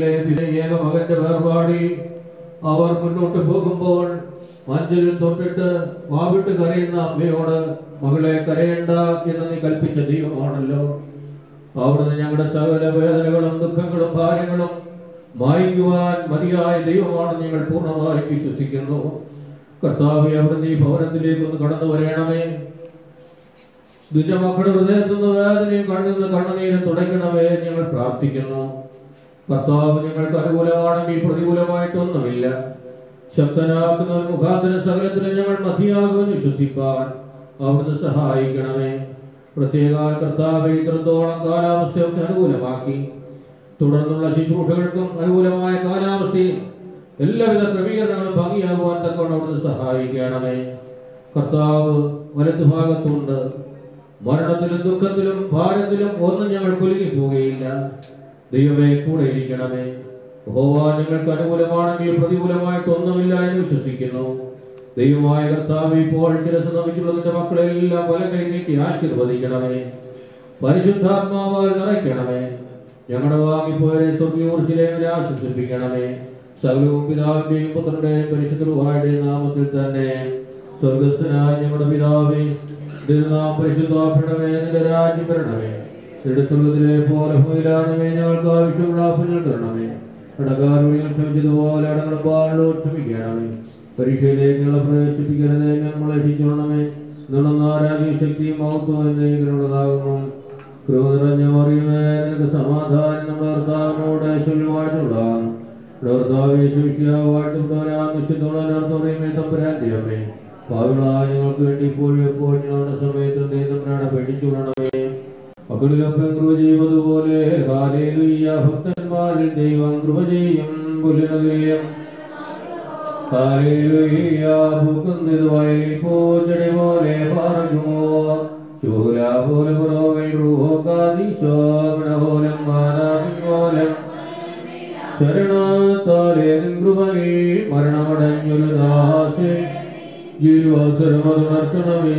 കന്യകയിലെ ഏക മകന്റെ വേർപാടി അവർ മുന്നോട്ട് പോകുമ്പോൾ മഞ്ചലിൽ തൊട്ടിട്ട് വാവിട്ട് കരയുന്ന അമ്മയോട് മകളെ കരയണ്ട എന്ന് നീ കൽപ്പിച്ച ദൈവമാണല്ലോ അവിടുന്ന് ഞങ്ങളുടെ സകല വേദനകളും ദുഃഖങ്ങളും ഭാരങ്ങളും മായിക്കുവാൻ മതിയായ ദൈവമാണെന്ന് ഞങ്ങൾ പൂർണ്ണമായി വിശ്വസിക്കുന്നു കർത്താവെ അവിടുന്ന് ഈ ഭവനത്തിലേക്ക് ഒന്ന് കടന്നു വരണമേ നിന്റെ മക്കളുടെ ഹൃദയത്തിൽ നിന്ന് വേദനയും കണ്ണിൽ നിന്ന് കണ്ണുനീരും തുടയ്ക്കണമേ എന്ന് ഞങ്ങൾ പ്രാർത്ഥിക്കുന്നു കർത്താവ് ഞങ്ങൾക്ക് അനുകൂലമാണെങ്കിൽ പ്രതികൂലമായിട്ടൊന്നുമില്ല ശക്തനാക്കുന്ന ഒരു മുഖാന്തരം സകലത്തിനും ഞങ്ങൾ മതിയാകുമെന്ന് വിശ്വസിപ്പാൻ അവിടുന്ന് സഹായിക്കണമേ പ്രത്യേക കർത്താവ് ഇത്രത്തോളം കാലാവസ്ഥയൊക്കെ അനുകൂലമാക്കി തുടർന്നുള്ള ശുശ്രൂഷകൾക്കും അനുകൂലമായ കാലാവസ്ഥയും എല്ലാവിധ ക്രമീകരണങ്ങളും ഭംഗിയാകുവാൻ തക്കവണ്ണം അവിടുന്ന് സഹായിക്കണമേ കർത്താവ് വലതുഭാഗത്തുണ്ട് മരണത്തിലും ദുഃഖത്തിലും ഭാരത്തിലും ഒന്നും ഞങ്ങൾ കുലുങ്ങി പോവുകയില്ല ദൈവമേ കൂടെ ഇരിക്കണമേ ഹോവ ഞങ്ങൾക്ക് അനുകൂലമാണെങ്കിൽ പ്രതികൂലമായിട്ടൊന്നുമില്ല എന്ന് വിശ്വസിക്കുന്നു ദൈവമായ കർത്താവ് ഇപ്പോൾ ശിരസ് നമിച്ചുള്ളതിന്റെ മക്കളെല്ലാം വല കൈ നീട്ടി ആശീർവദിക്കണമേ പരിശുദ്ധാത്മാവാൽ നിറയ്ക്കണമേ ഞങ്ങളുടെ വാങ്ങിപ്പോയരെ സ്വർഗീയോർശിലേമിനെ ആശ്വസിപ്പിക്കണമേ സകലവും പിതാവിന്റെയും പുത്രന്റെയും പരിശുദ്ധരുവായുടെയും നാമത്തിൽ തന്നെ സ്വർഗസ്ഥനായ ഞങ്ങളുടെ പിതാവേ തിരുനാം പരിശുദ്ധാപ്പെടണമേ നിന്റെ രാജ്യം വരണമേ നിന്റെ സ്വർഗത്തിലെ പോലെ ഭൂമിയിലാണമേ ഞങ്ങൾക്ക് ആവശ്യമുള്ള ആഭ്യങ്ങൾ തരണമേ കടകാരുണികൾ ക്ഷമിച്ചതുപോലെ അടങ്ങളും പാടുകളും ക്ഷമിക്കണമേ പരീക്ഷയിലേക്ക് ഞങ്ങളെ പ്രവേശിപ്പിക്കരുതേ ഞങ്ങളെ രക്ഷിച്ചോണമേ നുണന്നാരാജ്യ ശക്തിയും മഹത്വം എന്നേക്കുള്ളതാകുന്നു കൃപ നിറഞ്ഞ മറിയുമേ നിനക്ക് സമാധാനം നമ്മുടെ കർത്താവിനോട് ഐശ്വര്യമായിട്ടുള്ളതാണ് തമ്പുരാന്റെയമ്മേ പാവിളായ ഞങ്ങൾക്ക് വേണ്ടി ഇപ്പോഴും എപ്പോഴും ഞങ്ങളുടെ സമയത്ത് ദൈവത്തിനാണ് പേടിച്ചുകൊള്ളണമേ മക്കളിലൊപ്പം കൃപ ചെയ്യുന്നതുപോലെ ഹാലേലുയ്യ ഭക്തന്മാരിൽ ദൈവം കൃപ ചെയ്യും പുല്ലിനുതുല്യം ഹാലേലുയ്യ പൂക്കുന്നത് വയലിൽ പൂച്ചെടി പോലെ പറയുമോ ചൂല പോലെ പുറവിൽ റൂഹോ കാതീശോ പിണപോലം മാനാമിങ്ങോലം ശരണത്താലേ കൃപയിൽ മരണമടഞ്ഞൊരു ദാസേ ജീവാസരമതുണർത്തണമേ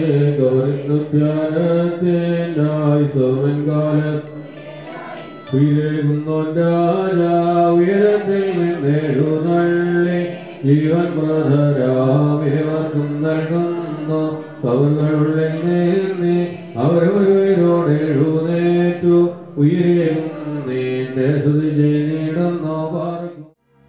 ഗൗരവധ്യാനത്തിനായി സോമൻ കാലം ശ്രീരേകുന്നോൻ രാജാ ഉയരത്തിൽ നിന്നെഴുന്നള്ളി ജീവൻ പ്രധരാമേവർക്കും നൽകുന്നു കവറുകളുള്ളിൽ നീന്നി അവരവരോട് എഴുന്നേറ്റു ഉയരേകും നീന്റെ സ്തുതി ചെയ്തിടുന്നു പാർക്കും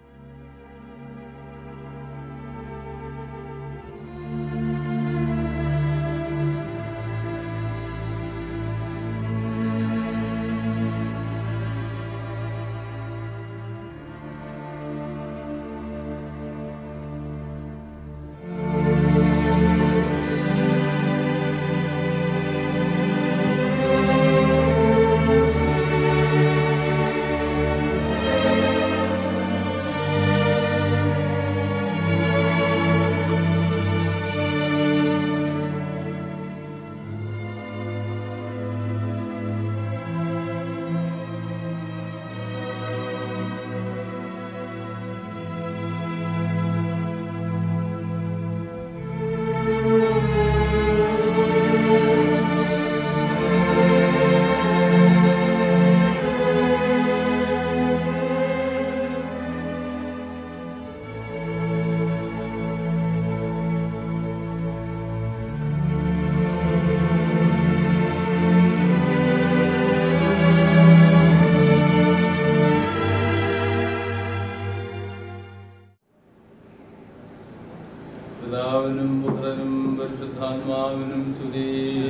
പിതാവിനും പുത്രനും പരിശുദ്ധാത്മാവിനും സ്തുതി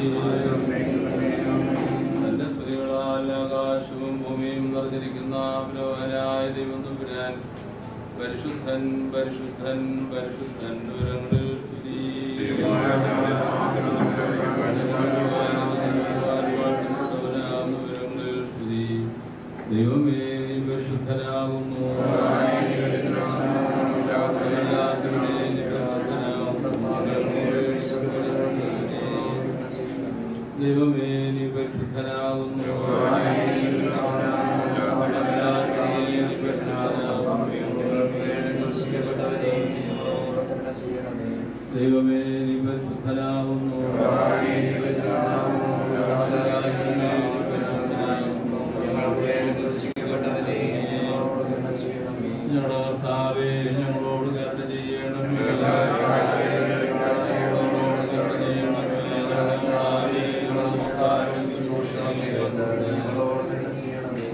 തന്റെ സ്തുതികളാൽ ആകാശവും ഭൂമിയും നിറഞ്ഞിരിക്കുന്ന പുരോഹനായ ദൈവം തമ്പുരാൻ പരിശുദ്ധൻ പരിശുദ്ധൻ പരിശുദ്ധൻ വിവരങ്ങളിൽ സ്തുതി വിവരങ്ങളിൽ സ്തുതി ദൈവമേ നീ പരിശുദ്ധനാകുന്നു ദൈവമേ നീ പരിശുദ്ധനാകുന്നു ദൈവമേ നീ പരിശുദ്ധനാകുന്നു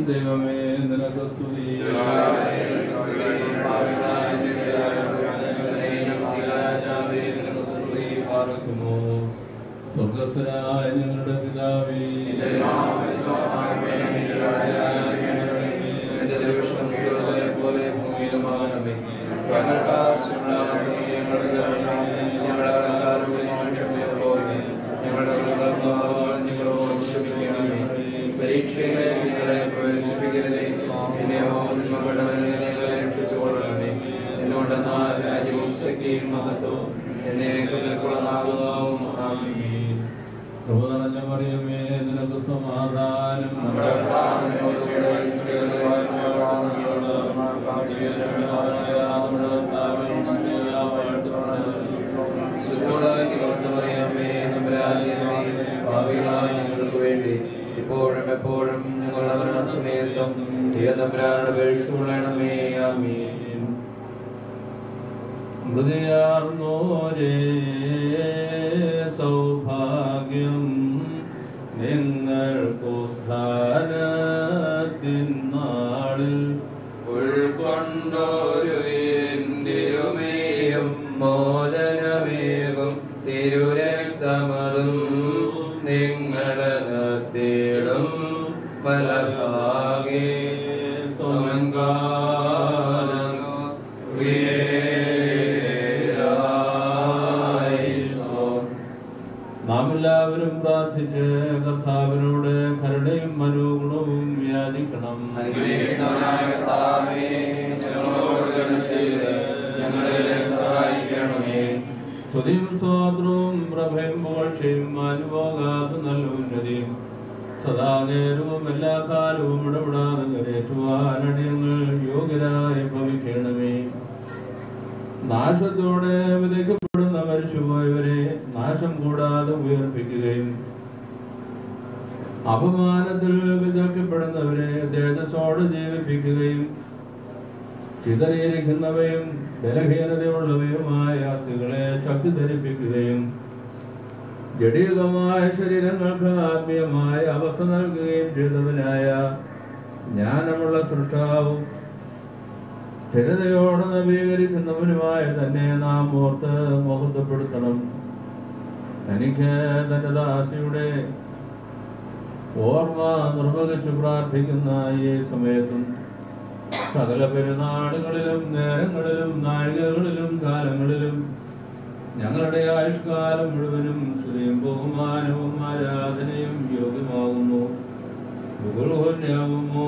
ദൈവമേ നിനക്ക് സ്തുതി പാർക്കുമോ സ്വർഗസ്വരായ ഞങ്ങളുടെ പിതാവേ പോലെ ഭൂമിയിലുമാകണമേ ഞങ്ങൾക്ക് ആവശ്യമുള്ള ഞങ്ങളുടെ ഞങ്ങളുടെ പോലെ ഞങ്ങളുടെ ഞങ്ങളോട് ക്ഷമിക്കണമേ പരീക്ഷയിലെ നിങ്ങളെ പ്രവേശിപ്പിക്കരുതേ പിന്നെ ഓർമ്മപ്പെട്ടവനെ ഞങ്ങളെ രക്ഷിച്ചുകൊള്ളണമേ എന്തുകൊണ്ടെന്നാൽ രാജ്യവും ശക്തിയും മഹത്വവും എന്നെ കുതിർക്കുള്ളതാകുന്നു ആമീൻ കൃപ നിറഞ്ഞ മറിയമേ നിനക്ക് സമാധാനം നമ്മുടെ കർത്താവിനോടുകൂടെ സ്ത്രീകളിൽ വാഴ്ത്തപ്പെട്ടവളാണ് നമ്മുടെ കർത്താവിൻ ശുദ്ധോടായി നിവർന്നു പറയാമേ നമ്പരാജേ ഭാവികളായ ഞങ്ങൾക്ക് വേണ്ടി ഇപ്പോഴും എപ്പോഴും ഞങ്ങളുടെ മരണസമയത്തും ദൈവതമ്പരാരുടെ വീഴ്ച കൊള്ളണമേ ആമീൻ മൃദയാർന്നോരേ സൗഭാഗ്യം നിങ്ങൾക്കുദ്ധാരത്തിനാളിൽ ഉൾക്കൊണ്ടൊരു തിരുമേയും മോചനമേകും തിരുരക്തമതും നിങ്ങളെ നിർത്തിയിടും പലഭാഗേ നാം എല്ലാവരും പ്രാർത്ഥിച്ച് കർത്താവിനോട് കരുണയും മനോഗുണവും യാചിക്കണം അനുഗ്രഹിക്കുന്നവനായ കർത്താവേ, ഞങ്ങളോട് കരുണ ചെയ്ത് ഞങ്ങളെ സഹായിക്കണമേ സ്തുതിയും സ്വാതന്ത്ര്യവും പ്രഭയും പുകഴ്ചയും അനുഭോഗാത്ത നല്ല ഉന്നതിയും സദാ നേരവും എല്ലാ കാലവും ഇടപെടാതെ നിറേറ്റുവാനടിയങ്ങൾ യോഗ്യരായി ഭവിക്കണമേ നാശത്തോടെ വിതയ്ക്കപ്പെടുന്ന മരിച്ചുപോയവരെ നാശം കൂടാതെ ഉയർപ്പിക്കുകയും അപമാനത്തിൽ വിതയ്ക്കപ്പെടുന്നവരെ തേജസ്സോടെ ജീവിപ്പിക്കുകയും ചിതറിയിരിക്കുന്നവയും ബലഹീനതയുള്ളവയുമായ അസ്ഥികളെ ശക്തി ധരിപ്പിക്കുകയും ജടികമായ ശരീരങ്ങൾക്ക് ആത്മീയമായ അവസ്ഥ നൽകുകയും ചെയ്തവനായ ജ്ഞാനമുള്ള സൃഷ്ടാവും സ്ഥിരതയോടെ നവീകരിക്കുന്നവനുമായ തന്നെ നാം ഓർത്ത് മഹത്വപ്പെടുത്തണം തനിക്ക് തന്റെ ദാസിയുടെ ഓർമ്മ നിർവഹിച്ചു പ്രാർത്ഥിക്കുന്ന ഈ സമയത്തും സകല പെരുന്നാളുകളിലും നേരങ്ങളിലും നാഴികകളിലും കാലങ്ങളിലും ഞങ്ങളുടെ ആയുഷ്കാലം മുഴുവനും സ്തുതിയും ബഹുമാനവും ആരാധനയും യോഗ്യമാകുന്നു ബഹുൽഹന്യാകുമോ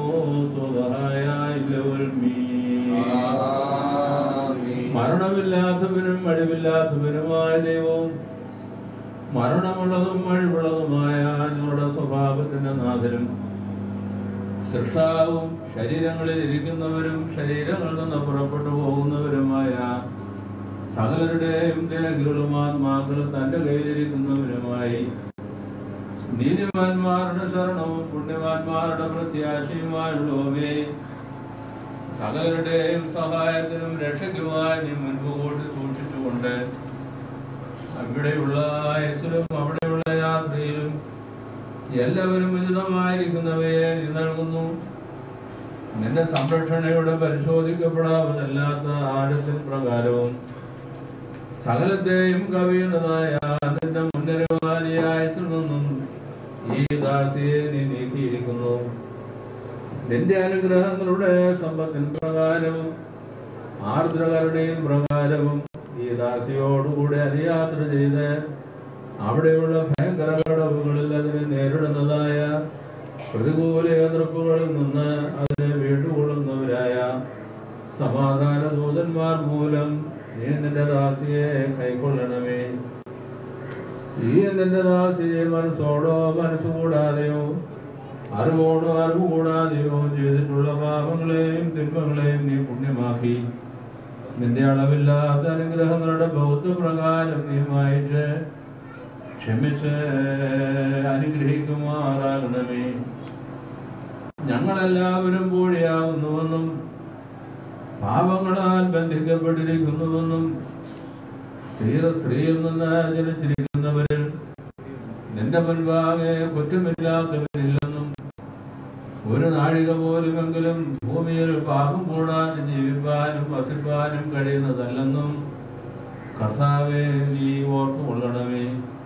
മരണമില്ലാത്തവനും അഴിവില്ലാത്തവനുമായ ദൈവവും മരണമുള്ളതും അഴിവുള്ളതുമായ ഞങ്ങളുടെ സ്വഭാവത്തിന്റെ നാഥനും സൃഷ്ടാവും ശരീരങ്ങളിൽ ഇരിക്കുന്നവരും ശരീരങ്ങളിൽ നിന്ന് പുറപ്പെട്ടു പോകുന്നവരുമായ സകലരുടെയും ദേഹികളും ആത്മാക്കളും തന്റെ കയ്യിലിരിക്കുന്നവരുമായി നീതിമാന്മാരുടെ ശരണവും പുണ്യവാന്മാരുടെ പ്രത്യാശയുമായുള്ളവേ സകലരുടെയും സഹായത്തിനും രക്ഷയ്ക്കുമായി നീ മുൻപ് കൂട്ടി സൂക്ഷിച്ചുകൊണ്ട് അവിടെയുള്ള ആയുസിലും അവിടെയുള്ള യാത്രയിലും എല്ലാവരും ഉചിതമായിരിക്കുന്നവയെ നീ നൽകുന്നു നിന്റെ സംരക്ഷണയുടെ പരിശോധിക്കപ്പെടാവതല്ലാത്ത ആഴത്തിൻ പ്രകാരവും സകലത്തെയും കവിയുന്നതായ നിന്റെ മുന്നരവാലിയായത്തിൽ നിന്നും ഈ ദാസിയെ നീ നീക്കിയിരിക്കുന്നു നിന്റെ അനുഗ്രഹങ്ങളുടെ സമ്പത്തിൻ പ്രകാരവും ആർദ്രകരുടെയും പ്രകാരവും ഈ ദാസിയോടുകൂടെ അനുയാത്ര ചെയ്ത് അവിടെയുള്ള ഭയങ്കര കടവുകളിൽ അതിനെ നേരിടുന്നതായ പ്രതികൂല എതിർപ്പുകളിൽ നിന്ന് അതിനെ വീട്ടുകൊള്ളുന്നവരായ സമാധാന ദൂതന്മാർ മൂലം നീ നിന്റെ ദാസിയെ കൈക്കൊള്ളണമേ ഈ നിന്റെ ദാസിയെ മനസ്സോടോ മനസ്സുകൂടാതെയോ അറിവോടോ അറിവ് കൂടാതെയോ ചെയ്തിട്ടുള്ള പാപങ്ങളെയും തിന്മകളെയും നീ പുണ്യമാക്കി നിന്റെ അളവില്ലാത്ത അനുഗ്രഹങ്ങളുടെ ബൗദ്ധ പ്രകാരം നീ വായിച്ച് ക്ഷമിച്ച് അനുഗ്രഹിക്കുമാറാകണമേ ഞങ്ങളെല്ലാവരും പൂഴിയാകുന്നുവെന്നും പാപങ്ങളാൽ ബന്ധിക്കപ്പെട്ടിരിക്കുന്നുവെന്നും സ്ത്രീ സ്ത്രീയിൽ നിന്ന് ജനിച്ചിരിക്കുന്നവരിൽ നിന്റെ മുൻപാകെ കുറ്റമില്ലാത്തവരില്ലെന്നും ഒരു നാഴിക പോലുമെങ്കിലും ഭൂമിയിൽ പാപം കൂടാതെ ജീവിപ്പാനും വസിപ്പാനും കഴിയുന്നതല്ലെന്നും കർത്താവെ നീ ഓർത്തുകൊള്ളണമേ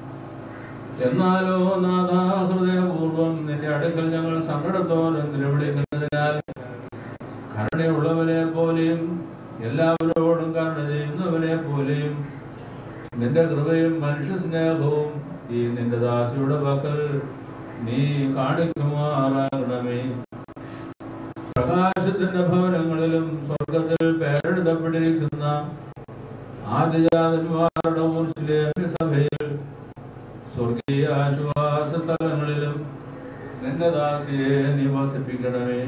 എന്നാലോ നാഥാ ഹൃദയപൂർവം നിന്റെ അടുക്കൽ ഞങ്ങൾ സങ്കടത്തോടെ നിലവിളിക്കുന്നതിനാൽ കരുണയുള്ളവനെ പോലെയും എല്ലാവരോടും കരുണ ചെയ്യുന്നവനെ പോലെയും നിന്റെ കൃപയും മനുഷ്യ സ്നേഹവും ഈ നിന്റെ ദാസിയുടെ പക്കൽ നീ കാണിക്കുമാറാകണമേ പ്രകാശത്തിന്റെ ഭവനങ്ങളിലും സ്വർഗത്തിൽ പേരെഴുതപ്പെട്ടിരിക്കുന്ന ആദിജാതന്മാരുടെ ഊർച്ചിലെ സഭയിൽ സ്വർഗീയ ആശ്വാസ സ്ഥലങ്ങളിലും നിന്റെ ദാസിയെ നിവസിപ്പിക്കണമേ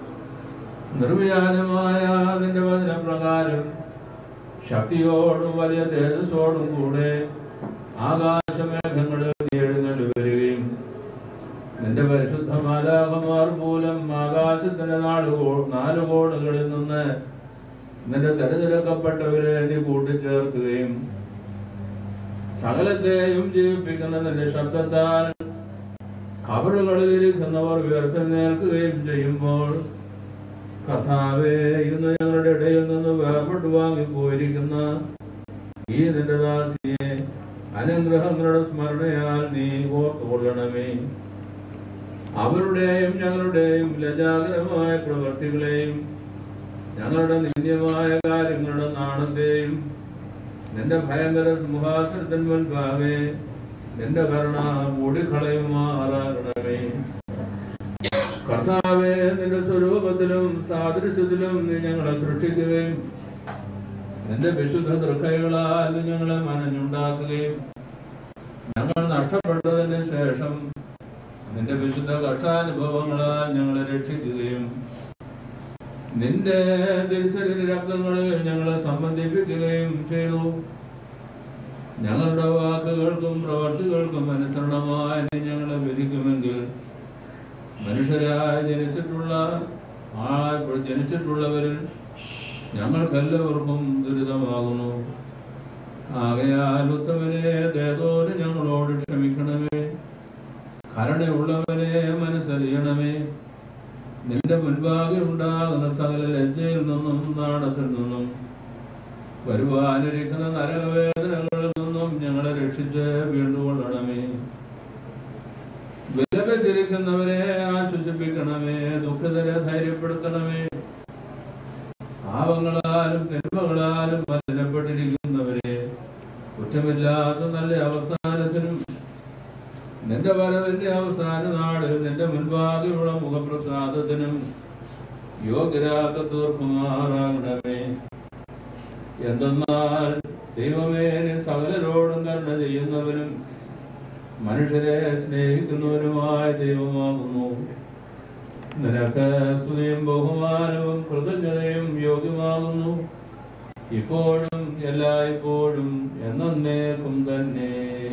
നിർവ്യാജമായ നിന്റെ വചനപ്രകാരം ശക്തിയോടും വലിയ തേജസ്സോടും കൂടെ ആകാശമേഘങ്ങളിൽ നീ എഴുന്നള്ളി വരികയും നിന്റെ പരിശുദ്ധ മാലാകമാർ മൂലം ആകാശത്തിന്റെ നാലുകോ നാലു കോണുകളിൽ നിന്ന് നിന്റെ തെരഞ്ഞെടുക്കപ്പെട്ടവരെ നീ കൂട്ടിച്ചേർക്കുകയും സകലത്തെയും ജീവിപ്പിക്കുന്ന നിന്റെ ശബ്ദത്താൽ കബറുകളിൽ ഇരിക്കുന്നവർ ഉയർത്തെഴുന്നേൽക്കുകയും ചെയ്യുമ്പോൾ കർത്താവേ ഇന്ന് ഞങ്ങളുടെ ഇടയിൽ നിന്ന് വേർപെട്ട് വാങ്ങിപ്പോയിരിക്കുന്ന ഈ നിന്റെ ദാസിയെ അനുഗ്രഹങ്ങളുടെ സ്മരണയാൽ നീ ഓർത്തുകൊള്ളണമേ അവരുടെയും ഞങ്ങളുടെയും ലജാകരമായ പ്രവൃത്തികളെയും ഞങ്ങളുടെ നിന്ദ്യമായ കാര്യങ്ങളുടെ നാണത്തെയും നിന്റെ ഭയങ്കര സിംഹാസനത്തിന് മുൻപാകെ നിന്റെ കരുണ മൂടിക്കളയുമാറാകണമേ കർത്താവെ നിന്റെ സ്വരൂപത്തിലും സാദൃശ്യത്തിലും നീ ഞങ്ങളെ സൃഷ്ടിക്കുകയും നിന്റെ വിശുദ്ധ ദൃക്കൈകളാൽ നീ ഞങ്ങളെ മനഞ്ഞുണ്ടാക്കുകയും ഞങ്ങൾ നഷ്ടപ്പെട്ടതിന് ശേഷം നിന്റെ വിശുദ്ധ കഷ്ടാനുഭവങ്ങളാൽ ഞങ്ങളെ രക്ഷിക്കുകയും നിന്റെ തിരിച്ചറിയ രക്തങ്ങളിൽ ഞങ്ങളെ സംബന്ധിപ്പിക്കുകയും ചെയ്തു ഞങ്ങളുടെ വാക്കുകൾക്കും പ്രവർത്തികൾക്കും അനുസരണമായി നീ ഞങ്ങളെ വിധിക്കുമെങ്കിൽ മനുഷ്യരായി ജനിച്ചിട്ടുള്ള ആ ജനിച്ചിട്ടുള്ളവരിൽ ഞങ്ങൾക്കെല്ലാവർക്കും ദുരിതമാകുന്നു ആകയാൽ ഉത്തമനെ ദേതോന് ഞങ്ങളോട് ക്ഷമിക്കണമേ കരുണയുള്ളവനെ മനസ്സറിയണമേ നിന്റെ മുൻപാകെ ഉണ്ടാകുന്ന സകല ലജ്ജയിൽ നിന്നും നാണത്തിൽ നിന്നും വരുവാനിരിക്കുന്ന നരകവേദനകളിൽ നിന്നും ഞങ്ങളെ രക്ഷിച്ച് വീണ്ടുകൊള്ളണമേ വിലപിച്ചിരിക്കുന്നവരെ ആശ്വസിപ്പിക്കണമേ ദുഃഖിതരെ ധൈര്യപ്പെടുത്തണമേ പാവങ്ങളാലും തിന്മകളാലും മലിനപ്പെട്ടിരിക്കുന്നവരെ കുറ്റമില്ലാത്ത നല്ല അവസാനത്തിനും നിന്റെ വരവിന്റെ അവസാന നാളിൽ നിന്റെ മുൻപാകെയുള്ള മുഖപ്രസാദത്തിനും യോഗ്യരാക്ക തീർക്കുമാറാകണമേ എന്തെന്നാൽ ദൈവമേ നീ സകലരോടും കരുണ ചെയ്യുന്നവനും മനുഷ്യരെ സ്നേഹിക്കുന്നവനുമായ ദൈവമാകുന്നു നിനക്ക് സ്തുതിയും ബഹുമാനവും കൃതജ്ഞതയും യോഗ്യമാകുന്നു ഇപ്പോഴും എല്ലായ്പ്പോഴും എന്നേക്കും തന്നെ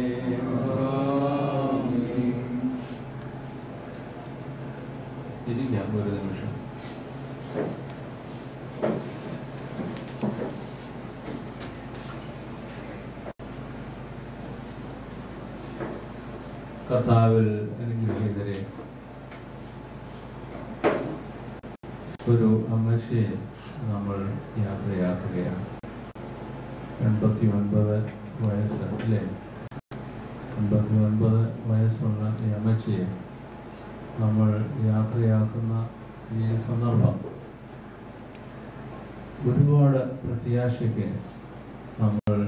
ഇരിക്കാം ഒരു നിമിഷം കർത്താവിൽ അനുഗ്രഹീതരെ ഒരു അമ്മശയെ നമ്മൾ യാത്രയാക്കുകയാണ് എൺപത്തി ഒൻപത് വയസ്സ് അല്ലേ എൺപത്തി ഒൻപത് വയസ്സുള്ള ഈ അമ്മച്ചിയെ നമ്മൾ യാത്രയാക്കുന്ന ഈ സന്ദർഭം ഒരുപാട് പ്രത്യാശയ്ക്ക് നമ്മൾ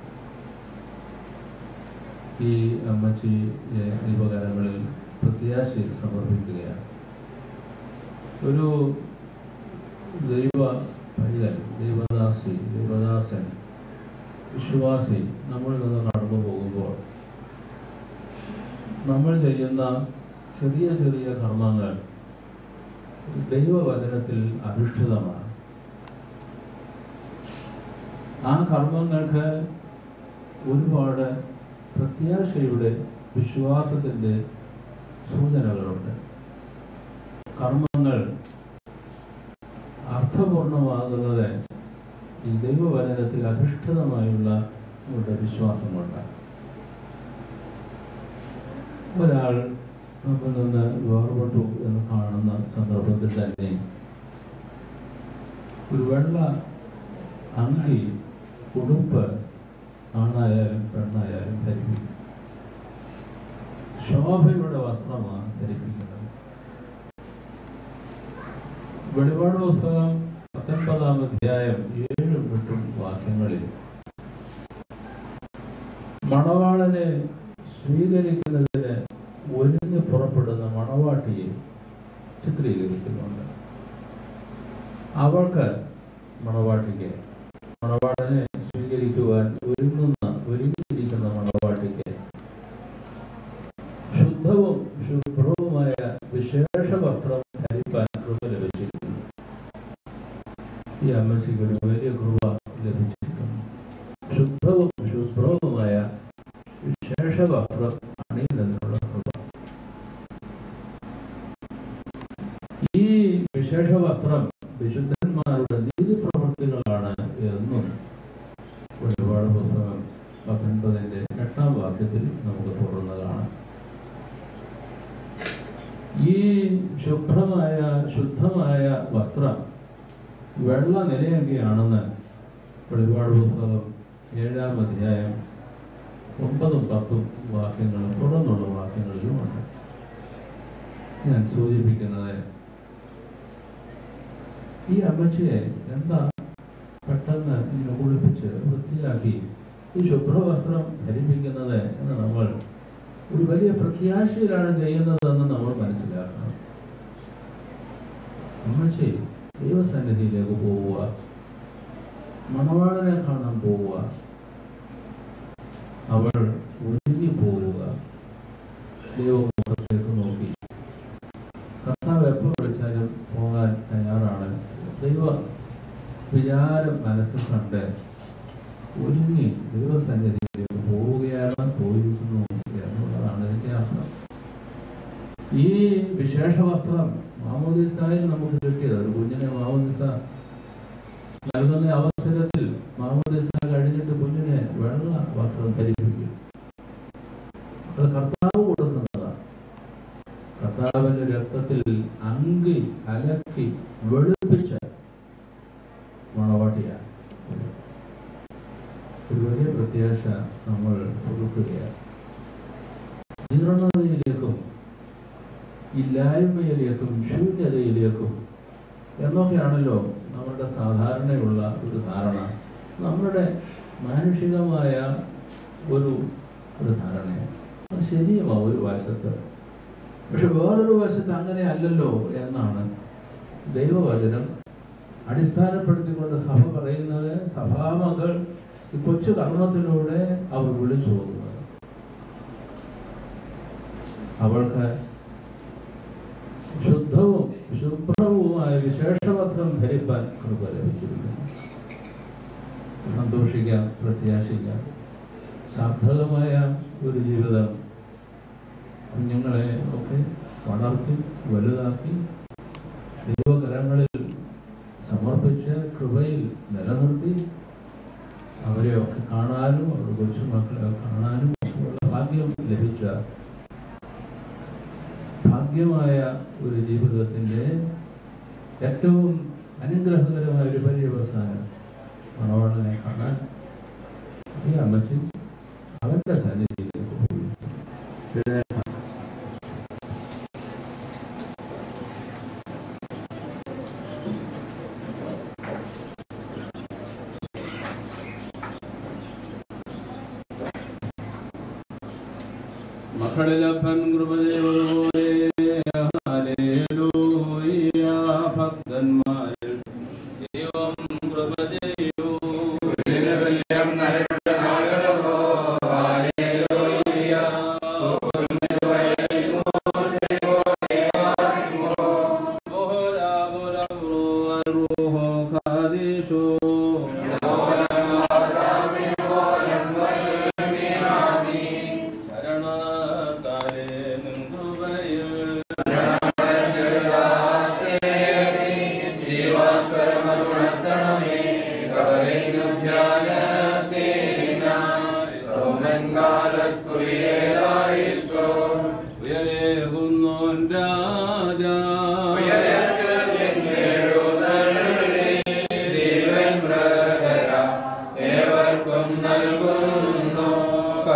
ഈ അമ്മച്ചി ദീപകരങ്ങളിൽ പ്രത്യാശയിൽ സമർപ്പിക്കുകയാണ് ഒരു ദൈവ പൈതൽ ദൈവദാസി ദൈവദാസൻ വിശ്വാസി നമ്മളിൽ നിന്ന് കടന്നു പോകുമ്പോൾ നമ്മൾ ചെയ്യുന്ന ചെറിയ ചെറിയ കർമ്മങ്ങൾ ദൈവവചനത്തിൽ അധിഷ്ഠിതമാണ് ആ കർമ്മങ്ങൾക്ക് ഒരുപാട് പ്രത്യാശയുടെ വിശ്വാസത്തിൻ്റെ സൂചനകളുണ്ട് കർമ്മങ്ങൾ അർത്ഥപൂർണമാകുന്നത് ഈ ദൈവവചനത്തിൽ അധിഷ്ഠിതമായുള്ള നമ്മുടെ വിശ്വാസം കൊണ്ടാണ് ഒരാൾ നമ്മിൽ നിന്ന് വേർപെട്ടു എന്ന് കാണുന്ന സന്ദർഭത്തിൽ തന്നെ ഒരു വെള്ള അങ്കി ഉടുപ്പ് ആണായാലും പെണ്ണായാലും ധരിപ്പിക്കും ശോഭയുടെ വസ്ത്രമാണ് ധരിപ്പിക്കുന്നത് വെളിപാട് പുസ്തകം പത്തൊൻപതാം അധ്യായം ഏഴും എട്ടും വാക്യങ്ങളിൽ മണവാളനെ സ്വീകരിക്കുന്നതിന് ഒരുങ്ങി പുറപ്പെടുന്ന മണവാട്ടിയെ ചിത്രീകരിക്കുന്നുണ്ട് അവൾക്ക് മണവാട്ടിക്ക് മണവാളനെ സ്വീകരിക്കുവാൻ ഒരുങ്ങുന്ന ഒരുങ്ങിയിരിക്കുന്ന മണവാട്ടിക്ക് ശുദ്ധവും ശുഭ്രവുമായ വിശേഷ വസ്ത്രം ധരിപ്പാൻ കൃപ ലഭിച്ചിരിക്കുന്നു ഈ അമ്മച്ചിക്ക് ഒരു വലിയ കൃപ ലഭിച്ചിരിക്കുന്നു ശുദ്ധവും ശുഭ്രവുമായ വിശേഷ വസ്ത്രം അണിയുന്നതിനുള്ള കൃപ ഈ വിശേഷ വസ്ത്രം വിശുദ്ധന്മാരുടെ നീതി പ്രവൃത്തികളാണ് എന്നും ഒരുപാട് പുസ്തകം പത്തൊൻപതിന്റെ എട്ടാം വാക്യത്തിൽ നമുക്ക് തുറന്ന് കാണാം ഈ ശുഭ്രമായ ശുദ്ധമായ വസ്ത്രം വെള്ള നിലയൊക്കെയാണെന്ന് വെളിപാട് പുസ്തകം ഏഴാം അധ്യായം ഒമ്പതും പത്തും വാക്യങ്ങളും തുടർന്നുള്ള വാക്യങ്ങളിലുമുണ്ട് ഞാൻ സൂചിപ്പിക്കുന്നത് ഈ അമ്മച്ചിയെ എന്താ പെട്ടെന്ന് ഇങ്ങനെ കുളിപ്പിച്ച് വൃത്തിയാക്കി ഈ ശുഭ്രവസ്ത്രം ധരിപ്പിക്കുന്നത് എന്ന് നമ്മൾ ഒരു വലിയ പ്രത്യാശയിലാണ് ചെയ്യുന്നതെന്ന് നമ്മൾ മനസ്സിലാക്കണം അമ്മച്ചി ദൈവസന്നിധിയിലേക്ക് പോവുക മണവാളനെ കാണാൻ പോവുക അവൾ ഒഴുകി പോവുക ദൈവമുഖത്തേക്ക് നോക്കി കർത്താവ് എപ്പോൾ വിളിച്ചാലും പോകാൻ തയ്യാറാണ് ദൈവ വിചാരം മനസ്സിൽ കണ്ട് ഒരുങ്ങി ദൈവസന്നിധിയിലേക്ക് പോവുകയാണ് പോയിരിക്കുന്നു എന്നുള്ളതാണ് ഇതിന്റെ അർത്ഥം ഈ വിശേഷ വസ്ത്രം മാമോദിസായിൽ നമുക്ക് കിട്ടിയത് ഒരു കുഞ്ഞിനെ മാമോദിസ നൽകുന്ന അവസരത്തിൽ മാമോദിസ കഴിഞ്ഞിട്ട് കുഞ്ഞിനെ വെള്ള വസ്ത്രം ധരിപ്പിക്കും അത് കർത്താവ് കൊടുക്കുന്നതാണ് കർത്താവിന്റെ രക്തത്തിൽ അങ്കി അലക്കി വെളുപ്പിച്ച മണവാട്ടിയാണ് ഒരു വലിയ പ്രത്യാശ നമ്മൾ കൊടുക്കുകയാണ് ജീർണതയിലേക്കും ഇല്ലായ്മയിലേക്കും ശൂന്യതയിലേക്കും എന്നൊക്കെയാണല്ലോ നമ്മുടെ സാധാരണയുള്ള ഒരു ധാരണ നമ്മുടെ മാനുഷികമായ ഒരു ഒരു ധാരണയാണ് അത് ശരിയുമാ ഒരു വശത്ത് പക്ഷെ വേറൊരു വശത്ത് അങ്ങനെ അല്ലല്ലോ എന്നാണ് ദൈവവചനം അടിസ്ഥാനപ്പെടുത്തിക്കൊണ്ട് സഭ പറയുന്നത് സഭാമകൾ ഈ കൊച്ചു കർമ്മത്തിലൂടെ അവർ വിളിച്ചു പോകുന്നത് അവൾക്ക് ശുദ്ധവും ശുഭ്രവുമായ വിശേഷപത്രം ധരിപ്പാൻ കൃപ ലഭിച്ചിരിക്കുന്നു സന്തോഷിക്കാം പ്രത്യാശിക്കാം സാർത്ഥകമായ ഒരു ജീവിതം കുഞ്ഞുങ്ങളെ ഒക്കെ വളർത്തി വലുതാക്കി ദൈവകരങ്ങളിൽ സമർപ്പിച്ച് കൃപയിൽ നിലനിർത്തി അവരെയൊക്കെ കാണാനും അവരുടെ കൊച്ചുമക്കളെ കാണാനും ഉള്ള ഭാഗ്യം ലഭിച്ച ഭാഗ്യമായ ഒരു ജീവിതത്തിൻ്റെ ഏറ്റവും അനുഗ്രഹകരമായ ഒരു പര്യവസാനം മണവാളനെ കാണാൻ ഈ അമ്മച്ചി അവന്റെ സന്നിധിയിലേക്ക് പോയി എഴുന്നേൽക്കാം. മക്കളിലപ്പൻ കൃപ ചെയ്തതുപോലെ ഹല്ലേലൂയ. ഭക്തന്മാരിൽ ദൈവം കൃപ ചെയ്യൂ വലിയം നരയുടെ നാഗരവോ ഹാലേലൂയ ജീവാസ്വരമതുണർത്തണമേ കവലൈനു ധ്യാനത്തേന സൗമൻകാലസ്കുലിയേലായിസ്കോ ഉയരേകുന്നു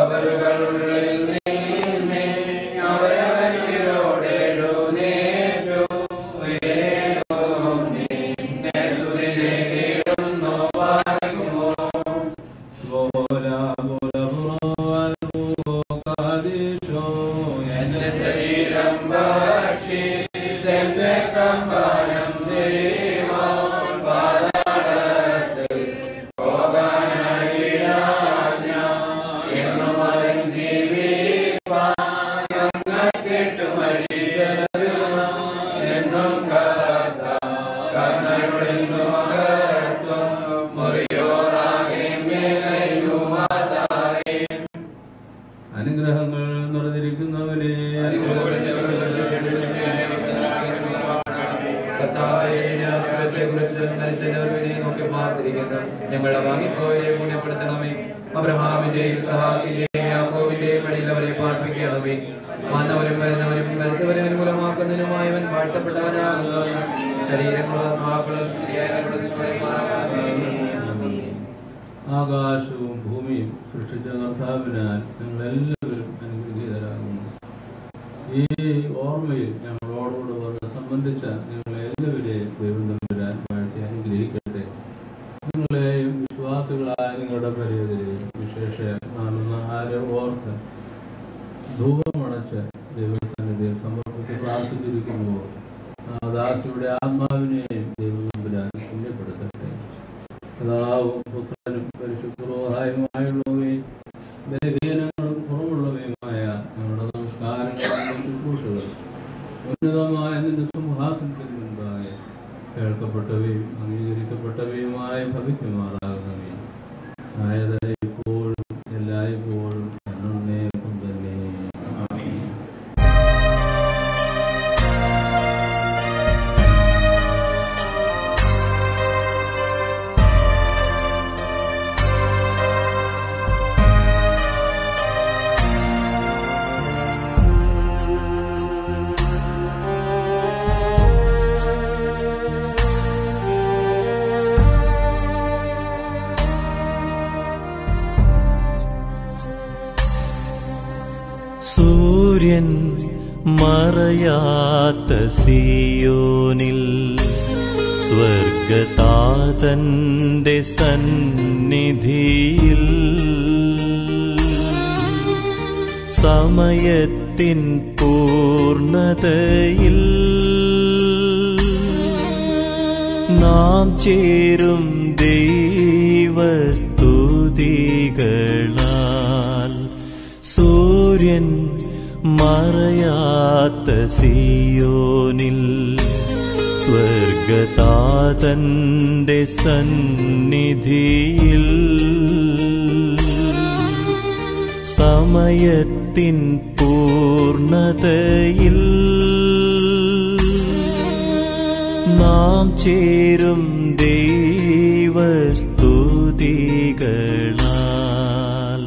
കബറുകളുള്ളിൽ നീന്തി അവരവരിലോടെ എഴുന്നേറ്റു ഉയരേലും നിന്നെ സ്തുതി ചെയ്തിടുന്നു വാഴ്ത്തുമോ എന്റെ ശരീരം ഭക്ഷിച്ചെന്റെ കമ്പാനം ചെയ്യുവാൻ പാതാളത്തിൽ പോകാനായിടാൻ ഞാൻ എന്നും അവൻ ജീവിപ്പാൻ അങ്ങക്കെട്ടു മരിച്ചത് എന്നും കാത്ത കർണയുടെ മഹത്വം മുറിയോറാകെ മേലുമാതാകെ അനുഗ്രഹങ്ങൾ നിറഞ്ഞിരിക്കുന്നവനെ ഞങ്ങളുടെ വാങ്ങിപ്പോയരെ പുണ്യപ്പെടുത്തണമേ അബ്രഹാമിന്റെയും സഹാബിന്റെയും യാക്കോബിന്റെയും ഇടയിൽ അവരെ പാർപ്പിക്കണമേ വന്നവരും വരുന്നവരും മത്സ്യവരെ അനുകൂലമാക്കുന്നതിനുമായവൻ വാഴ്ത്തപ്പെട്ടവനാകുന്നു ശരീരങ്ങളും ആത്മാക്കളും ശരിയായ ആകാശവും ഭൂമിയും സൃഷ്ടിച്ച കർത്താവിനാൽ ഞങ്ങളെല്ലാവരും അനുഗ്രഹീതരാകുന്നു ഈ ഓർമ്മയിൽ ഞങ്ങളോടോട് വന്ന് സംബന്ധിച്ച ഞങ്ങളെല്ലാവരെയും ദൈവം തമ്പുരാൻ വാഴ്ത്തി അനുഗ്രഹിക്കട്ടെ നിങ്ങളെയും വിശ്വാസികളായ നിങ്ങളുടെ പരിധിയിലെയും വിശേഷ നാളുന്ന ആരെ ഓർത്ത് ധൂപമടച്ച് ദൈവസന്നിധിയിൽ സമർപ്പിച്ച് പ്രാർത്ഥിച്ചിരിക്കുമ്പോൾ ആ ദാസിയുടെ ആത്മാവിനെയും ദൈവം തമ്പുരാൻ പുണ്യപ്പെടുത്തട്ടെ പിതാവും പുത്രനും പരിശുദ്ധമായുള്ളവയും ബലഹീനങ്ങളും കുറവുള്ളവയുമായ ഞങ്ങളുടെ നമസ്കാരങ്ങളും ശുശ്രൂഷകൾ ഉന്നതമായ നിന്റെ സിംഹാസനത്തിന് മുൻപാകെ കേൾക്കപ്പെട്ടവയും അംഗീകരിക്കപ്പെട്ടവയുമായ ഭവിക്കുമാറാകുന്നവയും ആയത് ഇപ്പോഴും എല്ലായ്പ്പോഴും എന്നേക്കും തന്നെ ആമേൻ സൂര്യൻ മറയാത്ത സിയോനിൽ സ്വർഗതാതന്റെ സന്നിധിയിൽ സമയത്തിൻ പൂർണതയിൽ നാം ചേരും ദൈവസ്തുതികളാൽ സൂര്യൻ മറയാത്ത സിയോനിൽ സ്വർഗതാതന്റെ സന്നിധിയിൽ സമയത്തിൻ പൂർണതയിൽ നാം ചേരും ദൈവസ്തുതികളാൽ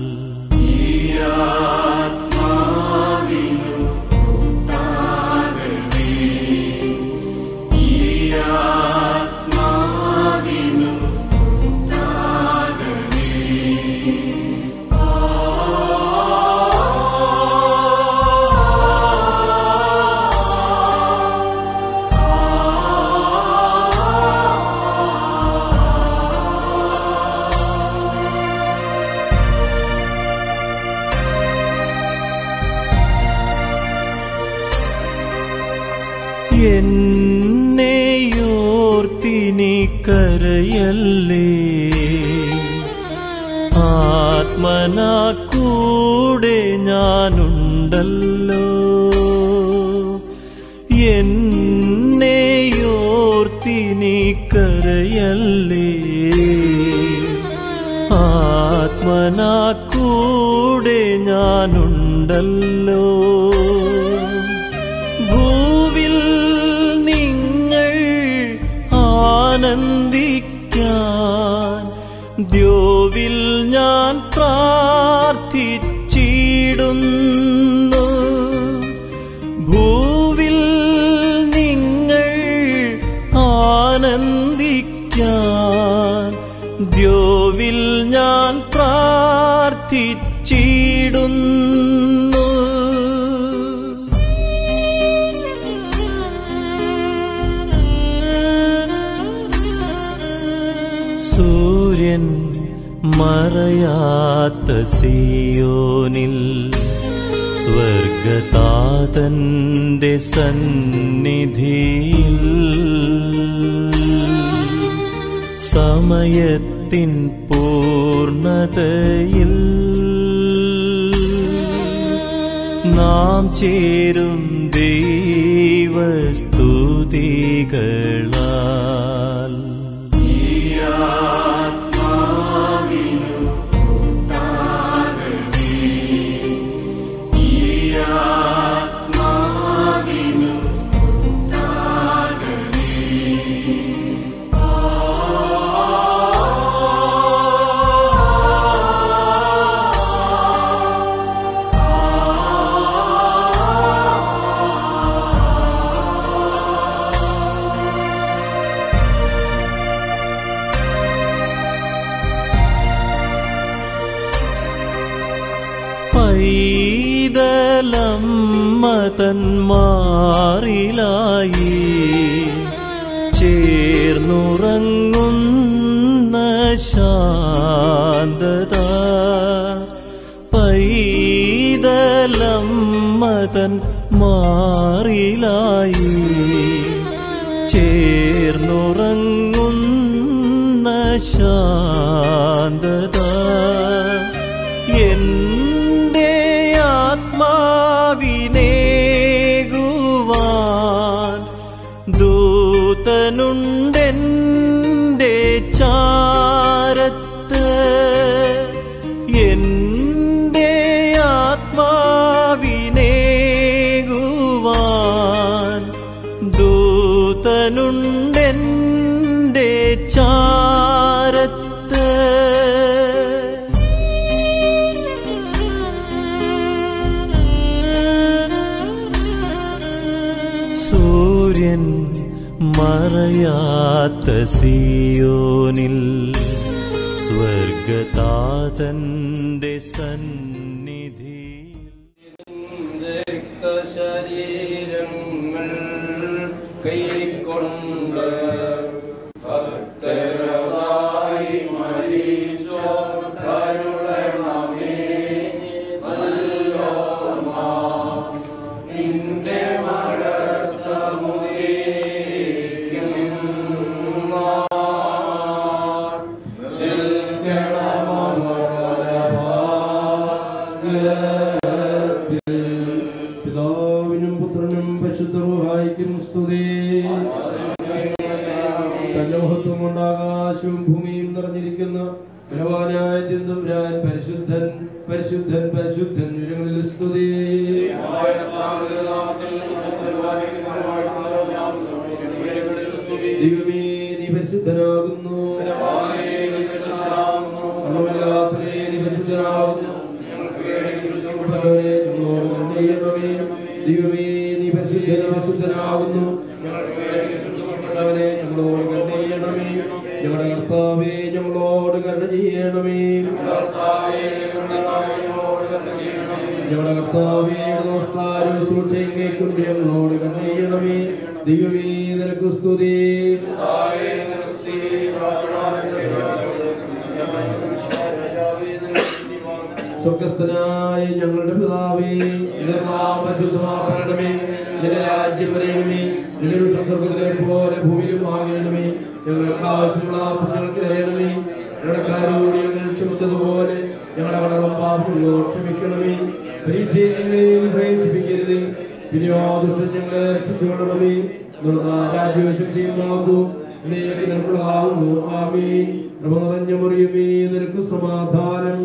എന്നെയോർത്തിനി കരയല്ലേ ആത്മനാ കൂടെ ഞാനുണ്ടല്ലോ എന്നെയോർത്തിനി കരയല്ലേ ആത്മനാ കൂടെ ഞാനുണ്ടല്ലോ ഭൂവിൽ നിങ്ങൾ ആനന്ദിക്കാൻ ദ്യോവിൽ ഞാൻ പ്രാർത്ഥിച്ചിടുന്നു ഭൂവിൽ നിങ്ങൾ ആനന്ദിക്കാൻ ദ്യോവിൽ ഞാൻ പ്രാർത്ഥിച്ചിടുന്നു തേടുന്നു സൂര്യൻ മറയാത്ത സിയോനിൽ സ്വർഗതാതന്റെ സന്നിധിയിൽ സമയത്തിൻ പൂർണതയിൽ നാം ചേരും ദൈവസ്തുതികളാൽ പൈതലമ്മതന്മാറിലായി ചേർന്നുറങ്ങുന്ന ശാന്തത പൈതലമ്മതൻ മാറിലായി ചേർന്നുറങ്ങുന്ന ശാന്തത എന്റെ ആത്മാവിനേകുവാൻ ദൂതനുണ്ടെന്റെ ചാരത്ത് എന്റെ ആത്മാവിനേകുവാൻ ദൂതനുണ്ടെന്റെ ചാരത്ത് സൂര്യൻ മറയാത്ത സിയോനിൽ സ്വർഗതാതന്റെ സന്നിധി ശരീരങ്ങൾ കൈക്കൊണ്ട് ഭക്തരതായി മരീശോ കരുളണമേ നല്ലോമാ നിന്റെ മടത്ത പിതാവിനും പുത്രനും പരിശുദ്ധറുഹായിക്കും സ്തുതി തന്റെ മഹത്വം കൊണ്ട് ആകാശവും ഭൂമിയും നിറഞ്ഞിരിക്കുന്ന ബലവാനായ തിരുതമ്പുരാൻ പരിശുദ്ധൻ പരിശുദ്ധൻ പരിശുദ്ധൻ ഉയരങ്ങളിൽ സ്തുതി ദൈവമേ നീ പരിശുദ്ധനാകുന്നു മരണമില്ലാത്തവനേ, നീ പരിശുദ്ധനാകുന്നു ഞങ്ങളോട് കരുണ ചെയ്യണമേ. ദൈവമേ നീ പരിശുദ്ധന പരിശുദ്ധനാകുന്നു ഞങ്ങളവനെ ഞങ്ങളോട് കരുണ ചെയ്യണമേ ഞങ്ങളുടെ കർത്താവേ ഞങ്ങളോട് കരുണ ചെയ്യണമേ ഞങ്ങളുടെ കർത്താവേ നമസ്കാരം സൂക്ഷയും കേൾക്കൊണ്ട് ഞങ്ങളോട് കരുണ ചെയ്യണമേ ദൈവമേ നിനക്ക് സ്തുതി സ്വർഗസ്ഥനായ ഞങ്ങളുടെ പിതാവേ നിന്റെ നാമം പരിശുദ്ധമാക്കണമേ നിന്റെ രാജ്യം വരണമേ നിന്റെ രൂക്ഷം സ്വർഗത്തിലെ പോലെ ഭൂമിയിലും ആകണമേ ഞങ്ങൾക്ക് ആവശ്യമുള്ള ഞങ്ങൾക്ക് തരണമേ ഞങ്ങളുടെ കാരോട് ഞങ്ങൾ ക്ഷമിച്ചതുപോലെ ഞങ്ങളുടെ കടകളും പാപങ്ങളോട് ക്ഷമിക്കണമേ പരീക്ഷയെ പ്രവേശിപ്പിക്കരുത് വിനിയോഗത്തിൽ ഞങ്ങളെ രക്ഷിച്ചുകൊള്ളണമേ രാജ്യശക്തിയുമാകുന്നു നിനക്കുള്ളതാവുന്നു ആമീ കൃപ നിറഞ്ഞ മുറിയുമേ നിനക്ക് സമാധാനം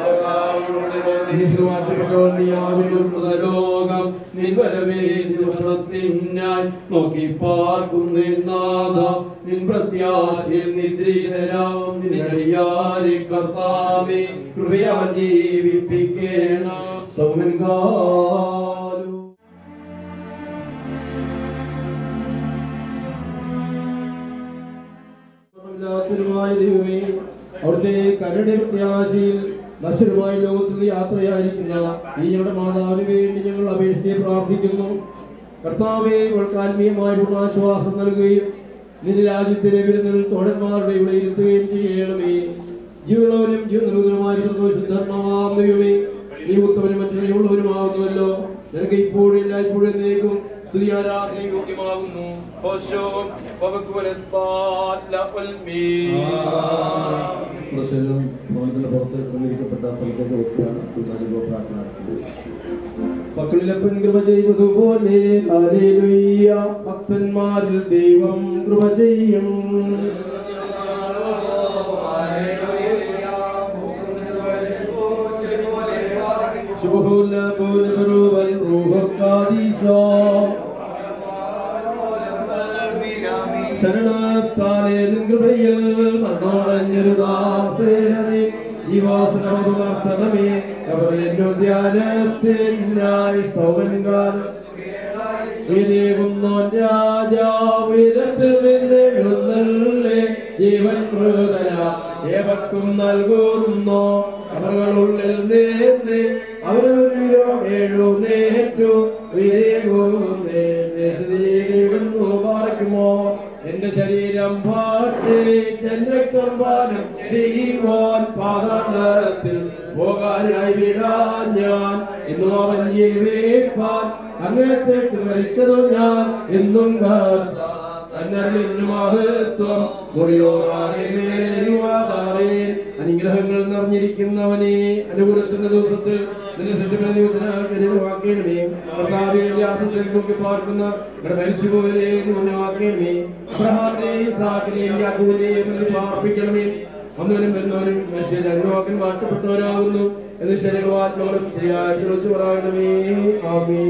ലോകം നിൻവരവേ ദിവസത്തിനായി നോക്കി പാർക്കുന്നേ നാഥ നിൻ പ്രത്യാശയിൽ നിദ്രീതരാം നിന്നടിയാരെ കർത്താവേ കൃപയാ ജീവിപ്പിക്കേണ സൗമൻ കാലു ായ ദൈവമേ അവിടുത്തെ കരുടെ പ്രത്യാശയിൽ നശ്വരമായ ലോകത്തിൽ നിന്ന് യാത്രയായിരിക്കുന്ന ഈ ഞങ്ങളുടെ മാതാവിന് വേണ്ടി ഞങ്ങൾ അപേക്ഷിച്ച് പ്രാർത്ഥിക്കുന്നു കർത്താവെ ഇവൾക്ക് ആത്മീയമായ പൂർണ്ണാശ്വാസം നൽകുകയും നിന്റെ രാജ്യത്തിലെ വിരുന്നുകൾ തോഴന്മാരുടെ ഇവിടെ ഇരുത്തുകയും ചെയ്യണമേ ജീവനുള്ളവരും ജീവനുള്ളവരുമായ സന്തോഷധർമ്മമാം ദൈവമേ നീ ഉത്തമനും മറ്റുള്ളവരുമാകുന്നുവല്ലോ നിനക്ക് ഇപ്പോഴും എല്ലായ്പ്പോഴും എന്നേക്കും സ്തുതി ആരാധന യോഗ്യമാകുന്നു ഹോശോ പവക്കുവനസ്പാല ഉൽമീ പ്രശ്നം ഭവനത്തിന്റെ പുറത്ത് ക്രമീകരിക്കപ്പെട്ട സ്ഥലത്തേക്ക് വെക്കുകയാണ് തുടർന്ന് പ്രാർത്ഥന നടത്തുന്നത് മക്കളിലപ്പൻ കൃപ ചെയ്തതുപോലെ ഹല്ലേലൂയ ഭക്തന്മാരിൽ ദൈവം കൃപ ചെയ്യും ശുഭഹുല പൂലബറുവൽ റൂഹക്കാദീശോ ശരണത്താലേ കൃപയിൽ മണ്ണോടഞ്ഞൊരു ദാസേനമേ ജീവാസനമേ ധ്യാനത്തിനായി സൗകര്യകാലം വിനീകുന്നോൻ രാജാവിരത്തിൽ നിന്ന് എഴുന്നള്ളേ ജീവൻ മൃതന ഏവർക്കും നൽകുന്നു അവர்களுള്ളിൽ നിന്ന് അവരോ എഴുന്നേറ്റു വിനീകുന്നു പാർക്കുമോ എന്റെ ശരീരം പാട്ട് രക്തം പാനം ചെയ്യുവാൻ പാതാളത്തിൽ പോകാനായി വിടാൻ ഞാൻ ഇന്നും അവൻ ജീവിപ്പാൻ അങ്ങേത്തേക്ക് മരിച്ചതോ ഞാൻ എന്നും മഹത്വം അനുഗ്രഹങ്ങൾ നിറഞ്ഞിരിക്കുന്നവനെ അനുകൂലത്തിന്റെ ദിവസത്തിൽ നിന്റെ സൃഷ്ടിപ്പിനെ നോക്കി പാർക്കുന്ന ഇവിടെ മരിച്ചുപോലെ വാക്കേണമേ അബ്രഹാമിനെയും സാക്കിനെയും യാക്കൂബിനെയും നീ പാർപ്പിക്കണമേ ഒന്നിനും വരുന്നവരും മനുഷ്യൻ അനുവാക്കിന് വാഴ്ത്തപ്പെട്ടവരാകുന്നു എന്ന് ശരീരവാത്മകളും ശരിയായി വിളിച്ചു പറയണമേ ആമേ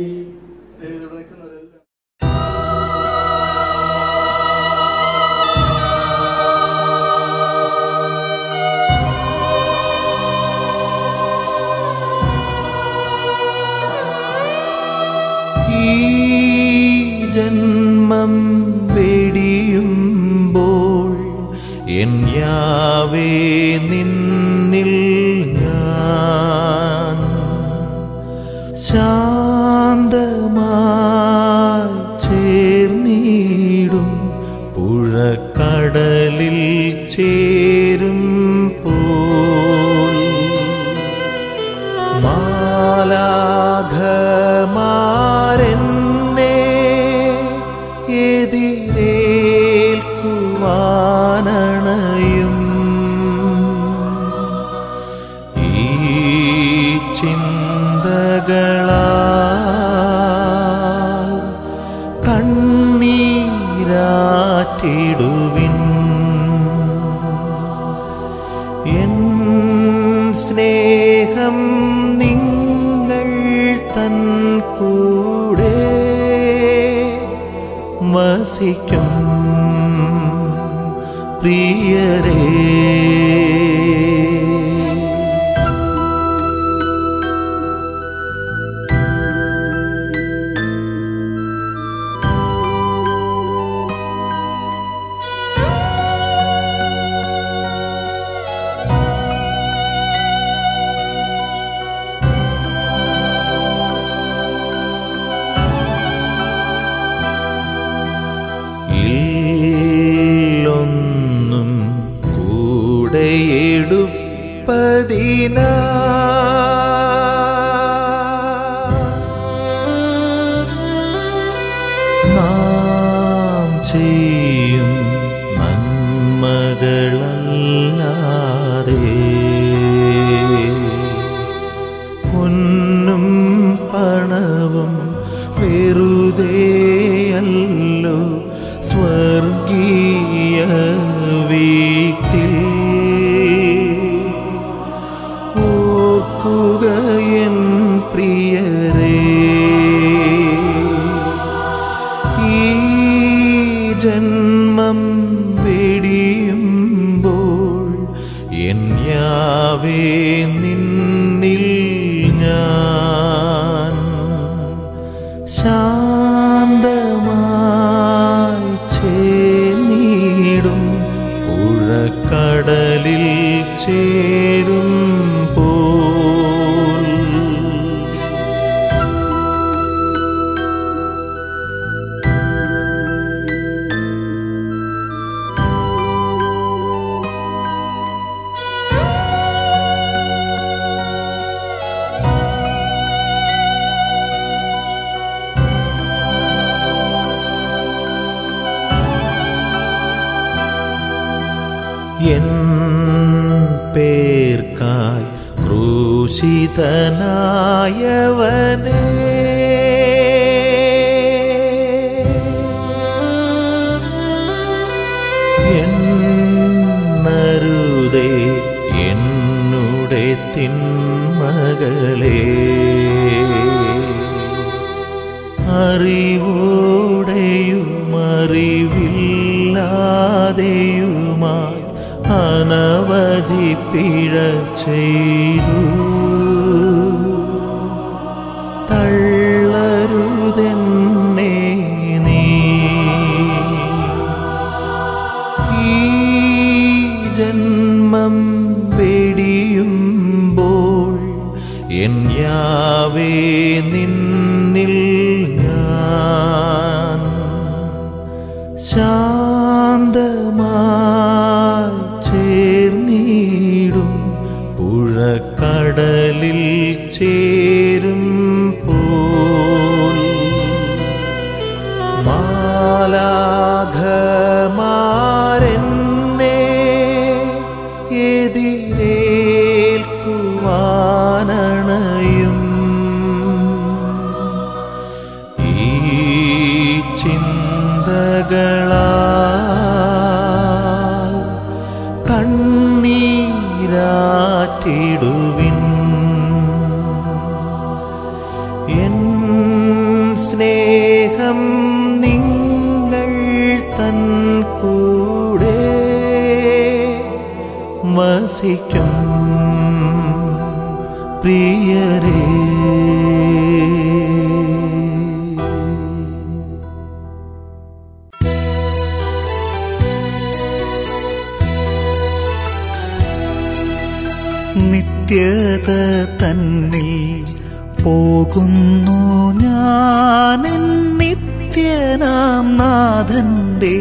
ഈ ജന്മം വെടിയുമ്പോൾ എൻ യാവേ നിന്നിൽ ഞാൻ ശാന്തമായി ചേർന്നിടും പുഴക്കടലിൽ ചേരും പോൽ മാലാഘമാരെന്നെ എതിരേൽക്കുവാനണയും ഈ ചിന്തകളാൽ കണ്ണീരാറ്റിടുവിൻ എൻ സ്നേഹം നിങ്ങൾ തൻ കൂടെ വസിക്കും പ്രിയരേ ഇല്ലൊന്നും കൂടെയെടുപ്പതിന നാം ചെയ്യും നന്മകളല്ലാതെ പൊന്നും പണവും വെറുതെയല്ലോ സ്വർഗീയ വീട്ടിൽ ഓർക്കുക എൻ പ്രിയരേ ഈ ജന്മം വെടിയുമ്പോൾ എൻ യാവേ നിന്നിൽ ഞാൻ ശാന്തമായി ചേർന്നിടും പുഴക്കടലിൽ ചേരും ക്രൂശിതനായവനെ എന്നരുതേ എന്നുടെ തിന്മകളെ അറിവോടെയുമറിവില്ലാതെയുമായി അനവധി പിഴ ചെയ്തു തള്ളരുതെന്നെ നീ ഈ ജന്മം വെടിയുമ്പോൾ എൻ യാവേ നിന്നിൽ ഞാൻ ശാന്തമായി ചേർന്നിടും പുഴക്കടലിൽ ചേരും പോൽ മാലാഘമാരെന്നെ എതിരേൽക്കുവാനണയും ഈ ചിന്തകളാൽ കണ്ണീരാറ്റിടുവിൻ എൻ സ്നേഹം നിങ്ങൾ തൻ കൂടെ വസിക്കും പ്രിയരേ നിത്യത തന്നിൽ പോകുന്നു ഞാൻ നിത്യനാം നാഥന്റെ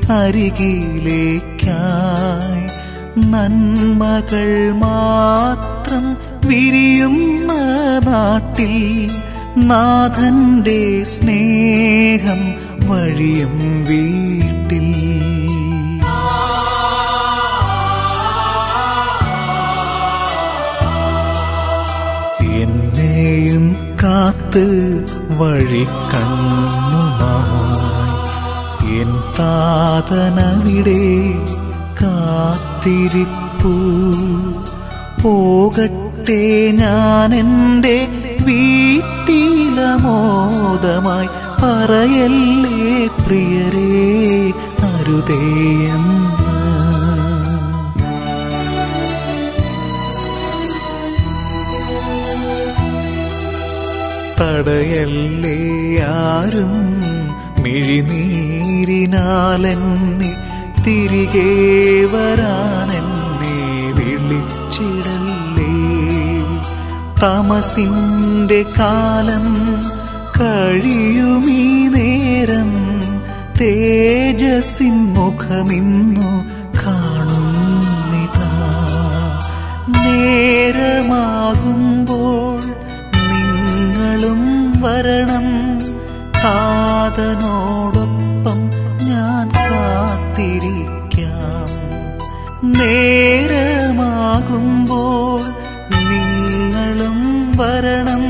അരികിലേക്കായി നന്മകൾ മാത്രം വിരിയുന്ന നാട്ടിൽ നാഥന്റെ സ്നേഹം വഴിയും വീട്ടിൽ എന്നെയും കാത്ത് വഴി കണ്ണുമായി എൻ താതനവിടെ കാത്തിരിപ്പു പോകട്ടെ ഞാൻ എൻ്റെ വീട്ടിലമോദമായി പറയല്ലേ പ്രിയരേ അരുതേയെന്ന് തടയല്ലേ ആരും മിഴിനീരിനാലെന്നെ തിരികെ വരാനെന്നെ വിളിച്ചിടല്ലേ തമസിന്റെ കാലം കഴിയുമീ നേരം തേജസ്സിൻ മുഖമിന്നു കാണുന്നിതാ നേരമാകുമ്പോൾ നിങ്ങളും വരണം താതനോടൊപ്പം ഞാൻ കാത്തിരിക്കാം നേരമാകുമ്പോൾ നിങ്ങളും വരണം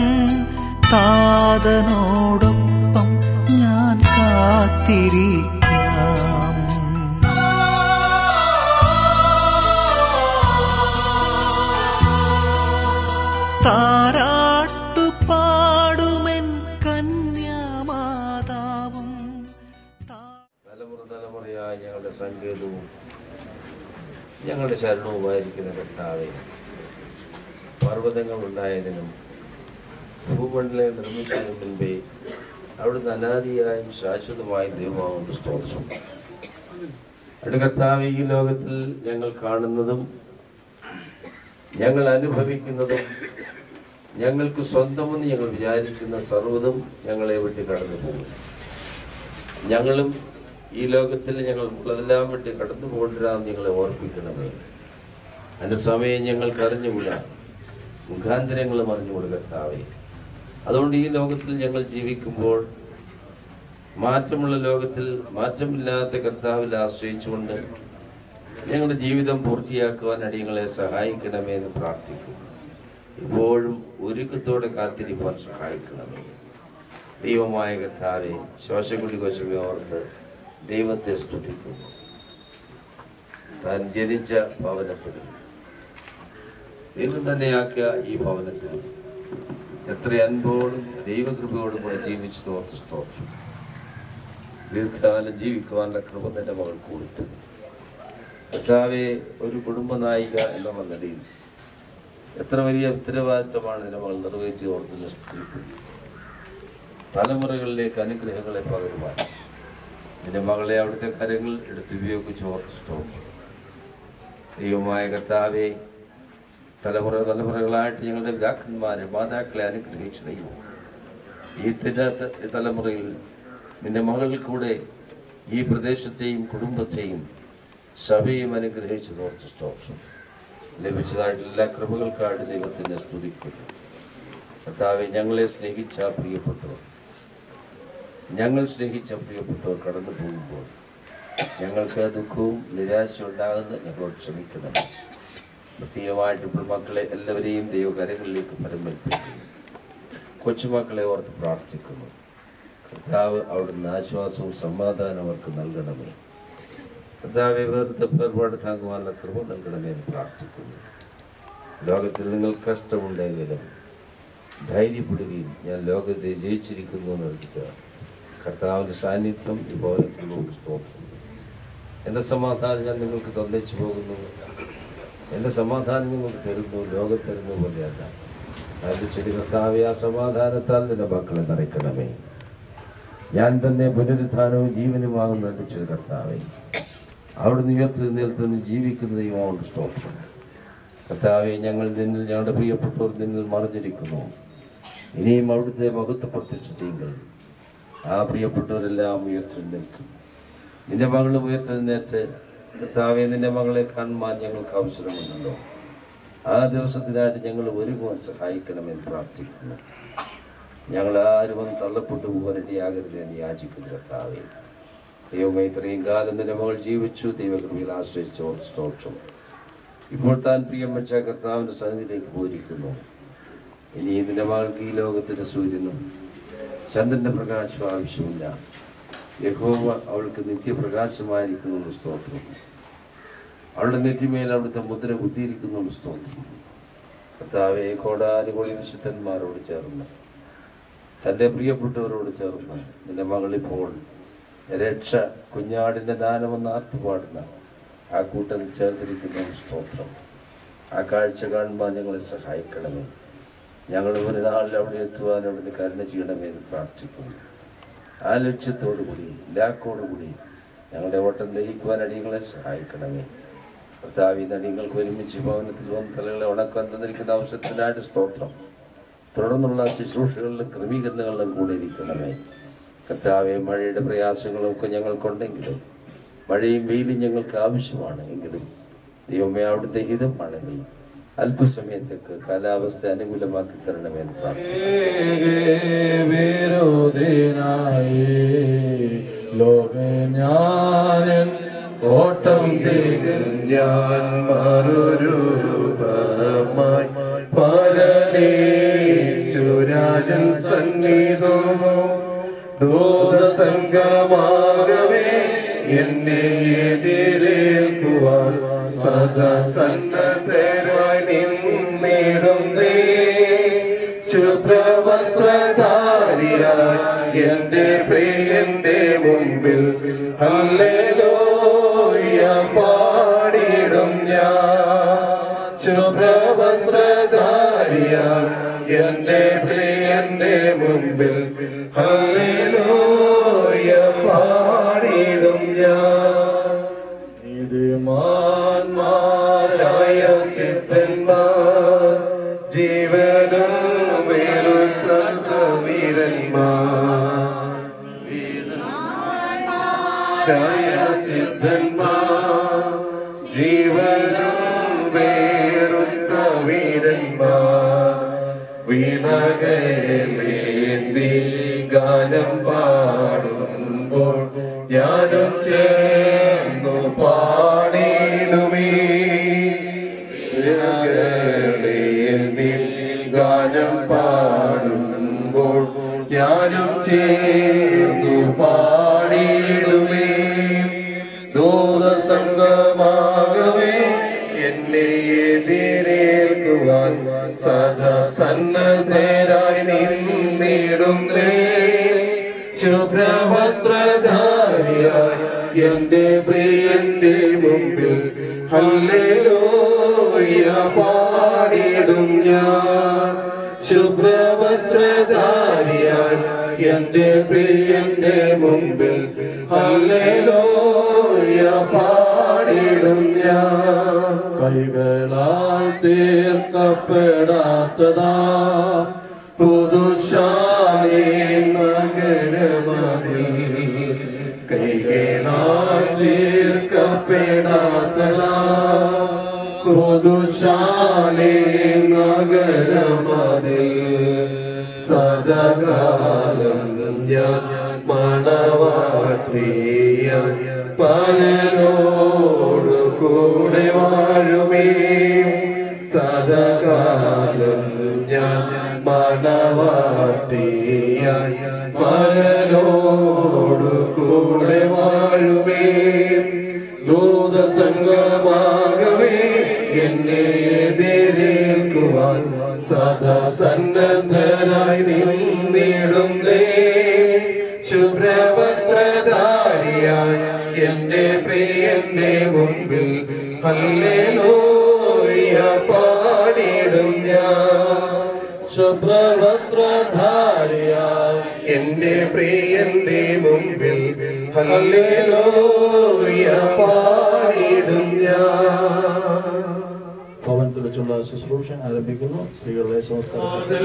താതനോടൊപ്പം ഞാൻ കാത്തിരിക്കാം താരാട്ടു പാടുമെൻ കന്യാമാതാവും താ- തലമുറ തലമുറയായി ഞങ്ങളുടെ സങ്കേതവും ഞങ്ങളുടെ ശരണവുമായിരിക്കുന്ന കർത്താവെ പർവ്വതങ്ങൾ ഉണ്ടായതിനും ഭൂമണ്ഡലെ നിർമ്മിച്ചതിനും മുൻപേ അവിടുന്ന് അനാദിയായും ശാശ്വതമായും ദൈവമാവുന്ന സ്തോത്രം അവിടെ കർത്താവ് ഈ ലോകത്തിൽ ഞങ്ങൾ കാണുന്നതും ഞങ്ങൾ അനുഭവിക്കുന്നതും ഞങ്ങൾക്ക് സ്വന്തമെന്ന് ഞങ്ങൾ വിചാരിക്കുന്ന സർവ്വതും ഞങ്ങളെ വിട്ട് കടന്നു പോകും ഞങ്ങളും ഈ ലോകത്തിൽ ഞങ്ങൾ ഉള്ളതെല്ലാം വിട്ട് കടന്നു പോകണ്ടെന്ന് ഞങ്ങളെ ഓർപ്പിക്കണമേ അതിന്റെ സമയം ഞങ്ങൾക്ക് അറിഞ്ഞുകൂട മുഖാന്തരങ്ങളും അറിഞ്ഞുകൂട കർത്താവേ അതുകൊണ്ട് ഈ ലോകത്തിൽ ഞങ്ങൾ ജീവിക്കുമ്പോൾ മാറ്റമുള്ള ലോകത്തിൽ മാറ്റമില്ലാത്ത കർത്താവിൽ ആശ്രയിച്ചുകൊണ്ട് ഞങ്ങളുടെ ജീവിതം പൂർത്തിയാക്കുവാൻ അടിയങ്ങളെ സഹായിക്കണമേ എന്ന് പ്രാർത്ഥിക്കുന്നു ഇപ്പോഴും ഒരുക്കത്തോടെ കാത്തിരിപ്പാൻ സഹായിക്കണമേ ദൈവമായ കർത്താവെ ശ്വാസകുടി കൊശമേ ഓർത്ത് ദൈവത്തെ സ്തുതിക്കുന്നു താൻ ജനിച്ച ഭവനത്തിൽ ദൈവം തന്നെയാക്കിയ ഈ ഭവനത്തിൽ എത്ര അൻപോടും ദൈവകൃപയോടും കൂടെ ജീവിച്ചു ഓർത്ത് സ്തോത്രം ദീർഘകാലം ജീവിക്കുവാനുള്ള കൃപ തന്റെ മകൾ കൊടുത്തു കർത്താവെ ഒരു കുടുംബ നായിക എന്നുള്ള നിലയിൽ എത്ര വലിയ ഉത്തരവാദിത്തമാണ് ഇതിന്റെ മകൾ നിർവഹിച്ച് ഓർത്ത് നിഷ്ഠിക്കുന്നത് തലമുറകളിലേക്ക് അനുഗ്രഹങ്ങളെ പകരുവാൻ നിന്റെ മകളെ അവിടുത്തെ കരങ്ങൾ എടുത്ത് ഉപയോഗിച്ച് ഓർത്ത് സ്തോത്രം ദൈവമായ കർത്താവെ തലമുറ തലമുറകളായിട്ട് ഞങ്ങളുടെ പിതാക്കന്മാരെ മാതാക്കളെ അനുഗ്രഹിച്ചു ദൈവം ഈ തിര- തലമുറയിൽ നിന്റെ മകളിൽ കൂടെ ഈ പ്രദേശത്തെയും കുടുംബത്തെയും സഭയും അനുഗ്രഹിച്ചു ഓർത്ത് സ്തോത്രം ലഭിച്ചതായിട്ടുള്ള എല്ലാ കൃപകൾക്കായിട്ട് ദൈവത്തിനെ സ്തുതിക്കുന്നു കർത്താവെ ഞങ്ങളെ സ്നേഹിച്ച പ്രിയപ്പെട്ടവർ ഞങ്ങൾ സ്നേഹിച്ച പ്രിയപ്പെട്ടവർ കടന്നു പോകുമ്പോൾ ഞങ്ങൾക്ക് ദുഃഖവും നിരാശയും ഉണ്ടാകുന്ന ഞങ്ങളോട് ക്ഷമിക്കണം പ്രത്യേകമായിട്ട് ഇപ്പോൾ മക്കളെ എല്ലാവരെയും ദൈവകരങ്ങളിലേക്ക് പരമേൽപ്പിക്കുന്നു കൊച്ചുമക്കളെ ഓർത്ത് പ്രാർത്ഥിക്കുന്നു കർത്താവ് അവിടുന്ന് ആശ്വാസവും സമാധാനവും അവർക്ക് നൽകണമേ കർത്താവെ വേർത്തെ പേർപാട് താങ്ങുവാനുള്ള കൃപ നൽകണമേ എന്ന് പ്രാർത്ഥിക്കുന്നു ലോകത്തിൽ നിങ്ങൾ കഷ്ടമുണ്ടെങ്കിലും ധൈര്യപ്പെടുകയും ഞാൻ ലോകത്തെ ജയിച്ചിരിക്കുന്നു എന്ന് ഓർക്കുക കർത്താവിൻ്റെ സാന്നിധ്യം ഈ ഭവനത്തിൽ നമുക്ക് സ്തോത്രം എൻ്റെ സമാധാനം ഞാൻ നിങ്ങൾക്ക് തന്നേച്ചു പോകുന്നു എൻ്റെ സമാധാനം നിങ്ങൾക്ക് തരുന്നു ലോകത്തരുന്ന പോലെയല്ല അതിൻ്റെ ചെടി കർത്താവെ ആ സമാധാനത്താൽ നിന്റെ മക്കളെ നിറയ്ക്കണമേ ഞാൻ തന്നെ പുനരുത്ഥാനവും ജീവനുമാകുന്ന എൻ്റെ ചെറു കർത്താവേ അവിടുന്ന് ഉയർത്തി നിൽത്തുനിന്ന് ജീവിക്കുന്ന ദൈവമുണ്ട് സ്തോത്രം കർത്താവെ ഞങ്ങൾ നിന്നിൽ ഞങ്ങളുടെ പ്രിയപ്പെട്ടവർ നിന്നിൽ മറിഞ്ഞിരിക്കുന്നു ഇനിയും അവിടുത്തെ മഹത്വ പ്രത്യക്ഷത്തെങ്കിൽ ആ പ്രിയപ്പെട്ടവരെല്ലാം ഉയർത്തി നിൽക്കും നിന്റെ മകളും ഉയർത്തെഴുന്നേറ്റ് കർത്താവെ നിന്റെ മകളെ കാണുവാൻ ഞങ്ങൾക്ക് അവസരമുണ്ടല്ലോ ആ ദിവസത്തിനായിട്ട് ഞങ്ങൾ ഒരുങ്ങുവാൻ സഹായിക്കണമെന്ന് പ്രാർത്ഥിക്കുന്നു ഞങ്ങൾ ആരും വന്ന് തള്ളപ്പെട്ടു പോകാനിടയാകരുത് എന്ന് യാചിക്കുന്നു കർത്താവെ ദൈവമേ ഇത്രയും കാലം നിന്റെ മകൾ ജീവിച്ചു ദൈവകൃപയിൽ ആശ്രയിച്ചു സ്തോത്രം ഇപ്പോൾ താൻ പ്രിയം വെച്ച കർത്താവിന്റെ സന്നിധിയിലേക്ക് പോയിരിക്കുന്നു ഇനി ഇതിന്റെ മകൾക്ക് ഈ ലോകത്തിന്റെ സൂര്യനും ചന്ദ്രന്റെ പ്രകാശം ആവശ്യമില്ല യഹോവ അവൾക്ക് നിത്യപ്രകാശമായിരിക്കുന്നു എന്ന് സ്തോത്രം അവളുടെ നെറ്റിമേൽ അവിടുത്തെ മുദ്ര കുത്തിയിരിക്കുന്നു എന്ന് സ്തോത്രം കർത്താവെ കോടാനുകോടി വിശുദ്ധന്മാരോട് ചേർന്ന് തൻ്റെ പ്രിയപ്പെട്ടവരോട് ചേർന്ന് നിന്റെ മകളിപ്പോൾ രക്ഷ കുഞ്ഞാടിന്റെ ദാനമെന്ന് ആർത്തുപാടുന്ന ആ കൂട്ടത്തിൽ ചേർന്നിരിക്കുന്ന ഒരു സ്തോത്രം ആ കാഴ്ച കാണുമ്പോൾ ഞങ്ങളെ സഹായിക്കണമേ ഞങ്ങൾ ഒരു നാളിൽ അവിടെ എത്തുവാൻ അവിടുന്ന് കരുണ ചെയ്യണമേ എന്ന് പ്രാർത്ഥിക്കുന്നു ആ ലക്ഷ്യത്തോടു കൂടി ലാക്കോടുകൂടി ഞങ്ങളുടെ ഓട്ടം ദഹിക്കുവാൻ അടിയങ്ങളെ സഹായിക്കണമേ കർത്താവ് ഈ നടികൾക്ക് ഒരുമിച്ച് ഭവനത്തിൽ വന്ന് തലകളെ ഉണക്കാൻ തന്നിരിക്കുന്ന അവസരത്തിനായിട്ട് സ്തോത്രം തുടർന്നുള്ള ശുശ്രൂഷകളിലും ക്രമീകരണങ്ങളിലും കൂടെ ഇരിക്കണമേ കർത്താവെ മഴയുടെ പ്രയാസങ്ങളും ഒക്കെ ഞങ്ങൾക്കുണ്ടെങ്കിലും മഴയും വെയിലും ഞങ്ങൾക്ക് ആവശ്യമാണ് എങ്കിലും ദൈവമേ അവിടുത്തെ ഹിതമാണെങ്കിൽ അല്പസമയത്തേക്ക് കാലാവസ്ഥ അനുകൂലമാക്കി തരണമെന്ന് പ്രാർത്ഥിക്കുന്നു വിരോധിനായി ലോകെ ഞാനൻ ഓട്ടം ഞാൻ മറുരൂപമായി പരമേശ്വരാജൻ സന്നിധോ ദൂതസംഗമാകവേ എന്നെ എതിരേൽക്കുവാൻ സദാ സന്നദ്ധരായി നിന്നിടുന്നേ ശുഭ്രവസ്ത്രധാരിയായി എന്റെ പ്രിയന്റെ മുമ്പിൽ ഹല്ലേലൂയ പാടിടും ഞാൻ ശുഭ്രവസ്ത്രധാരിയായി എന്റെ പ്രിയന്റെ മുമ്പിൽ ഹല്ലേലൂയ പാടിടും ഞാൻ നീതിമാന്മാരായ സിദ്ധന്മാർ ജീവനും വേറുത്ത വീരന്മാർ രായ സിദ്ധന്മാർ ജീവനും വേറുത്ത വീരന്മാർ വീണകേന്തി ഗാനം പാടുമ്പോൾ ഞാനും ചേർന്നു പാടിടുമേ വീണകേന്തി ഗാനം പാടുമ്പോൾ ഞാനും ചേർന്നു പാടിയിടുമേ ദൂതസംഗമാകവേ എന്നെ എതിരേൽക്കുവാൻ സദാ സന്നദ്ധരായി നിന്നിടുന്നേ ശുഭ്രവസ്ത്രധാരിയായി എന്റെ പ്രിയന്റെ മുമ്പിൽ ഹല്ലേലൂയ പാടിടും ഞാൻ ശുഭ്രവസ്ത്രധാരിയായി എന്റെ പ്രിയന്റെ മുമ്പിൽ ഹല്ലേലൂയ പാടിടും ഞാൻ കൈകളാൽ തീർക്കപ്പെടാത്തതാ പുതുശാലി നഗരമതിൽ കൈകളാൽ തീർക്കപ്പെടാത്തതാ പുതുശാലി നഗരമതിൽ സദകാലം ഞാൻ മണവാട്ടിയ പലരോട് കൂടെ വാഴുമേ സദകാലം ഞാൻ മണവാട്ടിയ പലരോട് കൂടെ വാഴുമേ ദൂതസംഗമാകവേ എന്നെ എതിരേൽക്കുവാൻ സദാ സന്നദ്ധരായി നിന്നിടുന്നേ ശുഭ്രവസ്ത്രധാരിയായി എന്റെ പ്രിയന്റെ മുമ്പിൽ ഹല്ലേലൂയ പാടിടും ഞാൻ ശുഭ്രവസ്ത്രധാരിയായി എന്റെ പ്രിയന്റെ മുമ്പിൽ ഹല്ലേലൂയ പാടിടും ഞാൻ ഭവനത്തിൽ വെച്ചുള്ള ശുശ്രൂഷ ആരംഭിക്കുന്നു സ്ത്രീകളുടെ സംസ്കാര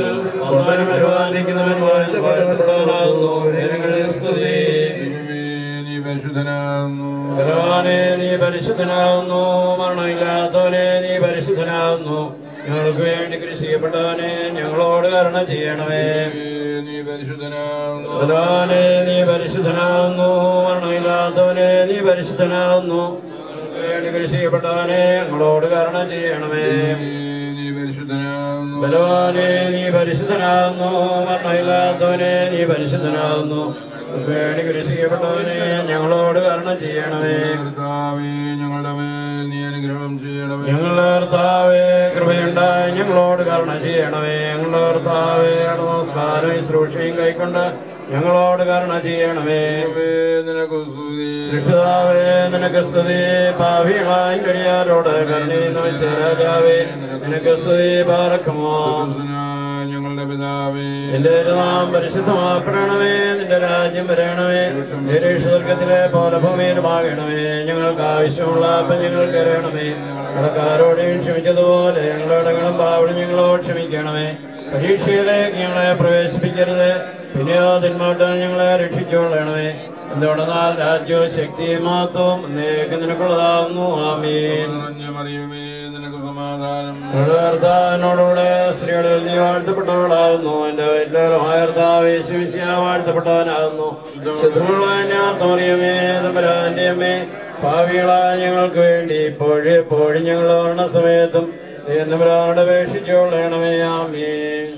നീ പരിശുദ്ധനാകുന്നു ഭഗവാനെ നീ പരിശുദ്ധനാവുന്നു മരണമില്ലാത്തവനെ നീ പരിശുദ്ധനാവുന്നു ഞങ്ങൾക്ക് വേണ്ടി കൃഷി ചെയ്യപ്പെട്ടവനെ ഞങ്ങളോട് കരുണ ചെയ്യണമേ നീ പരിശുദ്ധനാകുന്നു ഭഗവാനെ നീ പരിശുദ്ധനാവുന്നു മരണമില്ലാത്തവനെ നീ പരിശുദ്ധനാവുന്നു ഞങ്ങൾക്ക് വേണ്ടി കൃഷി ചെയ്യപ്പെട്ടവനെ ഞങ്ങളോട് കരുണ ചെയ്യണമേ നീ പരിശുദ്ധനാകുന്നു ബലവാനെ നീ പരിശുദ്ധനാവുന്നു മരണമില്ലാത്തവനെ നീ പരിശുദ്ധനാവുന്നു ഞങ്ങൾക്ക് വേണ്ടി കൃഷി ചെയ്യപ്പെട്ടവനെ ഞങ്ങളോട് കരുണ ചെയ്യണമേ കർത്താവേ ഞങ്ങളുടെ മേൽ നീ അനുഗ്രഹം ചെയ്യണമേ ഞങ്ങളുടെ കർത്താവേ കൃപയുണ്ടായി ഞങ്ങളോട് കരുണ ചെയ്യണമേ ഞങ്ങളുടെ കർത്താവേ നമസ്കാരം ശുശ്രൂഷയും കൈക്കൊണ്ട് ഞങ്ങളോട് കരുണ ചെയ്യണമേ നിനക്ക് സ്തുതി സൃഷ്ടിതാവേ നിനക്ക് സ്തുതി പാവികളായി കഴിയാരോട് കരുണീന്ന് രാജാവേ നിനക്ക് സ്തുതി പാറക്കുമോ ഞങ്ങളുടെ പിതാവേ നിന്റെ നാം പരിശുദ്ധമാക്കണമേ നിന്റെ രാജ്യം വരണമേ നിന്റെ സ്വർഗത്തിലെ പോലെ ഭൂമിയിലുമാകണമേ ഞങ്ങൾക്ക് ആവശ്യമുള്ള അപ്പം ഞങ്ങൾക്ക് അറിയണമേ കടക്കാരോടെയും ക്ഷമിച്ചതുപോലെ ഞങ്ങളുടെ കടം പാവണം ഞങ്ങളോട് ക്ഷമിക്കണമേ പരീക്ഷയിലേക്ക് ഞങ്ങളെ പ്രവേശിപ്പിക്കരുത് പിന്നെയോ തിന്മോട്ട് ഞങ്ങളെ രക്ഷിച്ചുകൊള്ളണമേ എന്തുകൊണ്ടെന്നാൽ രാജ്യവും ശക്തിയും മാത്രവും എന്നേക്ക് നിനക്കുള്ളതാവുന്നു ആമീൻ മറിയുമേ നിനക്ക് സമാധാനം കർത്താവിനോടുകൂടെ സ്ത്രീകളിൽ നീ വാഴ്ത്തപ്പെട്ടവളാകുന്നു എന്റെ വല്ലവരുമായ കർത്താവ് യേശുമിശിഹ വാഴ്ത്തപ്പെട്ടവനാകുന്നു ശത്രുക്കളായ ഞാൻ തോറിയമേ തമ്പരാന്റെ അമ്മേ ഭാവികളായ ഞങ്ങൾക്ക് വേണ്ടി ഇപ്പോഴും എപ്പോഴും ഞങ്ങൾ വരണ സമയത്തും തമ്പരാനോട് അപേക്ഷിച്ചുകൊള്ളണമേ ആമേ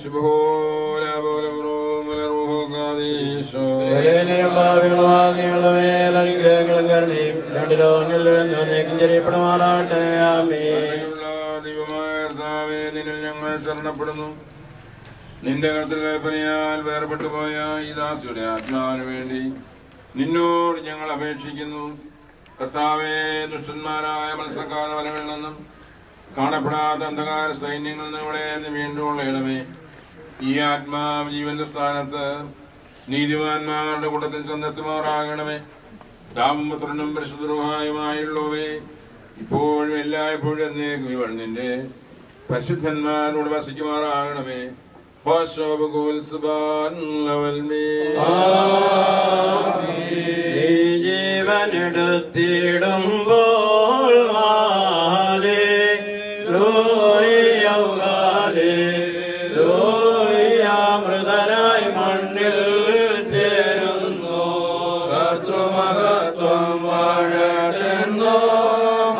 ഭാവികളുടെ മേൽ അനുഗ്രഹങ്ങളും കരുണയും രണ്ട് ലോകങ്ങളിൽ നീക്കം ചെറിയപ്പെടുമാറാട്ടെ ആമേ ദൈവമായ കർത്താവേ നിന്നിൽ ഞങ്ങൾ ശരണപ്പെടുന്നു നിന്റെ കർത്തൃ കൽപ്പനയാൽ വേർപെട്ടു പോയ ഈ ദാസിയുടെ ആത്മാവിന് വേണ്ടി നിന്നോട് ഞങ്ങൾ അപേക്ഷിക്കുന്നു കർത്താവേ ദുഷ്ടന്മാരായ മത്സരക്കാര വലകളിൽ നിന്നും കാണപ്പെടാത്ത അന്ധകാര സൈന്യങ്ങളിൽ നിന്ന് ഇവിടെ നിന്ന് വീണ്ടും ഉള്ളയിടമേ ഈ ആത്മാവ് ജീവന്റെ സ്ഥാനത്ത് നീതിമാന്മാരുടെ കൂട്ടത്തിൽ ചെന്നെത്തുമാറാകണമേ ദാമ്പത്രനും പരിശുദ്ധരുമായുമായുള്ളവേ ഇപ്പോഴും എല്ലായ്പ്പോഴും എന്നേക്കും ഇവൾ നിന്റെ പരിശുദ്ധന്മാരോട് വസിക്കുമാറാകണമേ ജീവനെടുത്തിടുമ്പോൾ ഹാലേ ലോയ ഹാലേ ലോയ മൃതരായി മണ്ണിൽ ചേരുന്നു കർത്തൃമകത്വം വാഴട്ടെന്നോ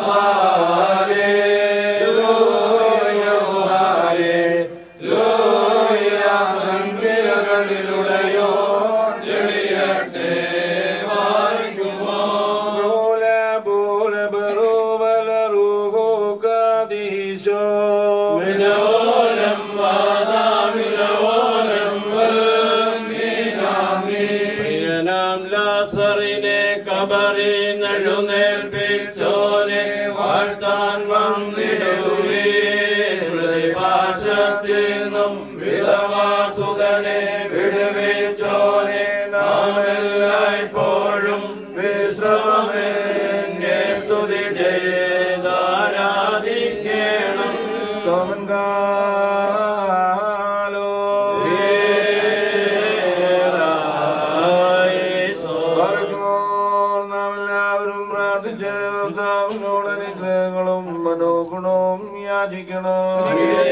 ഹാലേ ലോയ ഹാലേ ലോയ എഴുന്നേൽപ്പിച്ചോനെ വാഴ്ത്താൻ വന്നിടുവേ ഭാഷത്തിൽ നിന്നും വിധവാസുതനെ വിടുവിച്ചോനെ നാം എല്ലായ്പ്പോഴും വിശ്രമമെന്നെ സ്തുതി ചെയ്താരാധിക്കണം തോമൻകാലോ എല്ലാവരും പ്രാർത്ഥിച്ചോടനുഗ്രഹങ്ങളും മനോഗുണവും യാചിക്കണം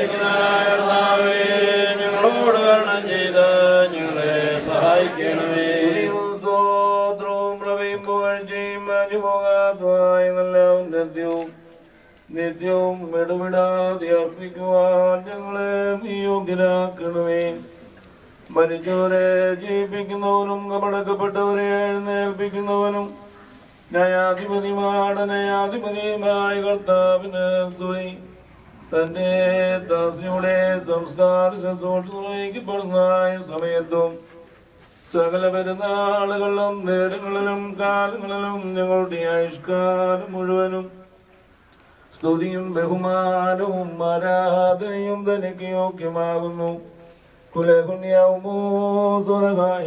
ഞങ്ങളോട് വരണം ചെയ്ത് ഞങ്ങളെ സഹായിക്കണമേ സ്തോത്രവും പ്രവയും പുകഴ്ചയും മാഞ്ഞുപോകാത്തതായ നല്ല നിത്യവും നിത്യവും ഇടപെടാതെ അർപ്പിക്കുവാൻ ഞങ്ങളെ നീ യോഗ്യരാക്കണമേ മരിച്ചവരെ ജീവിപ്പിക്കുന്നവനും കപടക്കപ്പെട്ടവരെ എഴുന്നേൽപ്പിക്കുന്നവനും ന്യായാധിപതിമാരുടെ ന്യായാധിപതിയുമായ കർത്താവിന് സ്തുതി തന്റെ ദാസിയുടെ സംസ്കാര ശുശ്രൂഷ നിർവഹിക്കപ്പെടുന്ന സമയത്തും സകല പെരുന്നാളുകളിലും നേരങ്ങളിലും കാലങ്ങളിലും ഞങ്ങളുടെ ആയുഷ്കാലം മുഴുവനും സ്തുതിയും ബഹുമാനവും ആരാധനയും തനിക്ക് യോഗ്യമാകുന്നു കുലകുണ്യവുമോ സ്വരകായ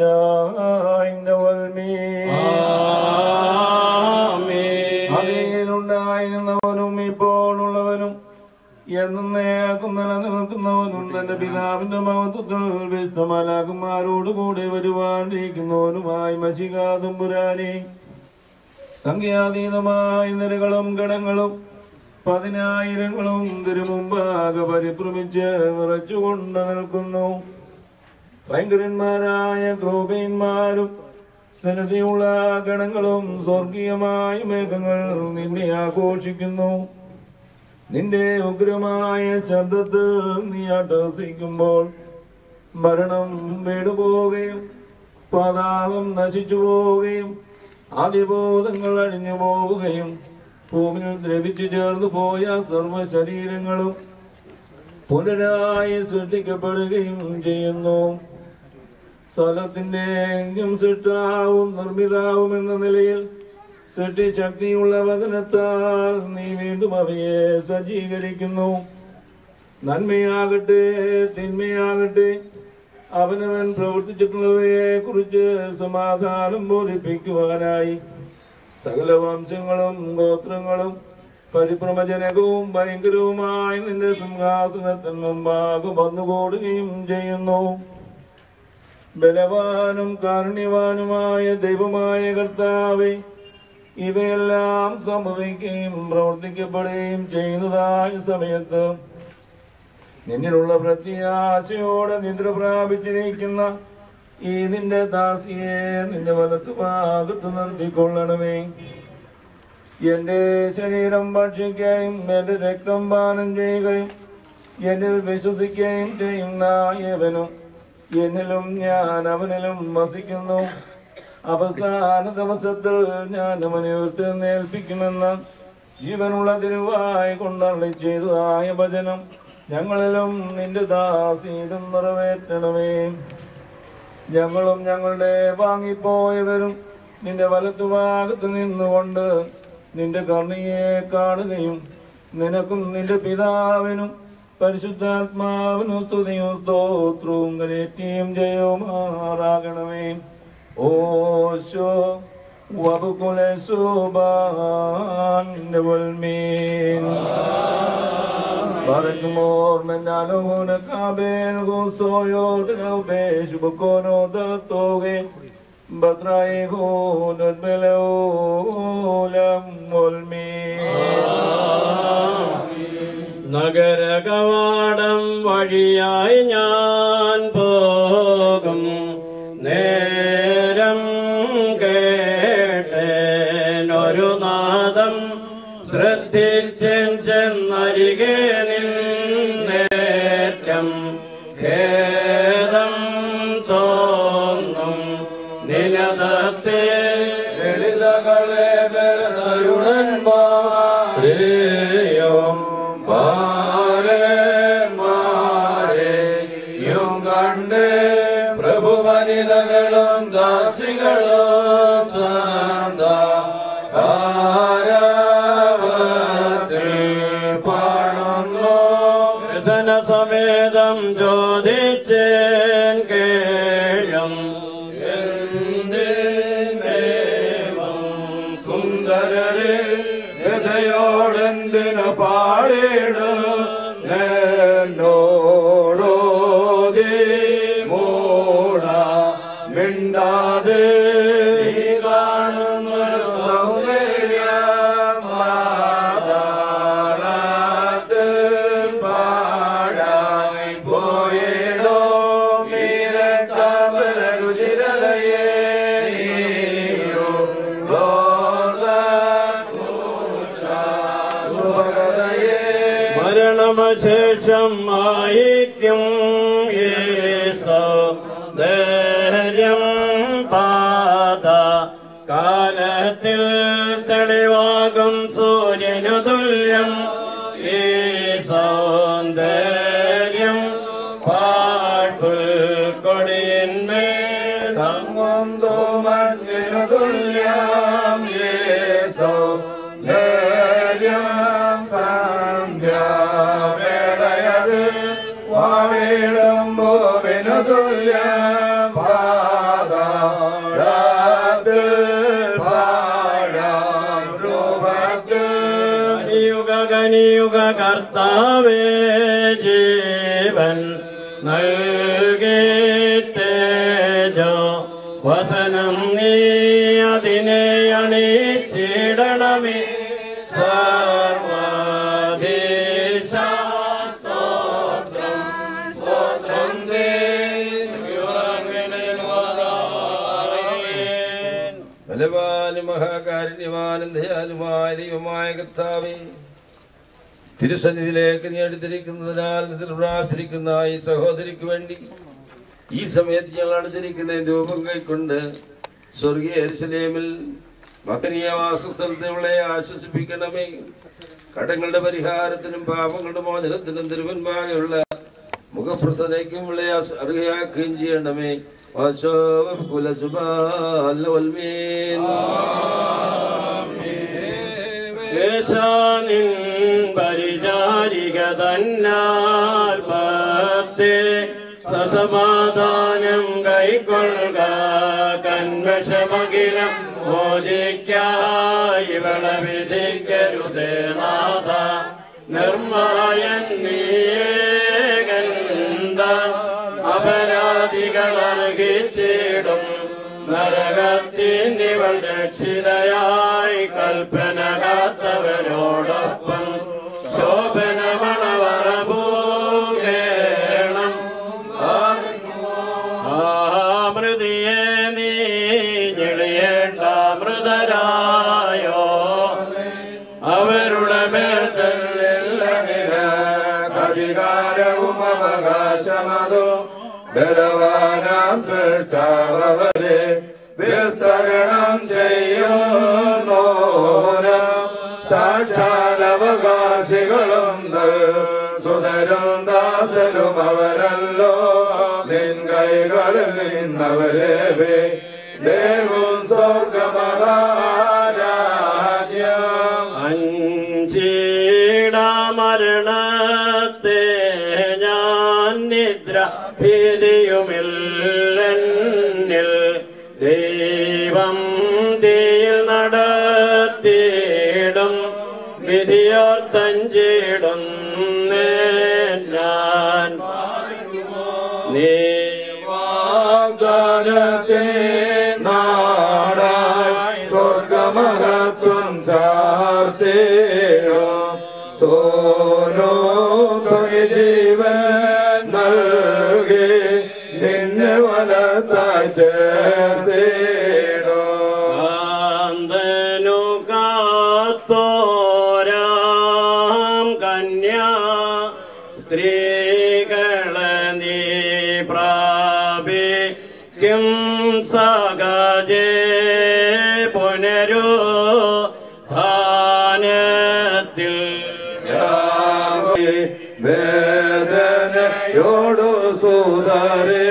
അതിലുണ്ടായിരുന്നവനും ഇപ്പോൾ ഉള്ളവനും എന്നും നേക്കും നിലനിൽക്കുന്നവനും തന്റെ പിതാവിന്റെ മഹത്വത്തിൽ വിശ്വമലാകുമാരോട് കൂടെ വരുവാനിരിക്കുന്നവനുമായി മഷികാതും പുരാനി സംഖ്യാതീതമായ നിരകളും ഗണങ്ങളും പതിനായിരങ്ങളും തിരുമുമ്പാകെ പരിഭ്രമിച്ച് വിറച്ചുകൊണ്ട് നിൽക്കുന്നു ഭയങ്കരന്മാരായ ക്രോപീന്മാരും സന്നദ്ധയുള്ള ഗണങ്ങളും സ്വർഗീയമായ മേഘങ്ങൾ നിന്നെ ആഘോഷിക്കുന്നു നിന്റെ ഉഗ്രമായ ശബ്ദത്തിൽ നീ അട്ടഹസിക്കുമ്പോൾ മരണം വീടുപോവുകയും പാതാളം നശിച്ചു പോവുകയും ആദിബോധങ്ങൾ അഴിഞ്ഞു പോവുകയും ഭൂമിയിൽ ദ്രവിച്ചു ചേർന്നു പോയ സർവ ശരീരങ്ങളും പുനരായി സൃഷ്ടിക്കപ്പെടുകയും ചെയ്യുന്നു സ്ഥലത്തിന്റെ എങ്കും സൃഷ്ടാവും നിർമ്മിതാവും എന്ന നിലയിൽ സൃഷ്ടിശക്തിയുള്ള വചനത്താൽ നീ വീണ്ടും അവയെ സജ്ജീകരിക്കുന്നു നന്മയാകട്ടെ തിന്മയാകട്ടെ അവനവൻ പ്രവർത്തിച്ചിട്ടുള്ളവയെ കുറിച്ച് സമാധാനം ബോധിപ്പിക്കുവാനായി സകല വംശങ്ങളും ഗോത്രങ്ങളും പരിഭ്രമജനകവും ഭയങ്കരവുമായി നിന്റെ സിംഹാസനത്തിൽ മുമ്പാകെ വന്നുകൂടുകയും ചെയ്യുന്നു ബലവാനും കാരുണ്യവാനുമായ ദൈവമായ കർത്താവെ ഇവയെല്ലാം സംഭവിക്കുകയും പ്രവർത്തിക്കപ്പെടുകയും ചെയ്യുന്നതായ സമയത്ത് നിന്നിലുള്ള പ്രത്യാശയോടെ നിദ്ര പ്രാപിച്ചിരിക്കുന്ന ഈ നിന്റെ ദാസിയെ നിന്റെ വലത്ത് ഭാഗത്ത് നിർത്തിക്കൊള്ളണമേ എന്റെ ശരീരം ഭക്ഷിക്കുകയും എന്റെ രക്തം പാനം ചെയ്യുകയും എന്നിൽ വിശ്വസിക്കുകയും ചെയ്യുന്ന ഏവനും എന്നിലും ഞാൻ അവനിലും വസിക്കുന്നു അവസാന ദിവസത്തിൽ ഞാൻ അവനെ ഉയർത്തെഴുന്നേൽപ്പിക്കുമെന്ന് ജീവനുള്ള തിരുവായി കൊണ്ടള്ളി ചെയ്തതായ ഭജനം ഞങ്ങളിലും നിന്റെ ദാസീതും നിറവേറ്റണമേ ഞങ്ങളും ഞങ്ങളുടെ വാങ്ങിപ്പോയവരും നിന്റെ വലത്തുഭാഗത്ത് നിന്നുകൊണ്ട് നിന്റെ കർണിയെ കാണുകയും നിനക്കും നിന്റെ പിതാവിനും പരിശുദ്ധാത്മാവിനും സ്തുതിയും സ്തോത്രവും കരേറ്റിയും ജയവുമാറാകണമേ ഓശോ വബുകുലെ സുബാന്റെ വൽമീൻ Barkmor menalo na kaben go soyo de be shubokono da toge batrai go not belo lam molmi നഗരകവാടം വഴിയായി ഞാൻ പോകും നേരം കേട്ടേനൊരു നാദം ശ്രദ്ധിച്ചെൻ ചെന്നരികെ നിന്നേറ്റം ഖേദം തോന്നും നിനതത്തെ ലളിതകളെ തരുണന്മാരെയും മാരന്മാരെയും കണ്ട് പ്രഭുവനിതകളും ദാസികളും സന്ത മോദി മൂട മിണ്ടാതെ നീ കാണുന്നൊരു സൗന്ദര്യം പാതാളത്തിൽ പാഴായി പോയിടോ മീരത്തമരുചിരതയേ നീയോ മരണമശേഷം മായിക്കും ധൈര്യം പാത കാലത്തിൽ തെളിവാകും സൂര്യനു തുല്യം ഈ സൗന്ദര്യം പാഴ്പുൽ കൊടിയന്മേൽ തങ്ങും തോമഞ്ഞിനു തുല്യം ഈ സൗന്ദര്യം സന്ധ്യാവേളയതിൽ വാഴിടുമ്പോവിനു തുല്യം പാതാളത്തിൽ പാഴാം രൂപത്തിൽ കനിയുഗ കനിയുഗ കർത്താവേ ജീവൻ നൽകിട്ടേജോ വസനം നീ അതിനെ അണിച്ചിടണമേ സർവാധീശ സ്തോത്രം സ്തോത്രം ദേ ബലവാനും മഹാകാരുണ്യവാനും ദയാലുമായ ദൈവമായ കർത്താവേ തിരുസന്നിധിയിലേക്ക് നീ അടുത്തിരിക്കുന്നതിനാൽ നിതിൽ പ്രാർത്ഥിക്കുന്ന ഈ സഹോദരിക്ക് വേണ്ടി ഈ സമയത്ത് ഞങ്ങൾ അടുത്തിരിക്കുന്ന രൂപം കൈക്കൊണ്ട് സ്വർഗീയ എരുസലേമിൽ മകനീയ വാസസ്ഥലത്ത് ഇവളെ ആശ്വസിപ്പിക്കണമേ കടങ്ങളുടെ പരിഹാരത്തിനും പാപങ്ങളുടെ മോചനത്തിനും തിരുവന്മാകെയുള്ള മുഖപ്രസന്നയ്ക്കും ഇവളെ അസ്- അർഹയാക്കുകയും ചെയ്യണമേ വാശോവ കുലസുബാൽമീൻ ശേഷാനിൻ പരിചാരിക തന്നാൽ പത്തേ സസമാധാനം കൈക്കൊള്ളുക കന്മഷമകിലം മോചിക്കായി ഇവള വിധിക്കരുതേ നാഥ നിർമായൻ നീയേകന്ത അപരാധികൾ അർഹിച്ചിടും നരകത്തിനിവൾ രക്ഷിതയായി കൽപ്പന കാത്തവരോടൊപ്പം ശോഭന മണവറ പൂകേണം ആമൃതിയെ നീ ഞെളിയേണ്ട മൃതരായോ അവരുടെ മേൽ തള്ളില്ല അധികാരവും അവകാശമതോ ബലവാനാം സൃഷ്ടാവരെ വിസ്തരണം ചെയ്യുന്നോര സാക്ഷാലവകാശികളും സുതരും ദാസരും അവരല്ലോ നിൻ കൈകളിൽ നിന്നവരെ ദേവും സ്വർഗമഹാരാജ്യം അഞ്ചീട മരണത്തെ ഞാൻ നിദ്ര ഭീതിയുമില്ലെന്നിൽ ദൈവം തീയിൽ നടത്തിയിടും വിധിയോർത്തഞ്ചിടും ഞാൻ നീ വാഗ്ദാനത്തെ നാടായി സ്വർഗമഹത്വം ചാർത്തേഴോ സോനോ തൊഴി ജീവൻ നൽകി നിന്നെ വലത്തായി ചേർത്തേടോ ആന്തനു കാത്തോരാം കന്യാ സ്ത്രീകളെ നീ പ്രാപിക്കും സഗജേ പുനരോ ധാനത്തിൽ വേദനയോടു സുതരേ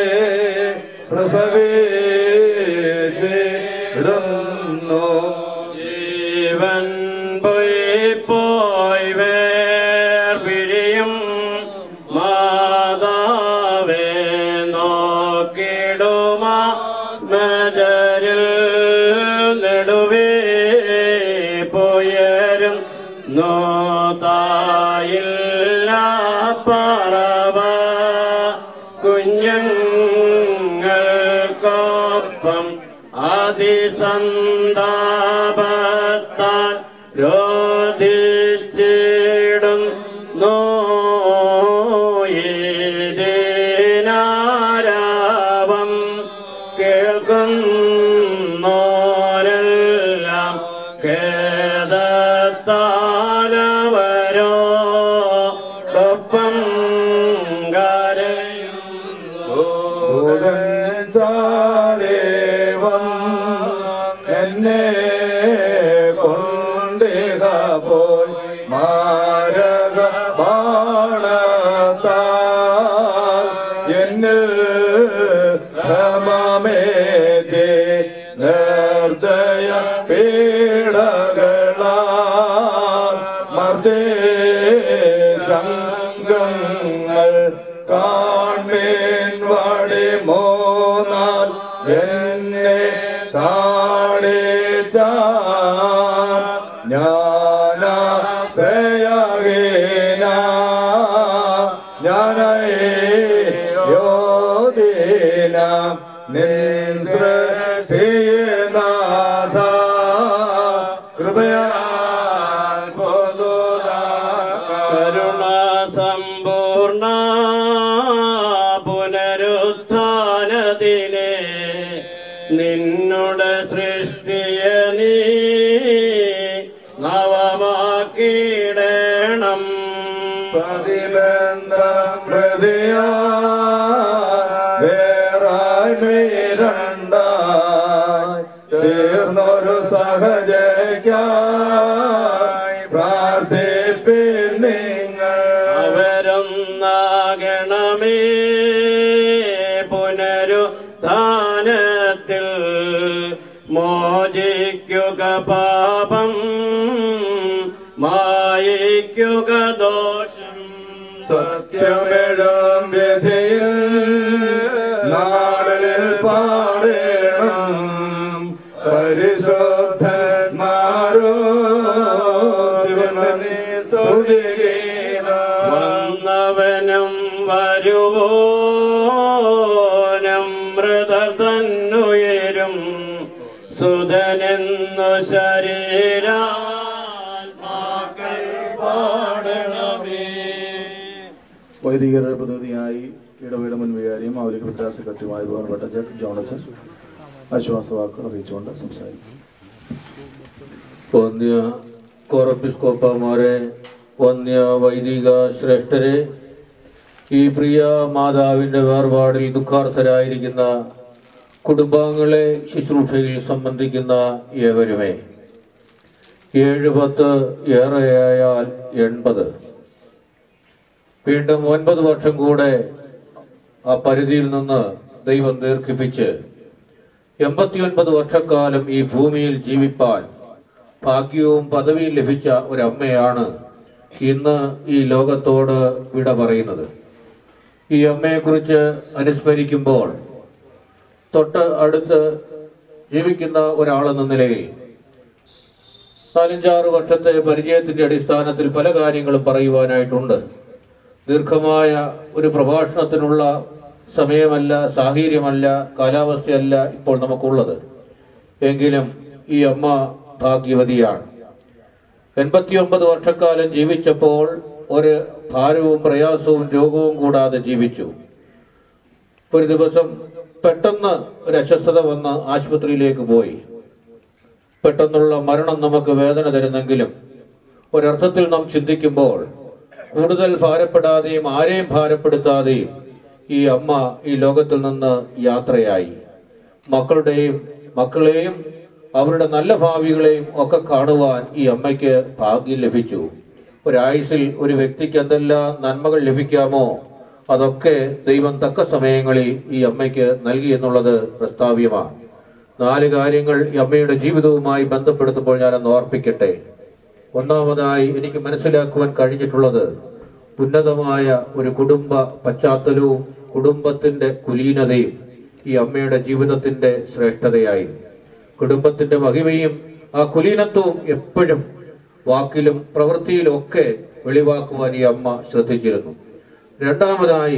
പ്രസവിച്ചിടുന്നു ജീവൻ പോയി പോയി വേർപിരിയും മാതാവേ നോക്കിടുമാ മജരിൽ നെടുവേ പോയരും നോതായില്ല പറവ കുഞ്ഞ ഞങ്ങൾക്കൊപ്പം അതിസന്താപത്താൽ രോധിച്ചിടും നോയിനാരാവം കേൾക്കുന്നോരെല്ലാം ഖേദത്താലവരോടൊപ്പം കരയും എന്നെ കൊണ്ടിക പോയി മാരക ബാണത്താൽ എന്നിൽ ഭ്രമമേകെ നിർദ്ദയ പീഡകളാൽ മർദ്ദേ സംഘങ്ങൾ കാൺമേൻ വടി മോനാൽ എന്നെ താടിച്ച ജ്ഞാനശ്രയഹീന ജ്ഞാനയോദീന നിൻ സൃഷ്ടിനാഥ കൃപയാ കരുണാസമ്പൂർണ പുനരുത്ഥാനത്തിലെ നിന്നുടെ സൃഷ്ടിയ നീ നവമാക്കിയിടണം പ്രതിബന്ധം ഹൃദയ വേറായി മേരണ്ടായി തീർന്നൊരു സഹജയ്ക്കായി പ്രാർത്ഥിപ്പിൻ നിങ്ങൾ അവരൊന്നാകണമേ പുനരുത്ഥാനത്തിൽ മോചിക്കുക പാപം മായിക്കുക ദോഷം സത്യമെഴും വ്യഥയിൽ നാളിൽ പാടേണം പരിശുദ്ധന്മാരോ ദിവനെ സ്തുതിഗീതം വന്നവനും വരുവോനം മൃതർ തന്നുയരും സുതനെന്നു ശരീരാത്മാക്കൾ പാടണമേ വൈദികരുടെ പ്രതിനിധിയായി ഇടവേള മുൻ വികാരിയും അവർക്ക് വിദ്യാ സെക്രട്ടറിയുമായ ബഹുമാനപ്പെട്ട ജെ- ജോണച്ചൻ ആശ്വാസവാക്കുകൾ അറിയിച്ചുകൊണ്ട് സംസാരിക്കും വന്യ കോറപ്പിസ്കോപ്പമാരെ വന്യ വൈദിക ശ്രേഷ്ഠരെ ഈ പ്രിയ മാതാവിൻ്റെ വേർപാടിൽ ദുഃഖാർത്ഥരായിരിക്കുന്ന കുടുംബാംഗങ്ങളെ ശുശ്രൂഷയിൽ സംബന്ധിക്കുന്ന ഏവരുമേ ഏഴ് പത്ത് ഏറെയായാൽ എൺപത് വീണ്ടും ഒൻപത് വർഷം കൂടെ ആ പരിധിയിൽ നിന്ന് ദൈവം ദീർഘിപ്പിച്ച് എൺപത്തിയൊൻപത് വർഷക്കാലം ഈ ഭൂമിയിൽ ജീവിപ്പാൻ ഭാഗ്യവും പദവിയും ലഭിച്ച ഒരമ്മയാണ് ഇന്ന് ഈ ലോകത്തോട് വിട പറയുന്നത് ഈ അമ്മയെക്കുറിച്ച് അനുസ്മരിക്കുമ്പോൾ തൊട്ട് അടുത്ത് ജീവിക്കുന്ന ഒരാളെന്ന നിലയിൽ നാലഞ്ചാറ് വർഷത്തെ പരിചയത്തിന്റെ അടിസ്ഥാനത്തിൽ പല കാര്യങ്ങളും പറയുവാനായിട്ടുണ്ട് ദീർഘമായ ഒരു പ്രഭാഷണത്തിനുള്ള സമയമല്ല സാഹചര്യമല്ല കാലാവസ്ഥയല്ല ഇപ്പോൾ നമുക്കുള്ളത് എങ്കിലും ഈ അമ്മ ഭാഗ്യവതിയാണ് എൺപത്തിയൊമ്പത് വർഷക്കാലം ജീവിച്ചപ്പോൾ ഒരു ഭാരവും പ്രയാസവും രോഗവും കൂടാതെ ജീവിച്ചു ഒരു ദിവസം പെട്ടെന്ന് ഒരു അസ്വസ്ഥത വന്ന് ആശുപത്രിയിലേക്ക് പോയി പെട്ടെന്നുള്ള മരണം നമുക്ക് വേദന തരുന്നെങ്കിലും ഒരർത്ഥത്തിൽ നാം ചിന്തിക്കുമ്പോൾ കൂടുതൽ ഭാരപ്പെടാതെയും ആരെയും ഭാരപ്പെടുത്താതെയും ഈ അമ്മ ഈ ലോകത്തിൽ നിന്ന് യാത്രയായി മക്കളുടെയും മക്കളെയും അവരുടെ നല്ല ഭാവികളെയും ഒക്കെ കാണുവാൻ ഈ അമ്മയ്ക്ക് ഭാഗ്യം ലഭിച്ചു ഒരായുസിൽ ഒരു വ്യക്തിക്ക് എന്തെല്ലാം നന്മകൾ ലഭിക്കാമോ അതൊക്കെ ദൈവം തക്ക സമയങ്ങളിൽ ഈ അമ്മയ്ക്ക് നൽകി എന്നുള്ളത് പ്രസ്താവ്യമാണ് നാല് കാര്യങ്ങൾ ഈ അമ്മയുടെ ജീവിതവുമായി ബന്ധപ്പെടുത്തുമ്പോൾ ഞാനൊന്ന് ഓർപ്പിക്കട്ടെ ഒന്നാമതായി എനിക്ക് മനസ്സിലാക്കുവാൻ കഴിഞ്ഞിട്ടുള്ളത് ഉന്നതമായ ഒരു കുടുംബ പശ്ചാത്തലവും കുടുംബത്തിന്റെ കുലീനതയും ഈ അമ്മയുടെ ജീവിതത്തിന്റെ ശ്രേഷ്ഠതയായി കുടുംബത്തിന്റെ മഹിമയും ആ കുലീനത്വവും എപ്പോഴും വാക്കിലും പ്രവൃത്തിയിലും ഒക്കെ വെളിവാക്കുവാൻ ഈ അമ്മ ശ്രദ്ധിച്ചിരുന്നു രണ്ടാമതായി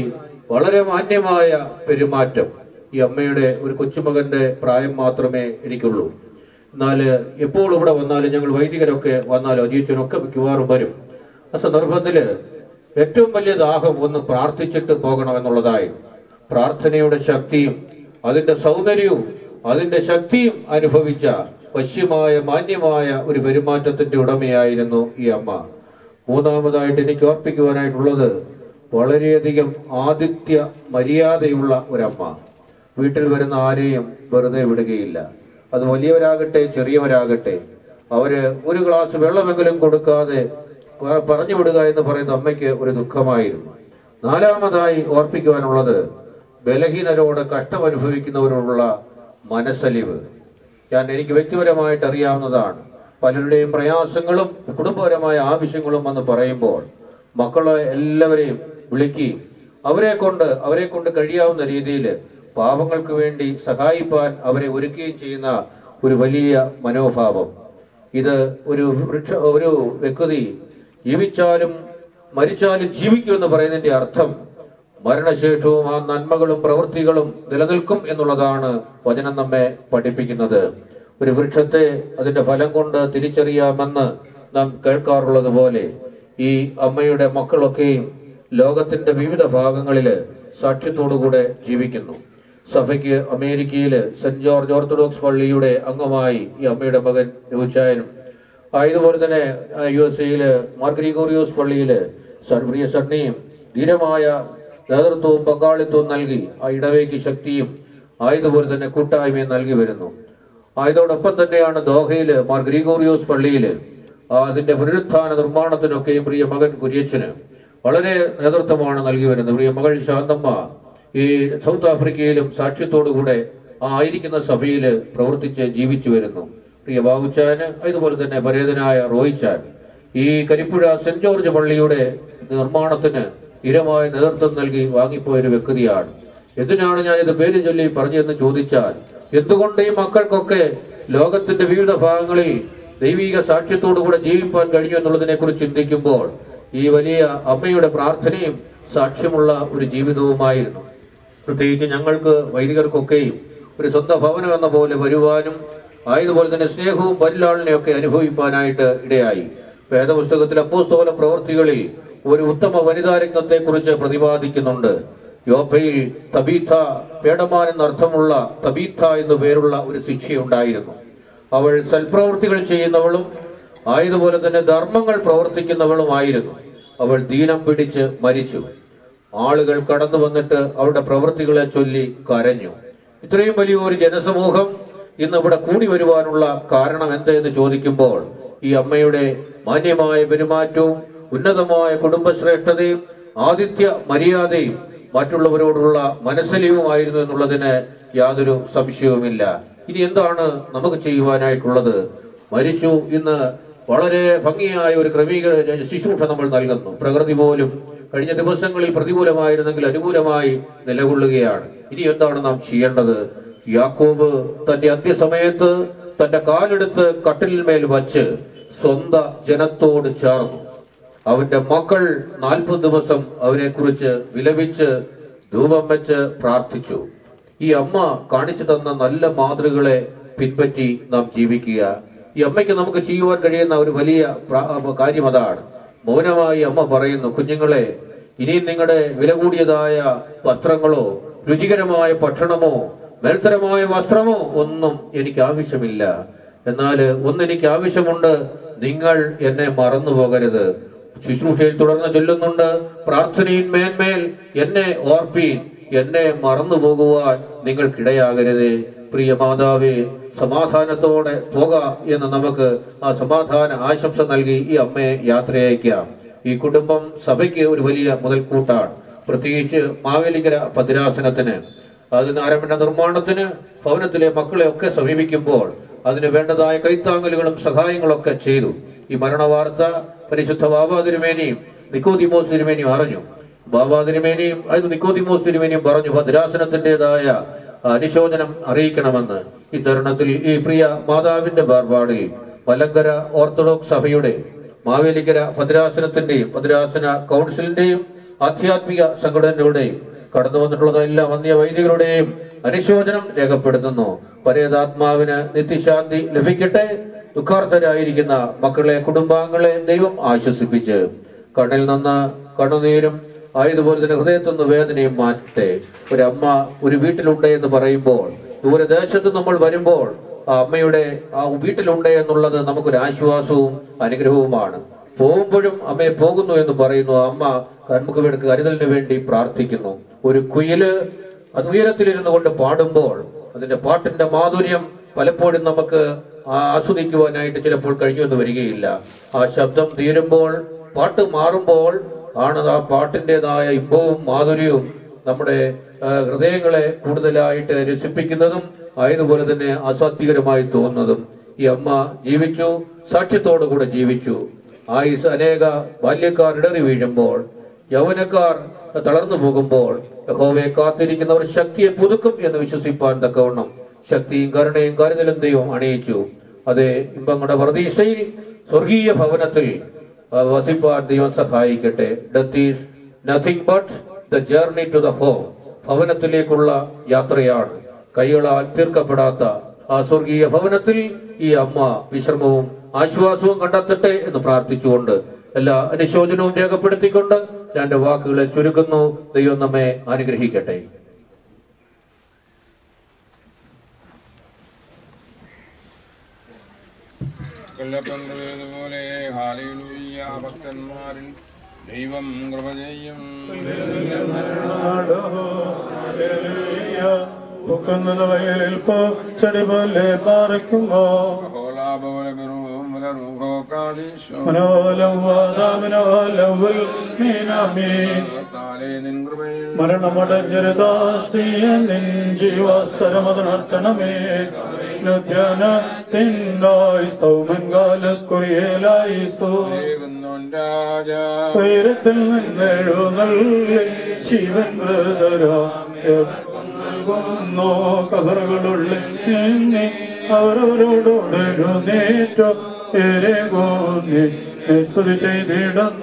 വളരെ മാന്യമായ പെരുമാറ്റം ഈ അമ്മയുടെ ഒരു കൊച്ചുമകന്റെ പ്രായം മാത്രമേ എനിക്കുള്ളൂ എന്നാൽ എപ്പോൾ ഇവിടെ വന്നാലും ഞങ്ങൾ വൈദികരൊക്കെ വന്നാലും അജീച്ചനൊക്കെ മിക്കവാറും വരും ആ സന്ദർഭത്തിൽ ഏറ്റവും വലിയ ദാഹം ഒന്ന് പ്രാർത്ഥിച്ചിട്ട് പോകണമെന്നുള്ളതായി പ്രാർത്ഥനയുടെ ശക്തിയും അതിന്റെ സൗന്ദര്യവും അതിന്റെ ശക്തിയും അനുഭവിച്ച വശ്യമായ മാന്യമായ ഒരു പെരുമാറ്റത്തിന്റെ ഉടമയായിരുന്നു ഈ അമ്മ മൂന്നാമതായിട്ട് എനിക്ക് ഓർപ്പിക്കുവാനായിട്ടുള്ളത് വളരെയധികം ആതിഥ്യ മര്യാദയുള്ള ഒരമ്മ വീട്ടിൽ വരുന്ന ആരെയും വെറുതെ വിടുകയില്ല അത് വലിയവരാകട്ടെ ചെറിയവരാകട്ടെ അവര് ഒരു ഗ്ലാസ് വെള്ളമെങ്കിലും കൊടുക്കാതെ പ- പറഞ്ഞു വിടുക എന്ന് പറയുന്ന അമ്മയ്ക്ക് ഒരു ദുഃഖമായിരുന്നു നാലാമതായി ഓർപ്പിക്കുവാനുള്ളത് ബലഹീനരോട് കഷ്ടം അനുഭവിക്കുന്നവരോടുള്ള മനസ്സലിവ് ഞാൻ എനിക്ക് വ്യക്തിപരമായിട്ട് അറിയാവുന്നതാണ് പലരുടെയും പ്രയാസങ്ങളും കുടുംബപരമായ ആവശ്യങ്ങളും എന്ന് പറയുമ്പോൾ മക്കളെ എല്ലാവരെയും വിളിക്കുകയും അവരെ കൊണ്ട് അവരെ കൊണ്ട് കഴിയാവുന്ന രീതിയിൽ പാവങ്ങൾക്ക് വേണ്ടി സഹായിപ്പാൻ അവരെ ഒരുക്കുകയും ചെയ്യുന്ന ഒരു വലിയ മനോഭാവം ഇത് ഒരു വൃക്ഷ ഒരു വ്യക്തി ജീവിച്ചാലും മരിച്ചാലും ജീവിക്കുമെന്ന് പറയുന്നതിന്റെ അർത്ഥം മരണശേഷവും ആ നന്മകളും പ്രവൃത്തികളും നിലനിൽക്കും എന്നുള്ളതാണ് വചനം നമ്മെ പഠിപ്പിക്കുന്നത് ഒരു വൃക്ഷത്തെ അതിന്റെ ഫലം കൊണ്ട് തിരിച്ചറിയാമെന്ന് നാം കേൾക്കാറുള്ളത് പോലെ ഈ അമ്മയുടെ മക്കളൊക്കെയും ലോകത്തിന്റെ വിവിധ ഭാഗങ്ങളില് സാക്ഷ്യത്തോടുകൂടെ ജീവിക്കുന്നു സഭയ്ക്ക് അമേരിക്കയില് സെന്റ് ജോർജ് ഓർത്തഡോക്സ് പള്ളിയുടെ അംഗമായി ഈ അമ്മയുടെ മകൻ യോച്ചായനും ആയതുപോലെ തന്നെ യു എസ് എയില് മാർഗ്രിഗോറിയോസ് പള്ളിയില് സർ- പ്രിയ സണ്ണിയും ധീരമായ നേതൃത്വവും പങ്കാളിത്തവും നൽകി ആ ഇടവേക്ക് ശക്തിയും ആയതുപോലെ തന്നെ കൂട്ടായ്മയും നൽകി വരുന്നു ആയതോടൊപ്പം തന്നെയാണ് ദോഹയില് മാർ ഗ്രിഗോറിയോസ് പള്ളിയില് ആ അതിന്റെ പുനരുത്ഥാന നിർമ്മാണത്തിനൊക്കെയും പ്രിയ മകൻ കുര്യച്ചന് വളരെ നേതൃത്വമാണ് നൽകി വരുന്നത് പ്രിയ മകൾ ശാന്തമ്മ ഈ സൗത്ത് ആഫ്രിക്കയിലും സാക്ഷ്യത്തോടുകൂടെ ആ ആയിരിക്കുന്ന സഭയില് പ്രവർത്തിച്ച് ജീവിച്ചു വരുന്നു പ്രിയ ബാബുച്ചാന് അതുപോലെ തന്നെ പരേതനായ റോയിച്ചാൻ ഈ കരിപ്പുഴ സെന്റ് ജോർജ് പള്ളിയുടെ നിർമ്മാണത്തിന് സ്ഥിരമായ നേതൃത്വം നൽകി വാങ്ങിപ്പോയ ഒരു വ്യക്തിയാണ് എന്തിനാണ് ഞാൻ ഇത് പേര് ചൊല്ലി പറഞ്ഞതെന്ന് ചോദിച്ചാൽ എന്തുകൊണ്ട് ഈ മക്കൾക്കൊക്കെ ലോകത്തിന്റെ വിവിധ ഭാഗങ്ങളിൽ ദൈവിക സാക്ഷ്യത്തോടുകൂടെ ജീവിപ്പാൻ കഴിഞ്ഞു എന്നുള്ളതിനെ കുറിച്ച് ചിന്തിക്കുമ്പോൾ ഈ വലിയ അമ്മയുടെ പ്രാർത്ഥനയും സാക്ഷ്യമുള്ള ഒരു ജീവിതവുമായിരുന്നു പ്രത്യേകിച്ച് ഞങ്ങൾക്ക് വൈദികർക്കൊക്കെയും ഒരു സ്വന്തം ഭവനം എന്ന പോലെ വരുവാനും ആയതുപോലെ തന്നെ സ്നേഹവും പരിലാളനെയൊക്കെ അനുഭവിപ്പാനായിട്ട് ഇടയായി വേദപുസ്തകത്തിലെ അപ്പോസ്തോല പ്രവൃത്തികളിൽ ഒരു ഉത്തമ വനിതാ രംഗത്തെ കുറിച്ച് പ്രതിപാദിക്കുന്നുണ്ട് യോപ്പയിൽ തബീഥ പേടമാൻ എന്നർത്ഥമുള്ള തബീഥ എന്നു പേരുള്ള ഒരു ശിക്ഷയുണ്ടായിരുന്നു അവൾ സൽപ്രവൃത്തികൾ ചെയ്യുന്നവളും ആയതുപോലെ തന്നെ ധർമ്മങ്ങൾ പ്രവർത്തിക്കുന്നവളുമായിരുന്നു അവൾ ദീനം പിടിച്ച് മരിച്ചു ആളുകൾ കടന്നു വന്നിട്ട് അവരുടെ പ്രവൃത്തികളെ ചൊല്ലി കരഞ്ഞു ഇത്രയും വലിയ ഒരു ജനസമൂഹം ഇന്ന് ഇവിടെ കൂടി വരുവാനുള്ള കാരണം എന്തെന്ന് ചോദിക്കുമ്പോൾ ഈ അമ്മയുടെ മാന്യമായ പെരുമാറ്റവും ഉന്നതമായ കുടുംബശ്രേഷ്ഠതയും ആതിഥ്യ മര്യാദയും മറ്റുള്ളവരോടുള്ള മനസ്സലിവുമായിരുന്നു എന്നുള്ളതിന് യാതൊരു സംശയവുമില്ല ഇനി എന്താണ് നമുക്ക് ചെയ്യുവാനായിട്ടുള്ളത് മരിച്ചു ഇന്ന് വളരെ ഭംഗിയായ ഒരു ക്രമീകരണ ശുശ്രൂഷ നമ്മൾ നൽകുന്നു പ്രകൃതി പോലും കഴിഞ്ഞ ദിവസങ്ങളിൽ പ്രതികൂലമായിരുന്നെങ്കിൽ അനുകൂലമായി നിലകൊള്ളുകയാണ് ഇനി എന്താണ് നാം ചെയ്യേണ്ടത് യാക്കോബ് തന്റെ അന്ത്യസമയത്ത് തന്റെ കാലെടുത്ത് കട്ടിലിന്മേൽ വച്ച് സ്വന്ത ജനത്തോട് ചേർന്നു അവന്റെ മക്കൾ നാൽപ്പത് ദിവസം അവനെ കുറിച്ച് വിലപിച്ച് ധൂപം വെച്ച് പ്രാർത്ഥിച്ചു ഈ അമ്മ കാണിച്ചു തന്ന നല്ല മാതൃകളെ പിൻപറ്റി നാം ജീവിക്കുക ഈ അമ്മയ്ക്ക് നമുക്ക് ചെയ്യുവാൻ കഴിയുന്ന ഒരു വലിയ പ്ര- കാര്യം അതാണ് മൗനമായി അമ്മ പറയുന്നു കുഞ്ഞുങ്ങളെ ഇനിയും നിങ്ങളുടെ വില കൂടിയതായ വസ്ത്രങ്ങളോ രുചികരമായ ഭക്ഷണമോ മത്സരമായ വസ്ത്രമോ ഒന്നും എനിക്ക് ആവശ്യമില്ല എന്നാൽ ഒന്നെനിക്ക് ആവശ്യമുണ്ട് നിങ്ങൾ എന്നെ മറന്നു പോകരുത് ശുശ്രൂഷയിൽ തുടർന്ന് ചൊല്ലുന്നുണ്ട് പ്രാർത്ഥനയിൽ മേന്മേൽ എന്നെ ഓർപ്പീൻ എന്നെ മറന്നു പോകുവാൻ നിങ്ങൾക്കിടയാകരുതേ പ്രിയ മാതാവേ സമാധാനത്തോടെ പോക എന്ന് നമുക്ക് ആ സമാധാന ആശംസ നൽകി ഈ അമ്മയെ യാത്രയയക്കാം ഈ കുടുംബം സഭയ്ക്ക് ഒരു വലിയ മുതൽക്കൂട്ടാണ് പ്രത്യേകിച്ച് മാവേലിക്കര ഭദ്രാസനത്തിന് അതിന് ആരംഭ നിർമ്മാണത്തിന് ഭവനത്തിലെ മക്കളെ ഒക്കെ സമീപിക്കുമ്പോൾ അതിന് വേണ്ടതായ കൈത്താങ്ങലുകളും സഹായങ്ങളൊക്കെ ചെയ്തു ഈ മരണവാർത്ത പരിശുദ്ധ ബാബാ തിരുമേനിയും നിക്കോദിമോസ് തിരുമേനിയും അറിഞ്ഞു ബാബാ തിരുമേനിയും അത് നിക്കോദിമോസ് തിരുമേനിയും പറഞ്ഞു ഭദ്രാസനത്തിൻ്റെതായ അനുശോചനം അറിയിക്കണമെന്ന് ഈ തരുണത്തിൽ ഈ പ്രിയ മാതാവിന്റെ വേർപാടിൽ മലങ്കര ഓർത്തഡോക്സ് സഭയുടെ മാവേലിക്കര ഭദ്രാസനത്തിന്റെയും ഭദ്രാസന കൗൺസിലിന്റെയും ആധ്യാത്മിക സംഘടനകളുടെയും കടന്നു വന്നിട്ടുള്ള എല്ലാ വന്യ വൈദികരുടെയും അനുശോചനം രേഖപ്പെടുത്തുന്നു പരേതാത്മാവിന് നിത്യശാന്തി ലഭിക്കട്ടെ ദുഃഖാർത്ഥരായിരിക്കുന്ന മക്കളെ കുടുംബാംഗങ്ങളെ ദൈവം ആശ്വസിപ്പിച്ച് കണ്ണിൽ നിന്ന് കണ്ണുനീരും ആയതുപോലെ തന്നെ ഹൃദയത്തിൽ നിന്ന് വേദനയും മാറ്റട്ടെ ഒരമ്മ ഒരു വീട്ടിലുണ്ട് എന്ന് പറയുമ്പോൾ ദൂരദേശത്ത് നമ്മൾ വരുമ്പോൾ ആ അമ്മയുടെ ആ വീട്ടിലുണ്ട് എന്നുള്ളത് നമുക്കൊരു ആശ്വാസവും അനുഗ്രഹവുമാണ് പോകുമ്പോഴും അമ്മയെ പോകുന്നു എന്ന് പറയുന്നു അമ്മ നമുക്ക് വേണ്ടി കരുതലിന് വേണ്ടി പ്രാർത്ഥിക്കുന്നു ഒരു കുയില് അത് ഉയരത്തിലിരുന്നു കൊണ്ട് പാടുമ്പോൾ അതിന്റെ പാട്ടിന്റെ മാധുര്യം പലപ്പോഴും നമുക്ക് ആ- ആസ്വദിക്കുവാനായിട്ട് ചിലപ്പോൾ കഴിഞ്ഞു എന്ന് വരികയില്ല ആ ശബ്ദം തീരുമ്പോൾ പാട്ട് മാറുമ്പോൾ ആണ് ആ പാട്ടിൻ്റെതായ ഇമ്പവും മാധുര്യവും നമ്മുടെ ആ, ഹൃദയങ്ങളെ കൂടുതലായിട്ട് രസിപ്പിക്കുന്നതും ആയതുപോലെ തന്നെ അസാധ്യകരമായി തോന്നുന്നതും ഈ അമ്മ ജീവിച്ചു സാക്ഷ്യത്തോടു കൂടെ ജീവിച്ചു ആയുസ് അനേക ബാല്യക്കാർ ഇടറി വീഴുമ്പോൾ യൗവനക്കാർ തളർന്നു പോകുമ്പോൾ യഹോവയെ കാത്തിരിക്കുന്നവർ ശക്തിയെ പുതുക്കും എന്ന് വിശ്വസിപ്പാൻ തക്കവണ്ണം ശക്തിയും കരുണയും കരുതലും ദൈവം അണിയിച്ചു അതെ ഇമ്പങ്ങളുടെ പ്രതീക്ഷയിൽ സ്വർഗീയ ഭവനത്തിൽ ആ, വസിപ്പാൻ ദൈവം സഹായിക്കട്ടെ death is nothing but the journey to the home ഭവനത്തിലേക്കുള്ള യാത്രയാണ് കൈകളാൽ തീർക്കപ്പെടാത്ത ആ സ്വർഗീയ ഭവനത്തിൽ ഈ അമ്മ വിശ്രമവും ആശ്വാസവും കണ്ടെത്തട്ടെ എന്ന് പ്രാർത്ഥിച്ചുകൊണ്ട് എല്ലാ അനുശോചനവും രേഖപ്പെടുത്തിക്കൊണ്ട് ഞാൻ എന്റെ വാക്കുകളെ ചുരുക്കുന്നു ദൈവം നമ്മെ അനുഗ്രഹിക്കട്ടെ കൊല്ലപ്പെട്ടതുപോലെ ഹാലയിലൂയ്യ ഭക്തന്മാരിൽ ദൈവം കൃപ ചെയ്യും പൊക്കുന്നത് വയലിൽ പോ ചെടി പോലെ പാറയ്ക്കുമ്പോ മനോലം വാദാമിനോലവുൽ മീനാമീ മരണമടഞ്ഞൊരുദാസിയ നിൻ ജീവാസരമതണർത്തണമേ ധ്യാന തിന്നായി സ്തൗമൻകാലസ്കുറിയേലായിസോ ഉയരത്തിൽ നിന്നെഴുന്നള്ളി ശിവൻ മൃതരാ നൽകുന്നു കബറുകളുള്ളിൽ നിന്നെ അവരവരോടൊരു നേറ്റോ എരേകോന്നി സ്തുതി ചെയ്തിടുന്നു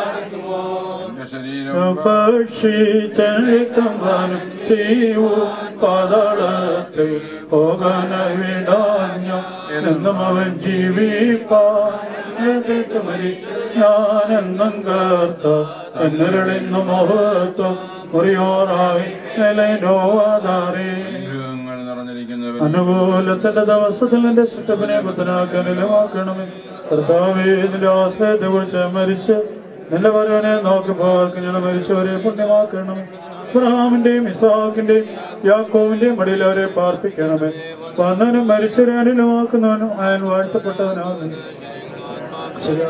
ഭക്ഷിച്ചഴിക്കമ്പാനും ചെയ്യൂ പാതാളത്തിൽ പോകാന വിടാഞ്ഞു എന്നും അവൻ ജീവിപ്പാട്ട് മരിച്ചു ഞാനെന്നും കേർത്ത എന്നരളിന്നു മഹത്വം മുറിയോറായി നിലനോ ആധാരേ അനുകൂലത്തിന്റെ ദിവസത്തിൽ എന്റെ ശിഷ്ടപ്പിനെ ബുദ്ധനാക്കനിലുമാക്കണമേ കർത്താവേ നിന്റെ ആശ്രയത്തെ കുറിച്ച് മരിച്ച് നിന്റെ വരവനെ നോക്കുമ്പോൾ ഞങ്ങൾ മരിച്ചവരെ പുണ്യമാക്കണമേ ഇബ്രാഹിമിന്റെയും ഇസാഖിന്റെയും യാക്കോവിന്റെയും മടിയിൽ അവരെ പാർപ്പിക്കണമേ വന്നവനും മരിച്ചവരെ അനുലമാക്കുന്നവനും അയാൾ വാഴ്ത്തപ്പെട്ടവനാകുന്നു ശരി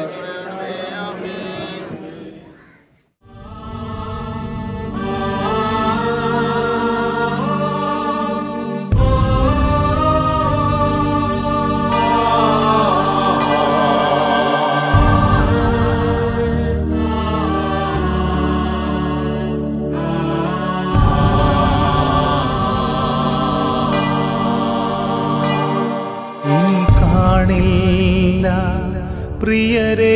ഇനി കാണില്ല പ്രിയരെ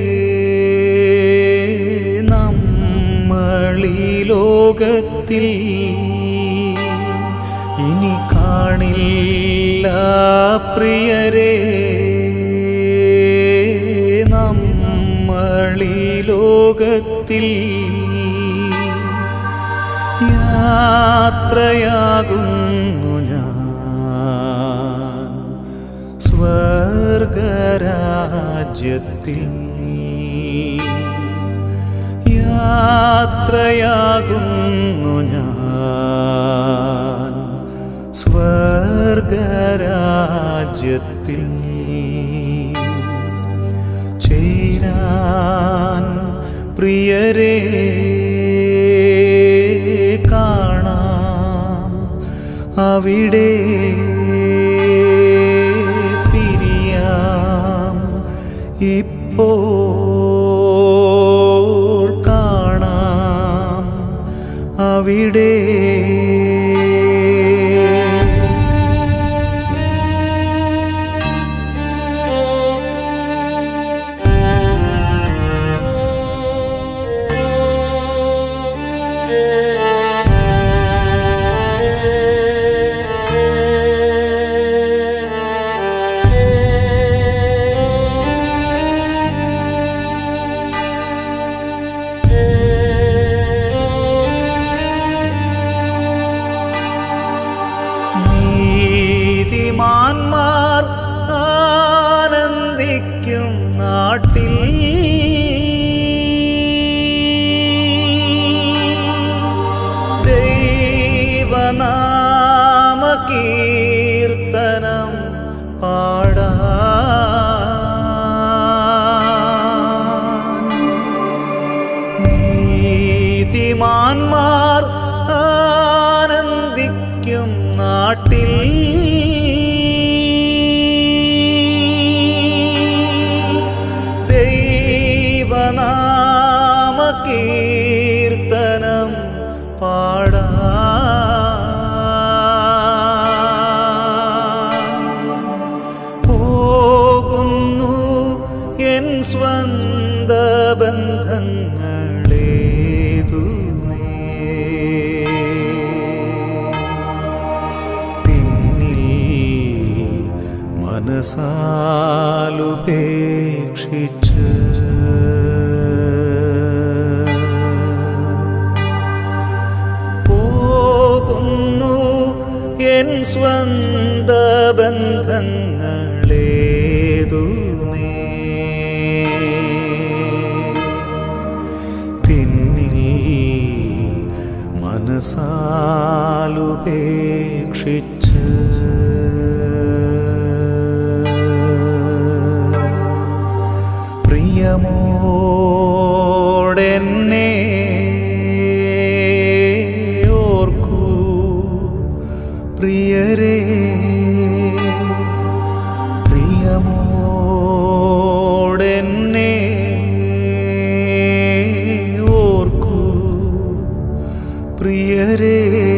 നമ്മളീ ലോകത്തിൽ ഇനി കാണില്ല പ്രിയരെ നമ്മളീ ലോകത്തിൽ യാത്രയാകുന്നു ഞാൻ സ്വർഗരാജ്യത്തിൽ യാത്രയാകുന്നു ഞാൻ സ്വർഗരാജ്യത്തിൽ ചേരാൻ പ്രിയരെ കാണാം അവിടെ പിരിയാം ഇപ്പോൾ കാണാം അവിടെ നീതിമാന്മാർ ആനന്ദിക്കും നാട്ടിൽ ദൈവനാമ കീർത്തനം പാടാ നീതിമാന്മാർ ആനന്ദിക്കും നാട്ടിൽ ദൈവനാമ കീർത്തനം പാടാ പോകുന്നു എൻ സ്വന്ത ബന്ധങ്ങളേതു പിന്നിൽ മനസാലുപേക്ഷിച്ച് പോകുന്നു എൻ സ്വന്ത ബന്ധങ്ങളേതു പിന്നിൽ മനസാലുപേക്ഷിച്ച് പ്രിയമോടെന്നെ ഓർക്കൂ പ്രിയരേ പ്രിയമോടെന്നെ ഓർക്കൂ പ്രിയരേ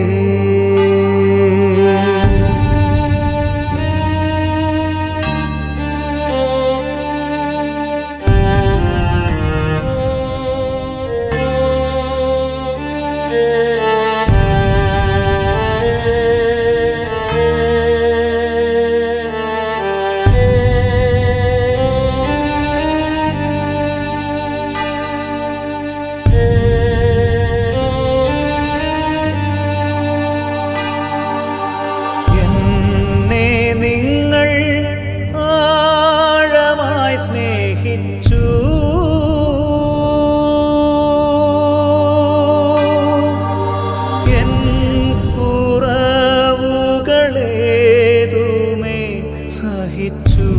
എന്നെ നിങ്ങൾ ആഴമായി സ്നേഹിച്ചു എൻ കുറവുകളേതുമേ സഹിച്ചു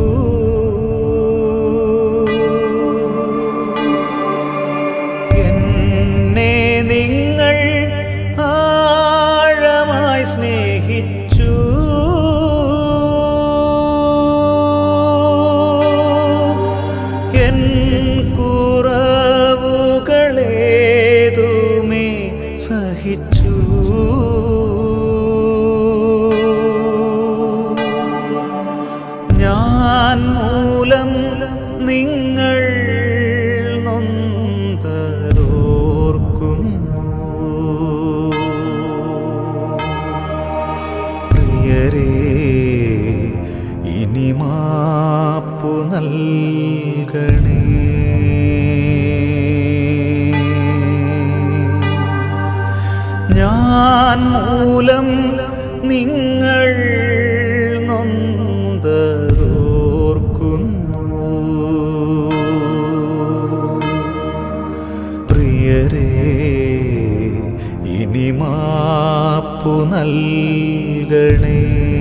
എന്നെ നിങ്ങൾ ആഴമായി സ്നേഹിച്ചു എൻ കുറവുകളേതുമേ സഹിച്ചു ഞാൻ മൂലം നിങ്ങൾ നൊന്തതോർക്കുന്നു പ്രിയരേ ഇനി മാപ്പു നൽകണേ ഞാൻ മൂലം നിങ്ങൾ നൊന്തതോർക്കുന്നു പ്രിയരേ ഇനി മാപ്പു നൽകണേ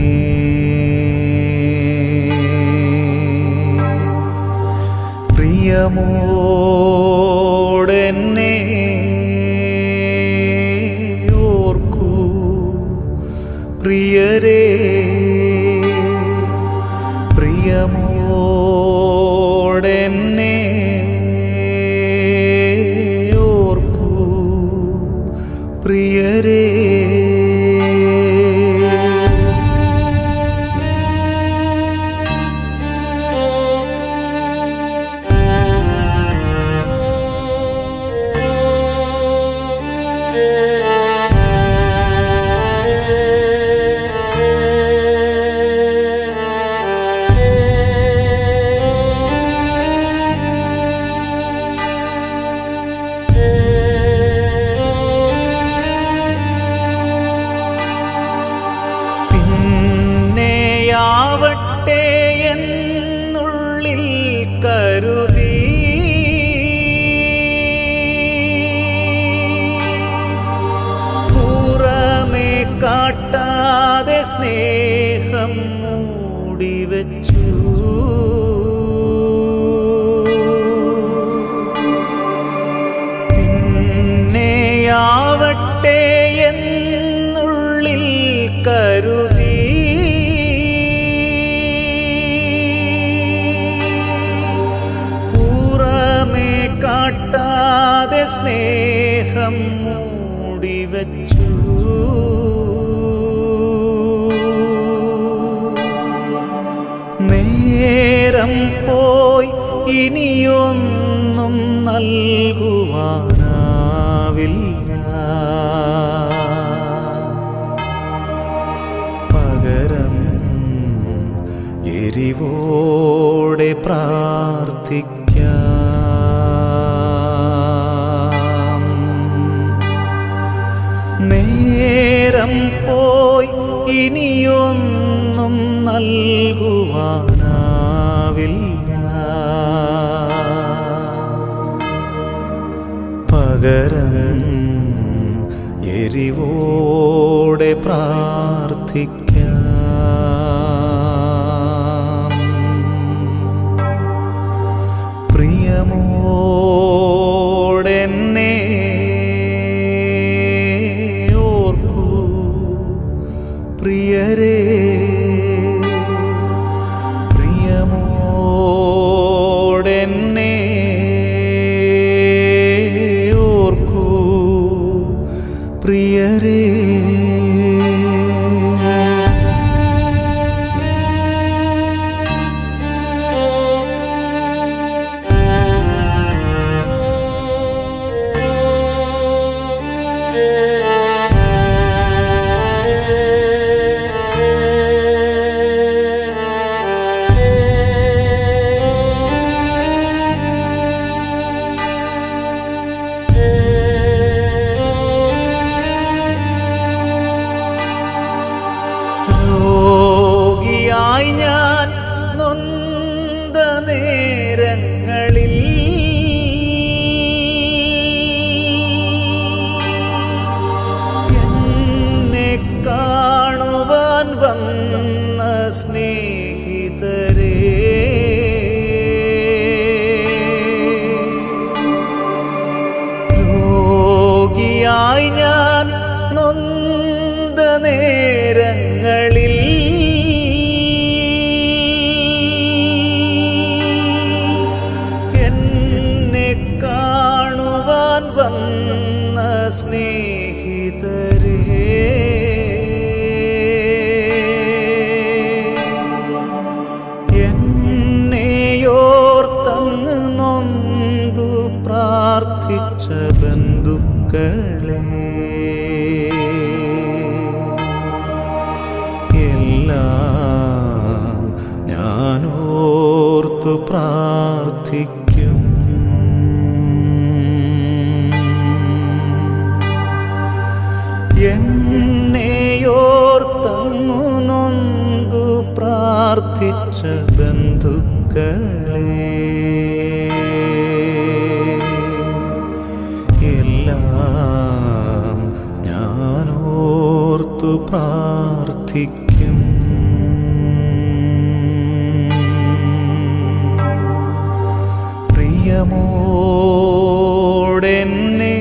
പ്രിയമോടെന്നെ ഓർക്കൂ പ്രിയരേ പ്രിയമോടെന്നെ ഓർക്കൂ പ്രിയരേ Yeah. സ്നേഹം മൂടിവെച്ചു പിന്നെയാവട്ടെ എന്നുള്ളിൽ കരുതി പുറമേ കാട്ടാതെ സ്നേഹം മൂടിവെച്ചു നേരം പോയി ഇനിയൊന്നും നൽകുവാനാവില്ല പകരം എരിവോടെ പ്രാർത്ഥിക്കാം നേരം പോയി ഇനിയൊന്നും നൽകുവാനാവില്ല പകരം എരിവോടെ പ്രാർത്ഥിക്കാം പ്രിയമോടെന്നെ ഓർക്കൂ പ്രിയരേ പ്രിയമോടെന്നെ ഓർക്കൂ പ്രിയരേ രോഗിയായി ഞാൻ നൊന്ത നേരങ്ങളിൽ എന്നെ കാണുവാൻ വന്ന സ്നേഹിതരേ രോഗിയായി ഞാൻ നൊന്ത നേരങ്ങളിൽ എന്നെ കാണുവാൻ വന്ന സ്നേഹിതരേ എന്നെയോർത്തങ്ങ് നൊന്തു പ്രാർത്ഥിച്ച ബന്ധുക്കളെ എല്ലാം ഞാനോർത്തു പ്രാർത്ഥിക്കും എന്നെയോർത്തങ്ങു നൊന്തു പ്രാർത്ഥിച്ച ബന്ധുക്കളെ എല്ലാം ഞാനോർത്തു പ്രാർത്ഥിക്കും പ്രിയമോടെന്നെ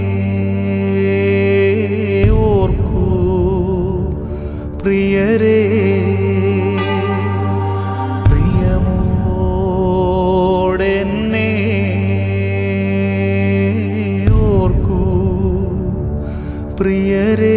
ഓർക്കൂ പ്രിയരേ പ്രിയമോടെന്നെ ഓർക്കൂ പ്രിയരേ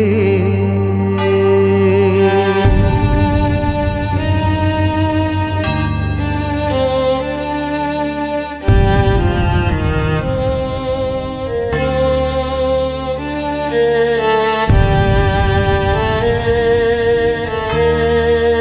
Yeah.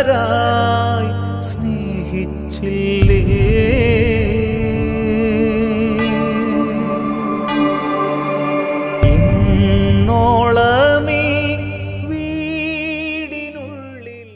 ദാസരായി സ്നേഹിച്ചില്ലേ ഇന്നോളമീ വീടിനുള്ളിൽ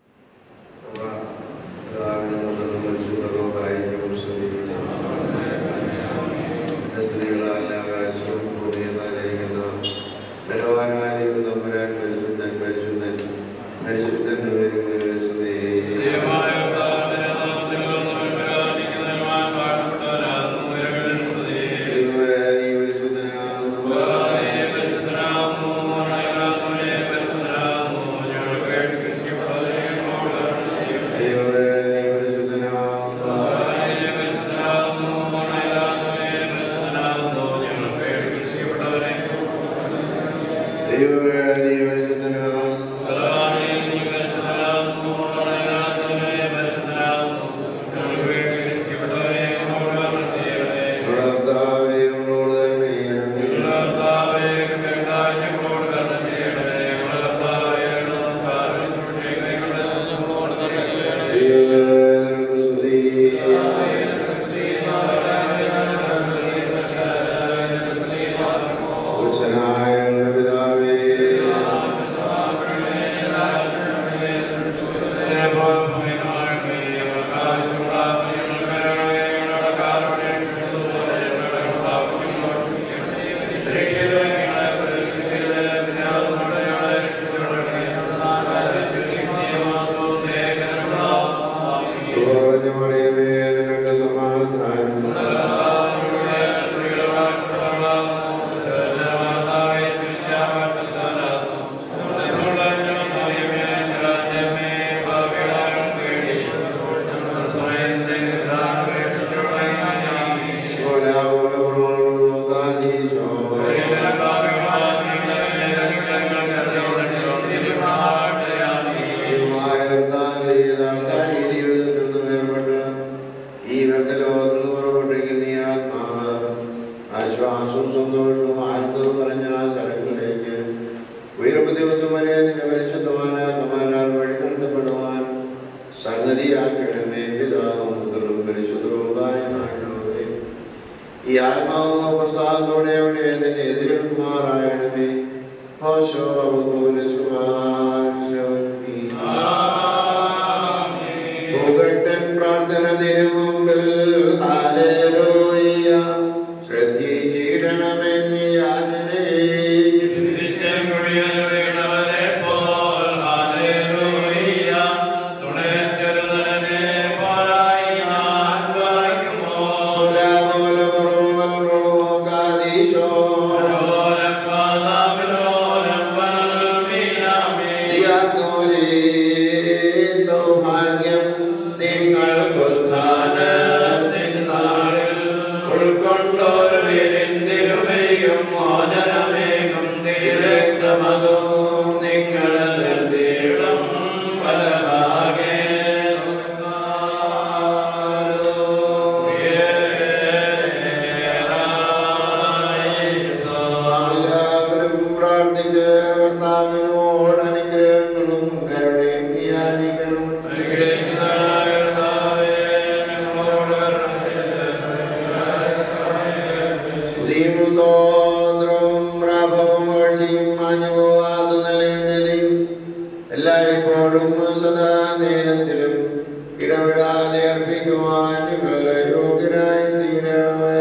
ഈ ലോകത്തിൽ പുറപ്പെട്ടിരിക്കുന്ന ഈ ആത്മാവ് ആശ്വാസവും സന്തോഷവും ആനന്ദവും പറഞ്ഞ ആ സ്ഥലങ്ങളിലേക്ക് ഉയർപ്പ് ദിവസം വരെ നിന്റെ പരിശുദ്ധമാനാത്മാനാൽ വഴി നടത്തപ്പെടുവാൻ സംഗതിയാക്കണമേ പിതാവും പുത്രനും പരിശുദ്ധവുമായ നാട്ടിലൂടെ ഈ ആത്മാവും പ്രസാദത്തോടെ അവിടെ നിന്നെ എതിരേൽക്കുമാറായണമേ ഹോശോ പുകട്ടൻ പ്രാർത്ഥന തിരുമുമ്പിൽ ഹാലേലൂയ ശ്രദ്ധിച്ചിടണമെന്ന് യാചനേ സൗഭാഗ്യം ഉൾക്കൊണ്ടോരുവിരിന്തിരുമയും മോചനമേകും തിരുരക്തമതോ നിങ്ങളെ തീളം പലഭാഗേ എല്ലാവരും പ്രാർത്ഥിച്ച് കർത്താവിനോട് അനുഗ്രഹങ്ങളും കരുണയും യാചിക്കണം സ്തുതിയും സ്തോത്രവും പ്രാഭവവും വാഴ്ചയും മാഞ്ഞു പോകാതെ നിലയും എല്ലായ്പ്പോഴും സദാ നേരത്തിലും ഇടവിടാതെ അർപ്പിക്കുവാൻ ഞങ്ങളെ യോഗ്യരായി തീരണമേ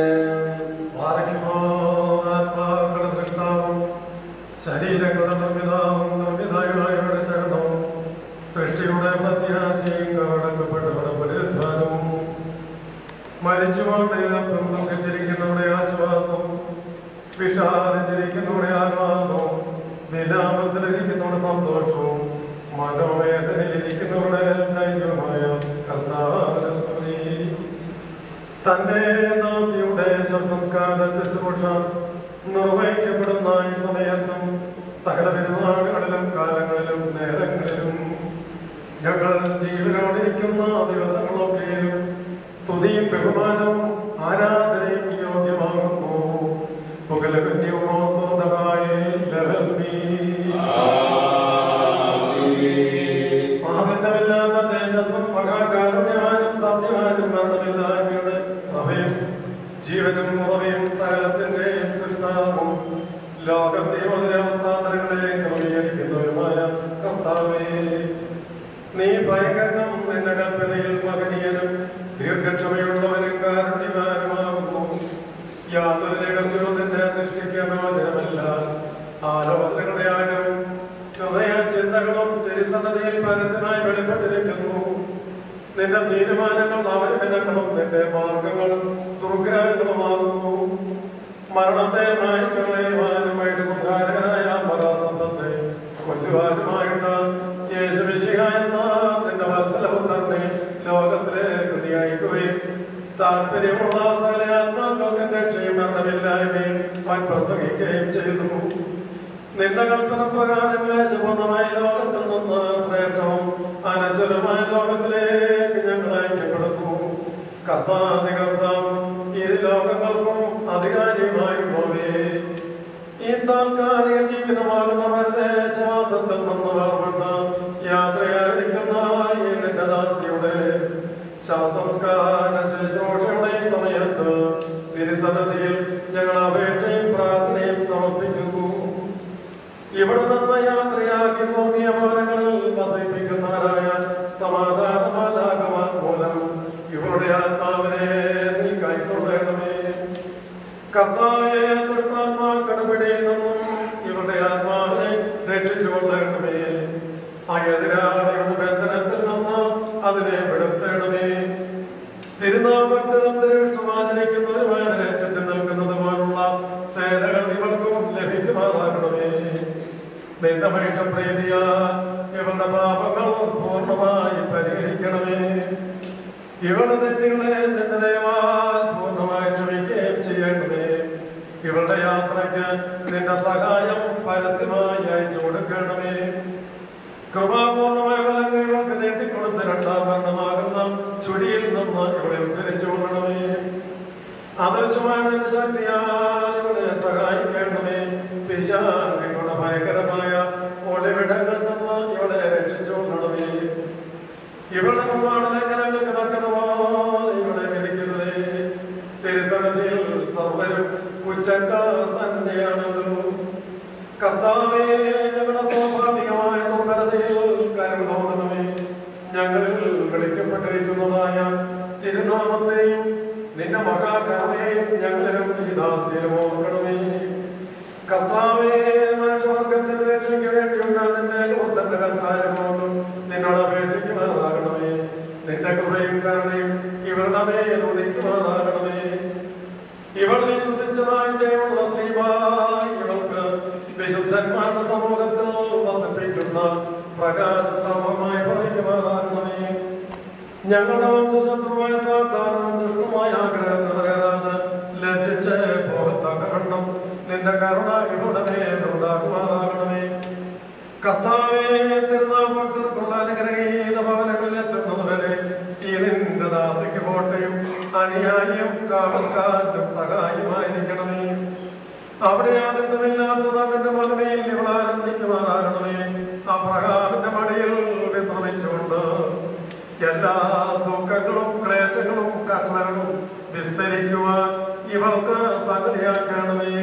ശരീരങ്ങളുടെ നിർമ്മിതാവും നിർമ്മിതായവരുടെ ചരണവും സൃഷ്ടിയുടെ പ്രത്യാശയും കവടക്കപ്പെട്ടവരുടെ പുനരുദ്ധാനവും മരിച്ചുകൊണ്ട് ദുഃഖിച്ചിരിക്കുന്നവരുടെ ആശ്വാസവും വിഷാദിച്ചിരിക്കുന്നവരുടെ ആഹ്ലാദവും വിലാപത്തിലിരിക്കുന്നവരുടെ സന്തോഷവും മനോവേദനയിലിരിക്കുന്നവരുടെ ധൈര്യമായ കർത്താവിന്റെ സ്തുതി തന്റെ ദാസിയുടെ ശവസംസ്കാര ശുശ്രൂഷ നിർവഹിക്കപ്പെടുന്ന ഈ സമയത്തും സകല പെരുന്നാളുകളിലും കാലങ്ങളിലും നേരങ്ങളിലും ഞങ്ങൾ ജീവനോടിരിക്കുന്ന ദിവസങ്ങളൊക്കെയും സ്തുതിയും ബഹുമാനവും ആരാധനയും യോഗ്യമാകുന്നു പുകലകന്യമോ സ്വതമായി ലഹൽമീ ആനന്ദമില്ലാതെ തേജസ്സും മഹാകാരുണ്യവാനും സത്യവാനും മരണമില്ലായ്മയുടെ പ്രഭയും ജീവനും ഉറവയും സകലത്തിന്റെയും സൃഷ്ടാവും ലോകത്തെയും അതിരവസ്ഥാന്തരങ്ങളെ ക്രമീകരിക്കുന്നവരുമായ കർത്താവേ നീ ഭയങ്കരനും നിന്റെ കൽപ്പനയിൽ മകനീയനും ദീർഘക്ഷമയുള്ളവനും കാരുണ്യവാനുമാകുന്നു യാതൊരു രഹസ്യവും നിന്നെ അനുഷ്ഠിക്കാനോചനമല്ല ആലോചനകളുടെ ആഴവും ഹൃദയ ചിന്തകളും തിരുസന്നതയിൽ പരസ്യമായി വെളിപ്പെട്ടിരിക്കുന്നു നിന്റെ തീരുമാനങ്ങൾ അവരുവിനങ്ങളും നിന്റെ മാർഗങ്ങൾ ദുർഗ്രഹങ്ങളുമാകുന്നു മരണത്തെ മായ്ക്കളയുവാനും എഴുതുകാരകനായ മഹാസന്തത്തെ കൊല്ലുവാനുമായിട്ട് യേശുവിശിക എന്ന നിന്റെ വത്സലപുത്രനെ ലോകത്തിലേക്ക് നീ അയക്കുകയും താല്പര്യമുള്ള സകല ആത്മാക്കൾക്ക് രക്ഷയും മരണമില്ലായ്മയും അവൻ പ്രസംഗിക്കുകയും ചെയ്തു നിന്റെ കൽപ്പന പ്രകാരം ക്ലേശപൂർണ്ണമായ ലോകത്തിൽ നിന്ന് ശ്രേഷ്ഠവും അനശ്വരമായ ലോകത്തിലേക്ക് ഞങ്ങൾ അയക്കപ്പെടുന്നു കർത്താതി കർത്താവ് ഈ ലോകങ്ങൾക്കും അധികാരിയുമായുള്ളവേ ഈ താൽക്കാലിക ജീവിതമാകുന്ന വെറുതെ ശ്വാസത്തിൽ നിന്ന് വേർപെട്ട യാത്രയായിരിക്കുന്ന ഈ നിന്റെ ദാസിയുടെ ശാസ്ത്രകാല ശുശ്രൂഷയുടെ സമയത്ത് തിരുസന്നതിയിൽ ഞങ്ങൾ അപേക്ഷയും പ്രാർത്ഥനയും സമർപ്പിക്കുന്നു ഇവിടെ നിന്ന് യാത്രയാക്കി തോന്നിയ ഭവനങ്ങളിൽ പതിപ്പിക്കുന്നവരായ സമാധാനമാലാകമാൻ മൂലം ഇവരുടെ ആത്മാവിനെ നീ കൈക്കൊള്ളണമേ കർത്താവെ ദുർത്താത്മാക്കടപിടിയിൽ നിന്നും ഇവരുടെ ആത്മാവിനെ രക്ഷിച്ചുകൊള്ളണമേ ആ എതിരാളിയുടെ ബന്ധനത്തിൽ നിന്ന് അതിനെ വെടുത്തേണമേ തിരുനാമത്തിനും തിരുഷ്ടമാചരിക്കുന്നതുമായ ചുറ്റും നിൽക്കുന്നതുപോലുള്ള സേനകൾ ഇവർക്കും ലഭിക്കുമാറാകണമേ നിന്റെ മനുഷ്യ പ്രീതിയ ഇവരുടെ പാപങ്ങൾ പൂർണ്ണമായി പരിഹരിക്കണമേ ഇവരുടെ തെറ്റുകളെ നിന്റെ ദയവാൽ പൂർണ്ണമായി ക്ഷമിക്കുകയും ചെയ്യണമേ ഇവരുടെ യാത്രയ്ക്ക് നിന്റെ സഹായം പരസ്യമായി അയച്ചു കൊടുക്കണമേ കൃപാപൂർണമായ വലങ്ങൾ ഇവർക്ക് നീട്ടിക്കൊടുത്ത രണ്ടാം ഭരണമാകുന്ന ചുഴിയിൽ നിന്ന് ഇവളെ ഉദ്ധരിച്ചു കൊള്ളണമേ അദൃശ്യമായ നിന്റെ ശക്തിയാൽ ഇവളെ സഹായിക്കണമേ പിശാചികളുടെ ഭയങ്കരമായ ഒളിവിടങ്ങളിൽ നിന്ന് ഇവളെ രക്ഷിച്ചു കൊള്ളണമേ ഇവളുടെ നിർമ്മാണ ലംഘനങ്ങൾക്ക് തക്കതുപോലെ ഇവളെ വിധിക്കരുതേ തിരുസന്നിധിയിൽ സർവരും കുറ്റക്കാർ തന്നെയാണല്ലോ കർത്താവേ ഞങ്ങളുടെ സ്വാഭാവികമായ ദുർബലതയിൽ കരുണ തോന്നണമേ ഞങ്ങളിൽ വിളിക്കപ്പെട്ടിരിക്കുന്നതായ തിരുനാമത്തെയും നിന്റെ മഹാകരുണയെയും ഞങ്ങളിലും ഈ ദാസ്യവും ഓർക്കണമേ കർത്താവേ മനുഷ്യവർഗത്തിന് രക്ഷയ്ക്ക് വേണ്ടിയുള്ള നിന്റെ ലോകത്തിന്റെ കർത്താരമോന്നും നിന്നോട് അപേക്ഷിക്കുമാറാകണമേ നിന്റെ കൃപയും കരുണയും ഇവരുടെ മേൽ ഉദിക്കുമാറാകണമേ ഇവൾ വിശ്വസിച്ചതായി ജയമുള്ള ശ്രീവായി ഇവൾക്ക് വിശുദ്ധന്മാരുടെ സമൂഹത്തിൽ വസിപ്പിക്കുന്ന പ്രകാശസ്തംഭമായി ഭവിക്കുമാറാകണമേ ഞങ്ങളുടെ വംശശത്രുവായ സാധാരണ ദുഷ്ടമായ ആഗ്രഹങ്ങൾ തകരാതെ ലജ്ജിച്ച് പോകത്തക്കവണ്ണം നിന്റെ കരുണ ഇവരുടെ മേലുണ്ടാകുമാറാകണമേ കർത്താവേ തിരുനാൾ ഭക്തർക്കുള്ള അനുഗ്രഹീത ഭവനങ്ങളിൽ എത്തുന്നതുവരെ ഈ നിന്റെ ദാസിക്ക് കോട്ടയും അനുയായിയും കാവൽക്കാരനും സഹായമായിരിക്കണമേ അവിടെ ആനന്ദമില്ലാത്തത് അവന്റെ മകമയിൽ ഇവൾ ആനന്ദിക്കുമാറാകണമേ അബ്രഹാമിന്റെ മടിയിൽ വിശ്രമിച്ചുകൊണ്ട് എല്ലാ ദുഃഖങ്ങളും ക്ലേശങ്ങളും കഷ്ടങ്ങളും വിസ്തരിക്കുവാൻ ഇവൾക്ക് സംഗതിയാക്കണമേ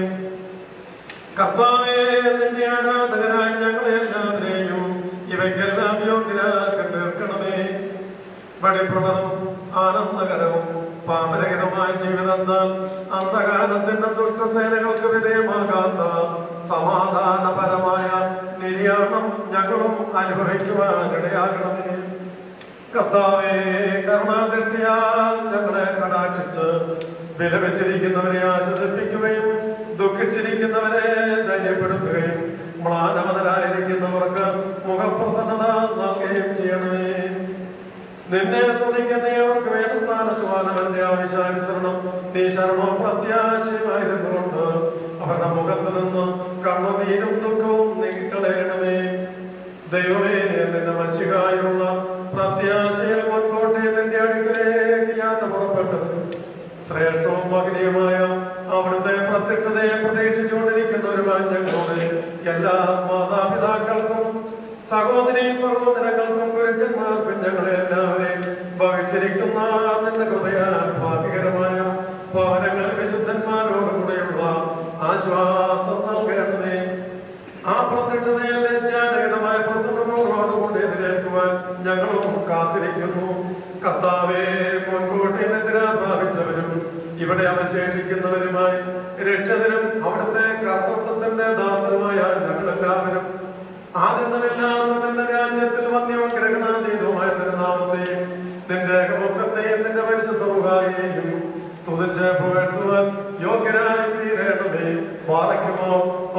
കർത്താവേ നിന്റെ ആരാധകരായ ഞങ്ങളെ എല്ലാവരെയും ഇവയ്ക്കെല്ലാം യോഗ്യരാക്കി തീർക്കണമേ വെളിപ്രദവും ആനന്ദകരവും പാപരഹിതമായ ജീവിതത്താൽ അന്ധകാലത്തിന്റെ ദുഷ്ടസേനകൾക്ക് വിധേയമാകാത്ത സമാധാനപരമായ നിര്യാണം ഞങ്ങളും അനുഭവിക്കുവാനിടയാകണമേ കർത്താവേ കരുണാദൃഷ്ടിയാൽ ഞങ്ങളെ കടാക്ഷിച്ച് വിലപിച്ചിരിക്കുന്നവരെ ആശ്വസിപ്പിക്കുകയും ദുഃഖിച്ചിരിക്കുന്നവരെ ധൈര്യപ്പെടുത്തുകയും മ്ലാനമതരായിരിക്കുന്നവർക്ക് മുഖപ്രസന്നത നൽകുകയും ചെയ്യണമേ നിന്നെ സ്തുതിക്കുന്നവർക്ക് വേദസ്ഥാനസ്വാനവന്റെ ആവശ്യാനുസരണം നീ ശരണവും പ്രത്യാശയുമായിരുന്നുകൊണ്ട് അവരുടെ മുഖത്ത് നിന്ന് കണ്ണുനീരും ദുഃഖവും നീക്കളയണമേ ദൈവമേ നിന്റെ മത്സ്യകായുള്ള പ്രത്യാശയിൽ മുൻപോട്ട് നിന്റെ അടുക്കലേക്ക് യാത്ര പുറപ്പെട്ടത് ശ്രേഷ്ഠവും മകനീയമായ അവിടുത്തെ പ്രത്യക്ഷതയെ പ്രതീക്ഷിച്ചുകൊണ്ടിരിക്കുന്നവരുമായി ഞങ്ങളുടെ എല്ലാ മാതാപിതാക്കൾക്കും സഹോദരി സഹോദരങ്ങൾക്കും ഗുരുക്കന്മാർക്കും ഞങ്ങളെ എല്ലാവരെയും ഭവിച്ചിരിക്കുന്ന നിന്റെ കൃപയാൽ ഭാഗ്യകരമായ ഭവനങ്ങളിൽ വിശുദ്ധന്മാരോടുകൂടെയുള്ള ആശ്വാസം നൽകേണ്ടതേ ആ പ്രത്യക്ഷതയിൽ ലജ്ജാരഹിതമായ പ്രസംഗങ്ങളോടുകൂടി എതിരേൽക്കുവാൻ ഞങ്ങളും കാത്തിരിക്കുന്നു കർത്താവെ മുൻകൂട്ടി നിദ്ര പ്രാപിച്ചവരും ഇവിടെ അവശേഷിക്കുന്നവരുമായി രക്ഷകനും അവിടുത്തെ കർത്തൃത്വത്തിന്റെ ദാസരുമായ ഞങ്ങളെല്ലാവരും ആദരണമില്ലാത്ത നിന്റെ രാജ്യത്തിൽ വന്യവും ഗ്രഹണാതീതവുമായ നിന്റെ നാമത്തെയും നിന്റെ ഏകപുത്രത്തെയും നിന്റെ പരിശുദ്ധ മുഖായെയും സ്തുതിച്ച് പുകഴ്ത്തുവാൻ യോഗ്യനായി തീരണമേ പാലയ്ക്കുമോ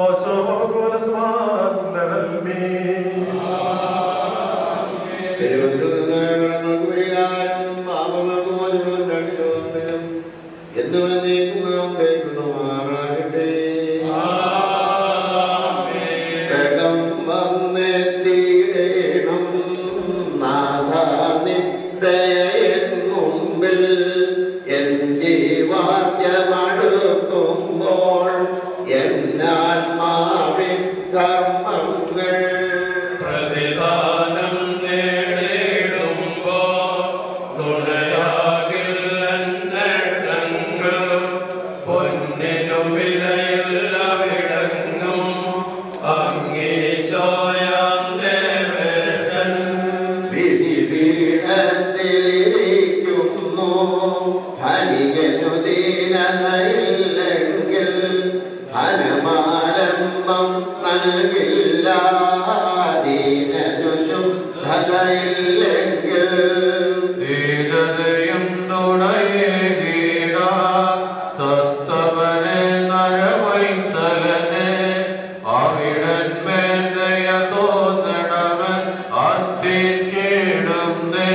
മുമ്പിൽ എൻ ജീവാദ്യമടുക്കുമ്പോൾ എന്നാത്മാവിൻ കർമ്മങ്ങൾ പ്രതിദാനം നേടിടുമ്പോ തുണയാകില്ലെന്നടങ്ങൾ പൊന്നിനു വിലയില്ല വിടങ്ങും അങ്ങീശോയാം ദേവേശൻ വിധി പീഠത്തിലിരിക്കുന്നു ധനികനു ദീനതയില്ലെങ്കിൽ ധനമാലംബം നൽകില്ല ദീനനു ശുദ്ധതയില്ലെങ്കിൽ ധീരതയും തുണയേകീട സത്തവനെ നരവൈസലനെ അവിടൻ മേന്ദയ തോന്നണവൻ അത്തിച്ചിടുന്നേ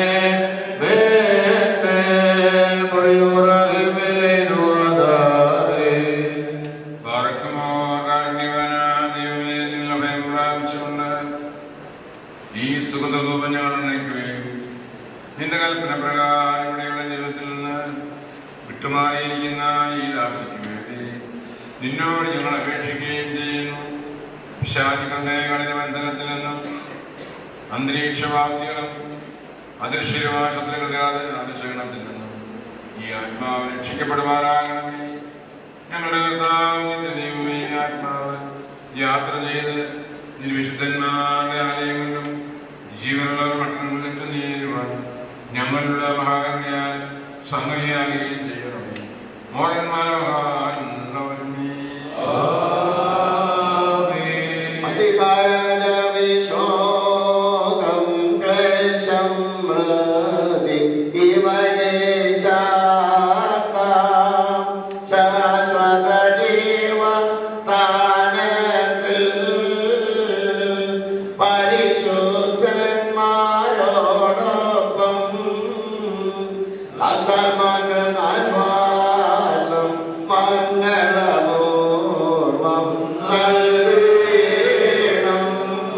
ഈ സുഗതകൂപം ഞങ്ങൾ നയിക്കുകയും നിന്റെ കൽപ്പന പ്രകാരം ഇവിടെയുള്ള ജീവിതത്തിൽ നിന്ന് വിട്ടുമാറിയിരിക്കുന്ന ഈ ദാസിക്ക് വേണ്ടി നിന്നോട് ഞങ്ങൾ അപേക്ഷിക്കുകയും ചെയ്യുന്നു പിശാചികളുടെ കളിത ബന്ധനത്തിൽ നിന്നും അന്തരീക്ഷവാസികളും അദൃശ്യരുമായ ശത്രുക്കളുടെ അതിശയണത്തിൽ നിന്നും ഈ ആത്മാവ് രക്ഷിക്കപ്പെടുവാനാകണമേ ഞങ്ങളുടെ കർത്താവ് നിന്റെ ദൈവമേ ഈ ആത്മാവ് യാത്ര ചെയ്ത് നിർവിശുദ്ധന്മാരുടെ ആലയങ്ങളിലും ജീവനുള്ള പട്ടണങ്ങളിൽ എത്തുന്നേരുവാൻ ഞങ്ങളുടെ മഹാകന്യാൽ സംഗതിയാകുകയും ചെയ്യണമേ മോരന്മാരോഹാനുള്ളവരുമേ ശോകം ക്ലേശം മൃതി ഇവരെ ശാത്ത ശാശ്വത ജീവ സ്ഥാനത്തിൽ പരിശുദ്ധന്മാരോടൊപ്പം അസമനാശ്വാസം മംഗളപൂർവം നൽകണം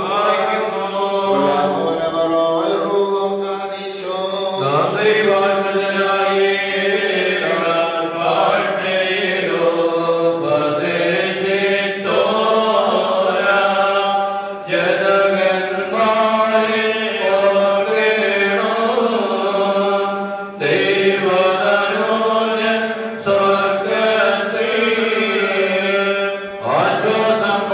ആശ്വാസം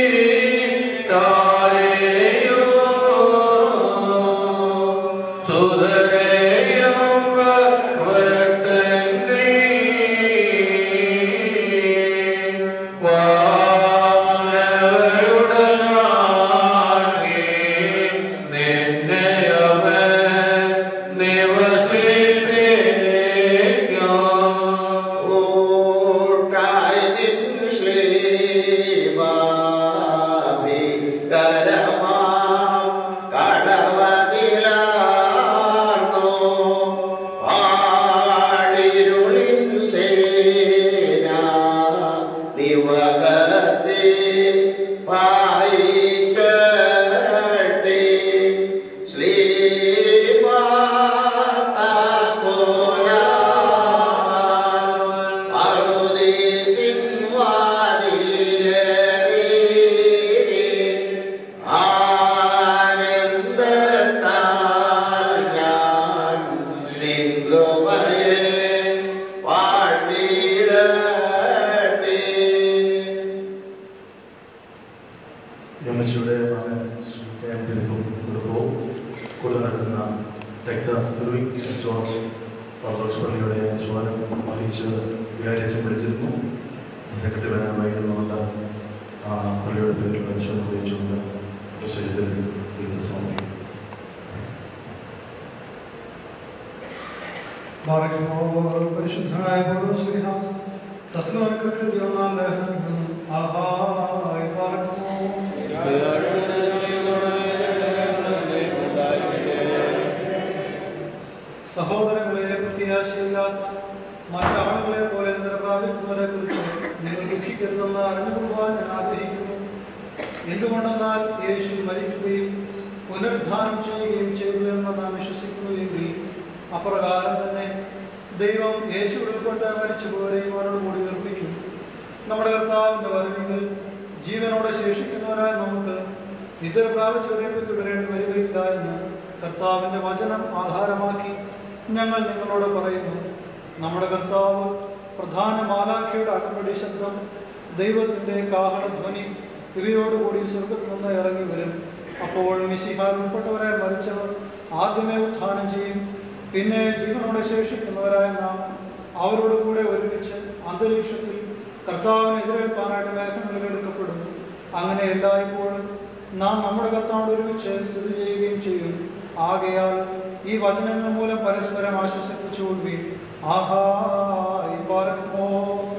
So കൂടുതൽ നടക്കുന്ന ടെക്സാസ് ലുവിക് സെന്റ് ജോർജ് ഓർത്തഡോക്സ് പള്ളിയുടെ ചുമതല വഹിച്ച് വ്യാഴാഴ്ച വിളിച്ചിരുന്നു സെക്രട്ടറി വരാൻ വൈകുന്നുണ്ട് ആ പള്ളിയുടെ പേരിൽ പരിശോധന ഉപയോഗിച്ചുകൊണ്ട് ശരീരത്തിൽ ഇത് സമയം പരിശുദ്ധനായ പൗലോസ്ലിഹ തസ്ലോനിക്കർക്ക് എഴുതിയൊന്നാം ലേഖനത്തിൽ നിന്നും ആഹായ് പാർക്കുമോ സഹോദരങ്ങളെ പ്രത്യാശയില്ലാത്ത മറ്റാളുകളെ പോലെ നിറപ്രാപിക്കുന്നവരെ കുറിച്ച് നിങ്ങൾ ദുഃഖിക്കരുതെന്ന് അറിഞ്ഞുകൊള്ളുവാൻ ഞാൻ ആഗ്രഹിക്കുന്നു എന്തുകൊണ്ടെന്നാൽ യേശു മരിക്കുകയും പുനരുദ്ധാനം ചെയ്യുകയും ചെയ്തു എന്ന് നാം വിശ്വസിക്കുന്നു എങ്കിൽ അപ്രകാരം തന്നെ ദൈവം യേശു ഉൾപ്പെട്ട് മരിച്ചുപോരെയും അവരോട് കൂടി ഉയർപ്പിക്കും നമ്മുടെ കർത്താവിന്റെ വരവിൽ ജീവനോടെ ശേഷിക്കുന്നവരായ നമുക്ക് നിദ്ര പ്രാപിച്ച് ഉയർപ്പിക്കപ്പെടേണ്ടി വരികയില്ല എന്ന് കർത്താവിന്റെ വചനം ആധാരമാക്കി ഞങ്ങൾ നിങ്ങളോട് പറയുന്നു നമ്മുടെ കർത്താവ് പ്രധാന മാലാഖയുടെ അകമ്പടി ശബ്ദം ദൈവത്തിന്റെ കാഹളധ്വനി ഇവയോടുകൂടി സ്വർഗത്തിൽ നിന്ന് ഇറങ്ങി വരും അപ്പോൾ മിശിഹാൽ ഉൾപ്പെട്ടവരെ മരിച്ചവർ ആദ്യമേ ഉത്ഥാനം ചെയ്യും പിന്നെ ജീവനോടെ ശേഷിക്കുന്നവരായ നാം അവരോട് കൂടെ ഒരുമിച്ച് അന്തരീക്ഷത്തിൽ കർത്താവിനെ എതിരേൽപ്പാനായിട്ട് മേഘങ്ങളിൽ എടുക്കപ്പെടും അങ്ങനെ എല്ലായ്പ്പോഴും നാം നമ്മുടെ കർത്താവോട് ഒരുമിച്ച് സ്ഥിതി ചെയ്യുകയും ചെയ്യും ആകയാൽ ഈ വചനങ്ങൾ മൂലം പരസ്പരം ആശ്വസിപ്പിച്ചുകൊള്ളുകയും ആഹാ ഈ പാർക്കുമോ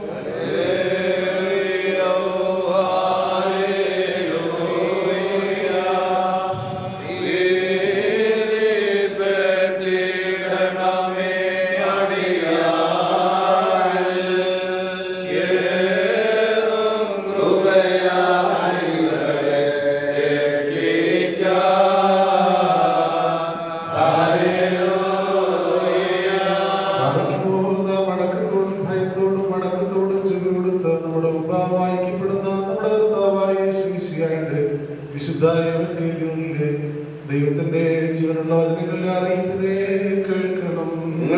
മടക്കത്തോടുന്ന മടക്കത്തോടും ഭയത്തോടും മടക്കത്തോടും ചെവി കൊടുത്ത് നമ്മുടെ മുമ്പാവായിക്കപ്പെടുന്ന നമ്മുടെ കർത്താവായ ശിശിയായിട്ട് വിശുദ്ധ യോഹന്നാനിലെ ദൈവത്തിന്റെ ജീവനുള്ള വചനങ്ങളിലെ അറിയിപ്പിനെ കേൾക്കണം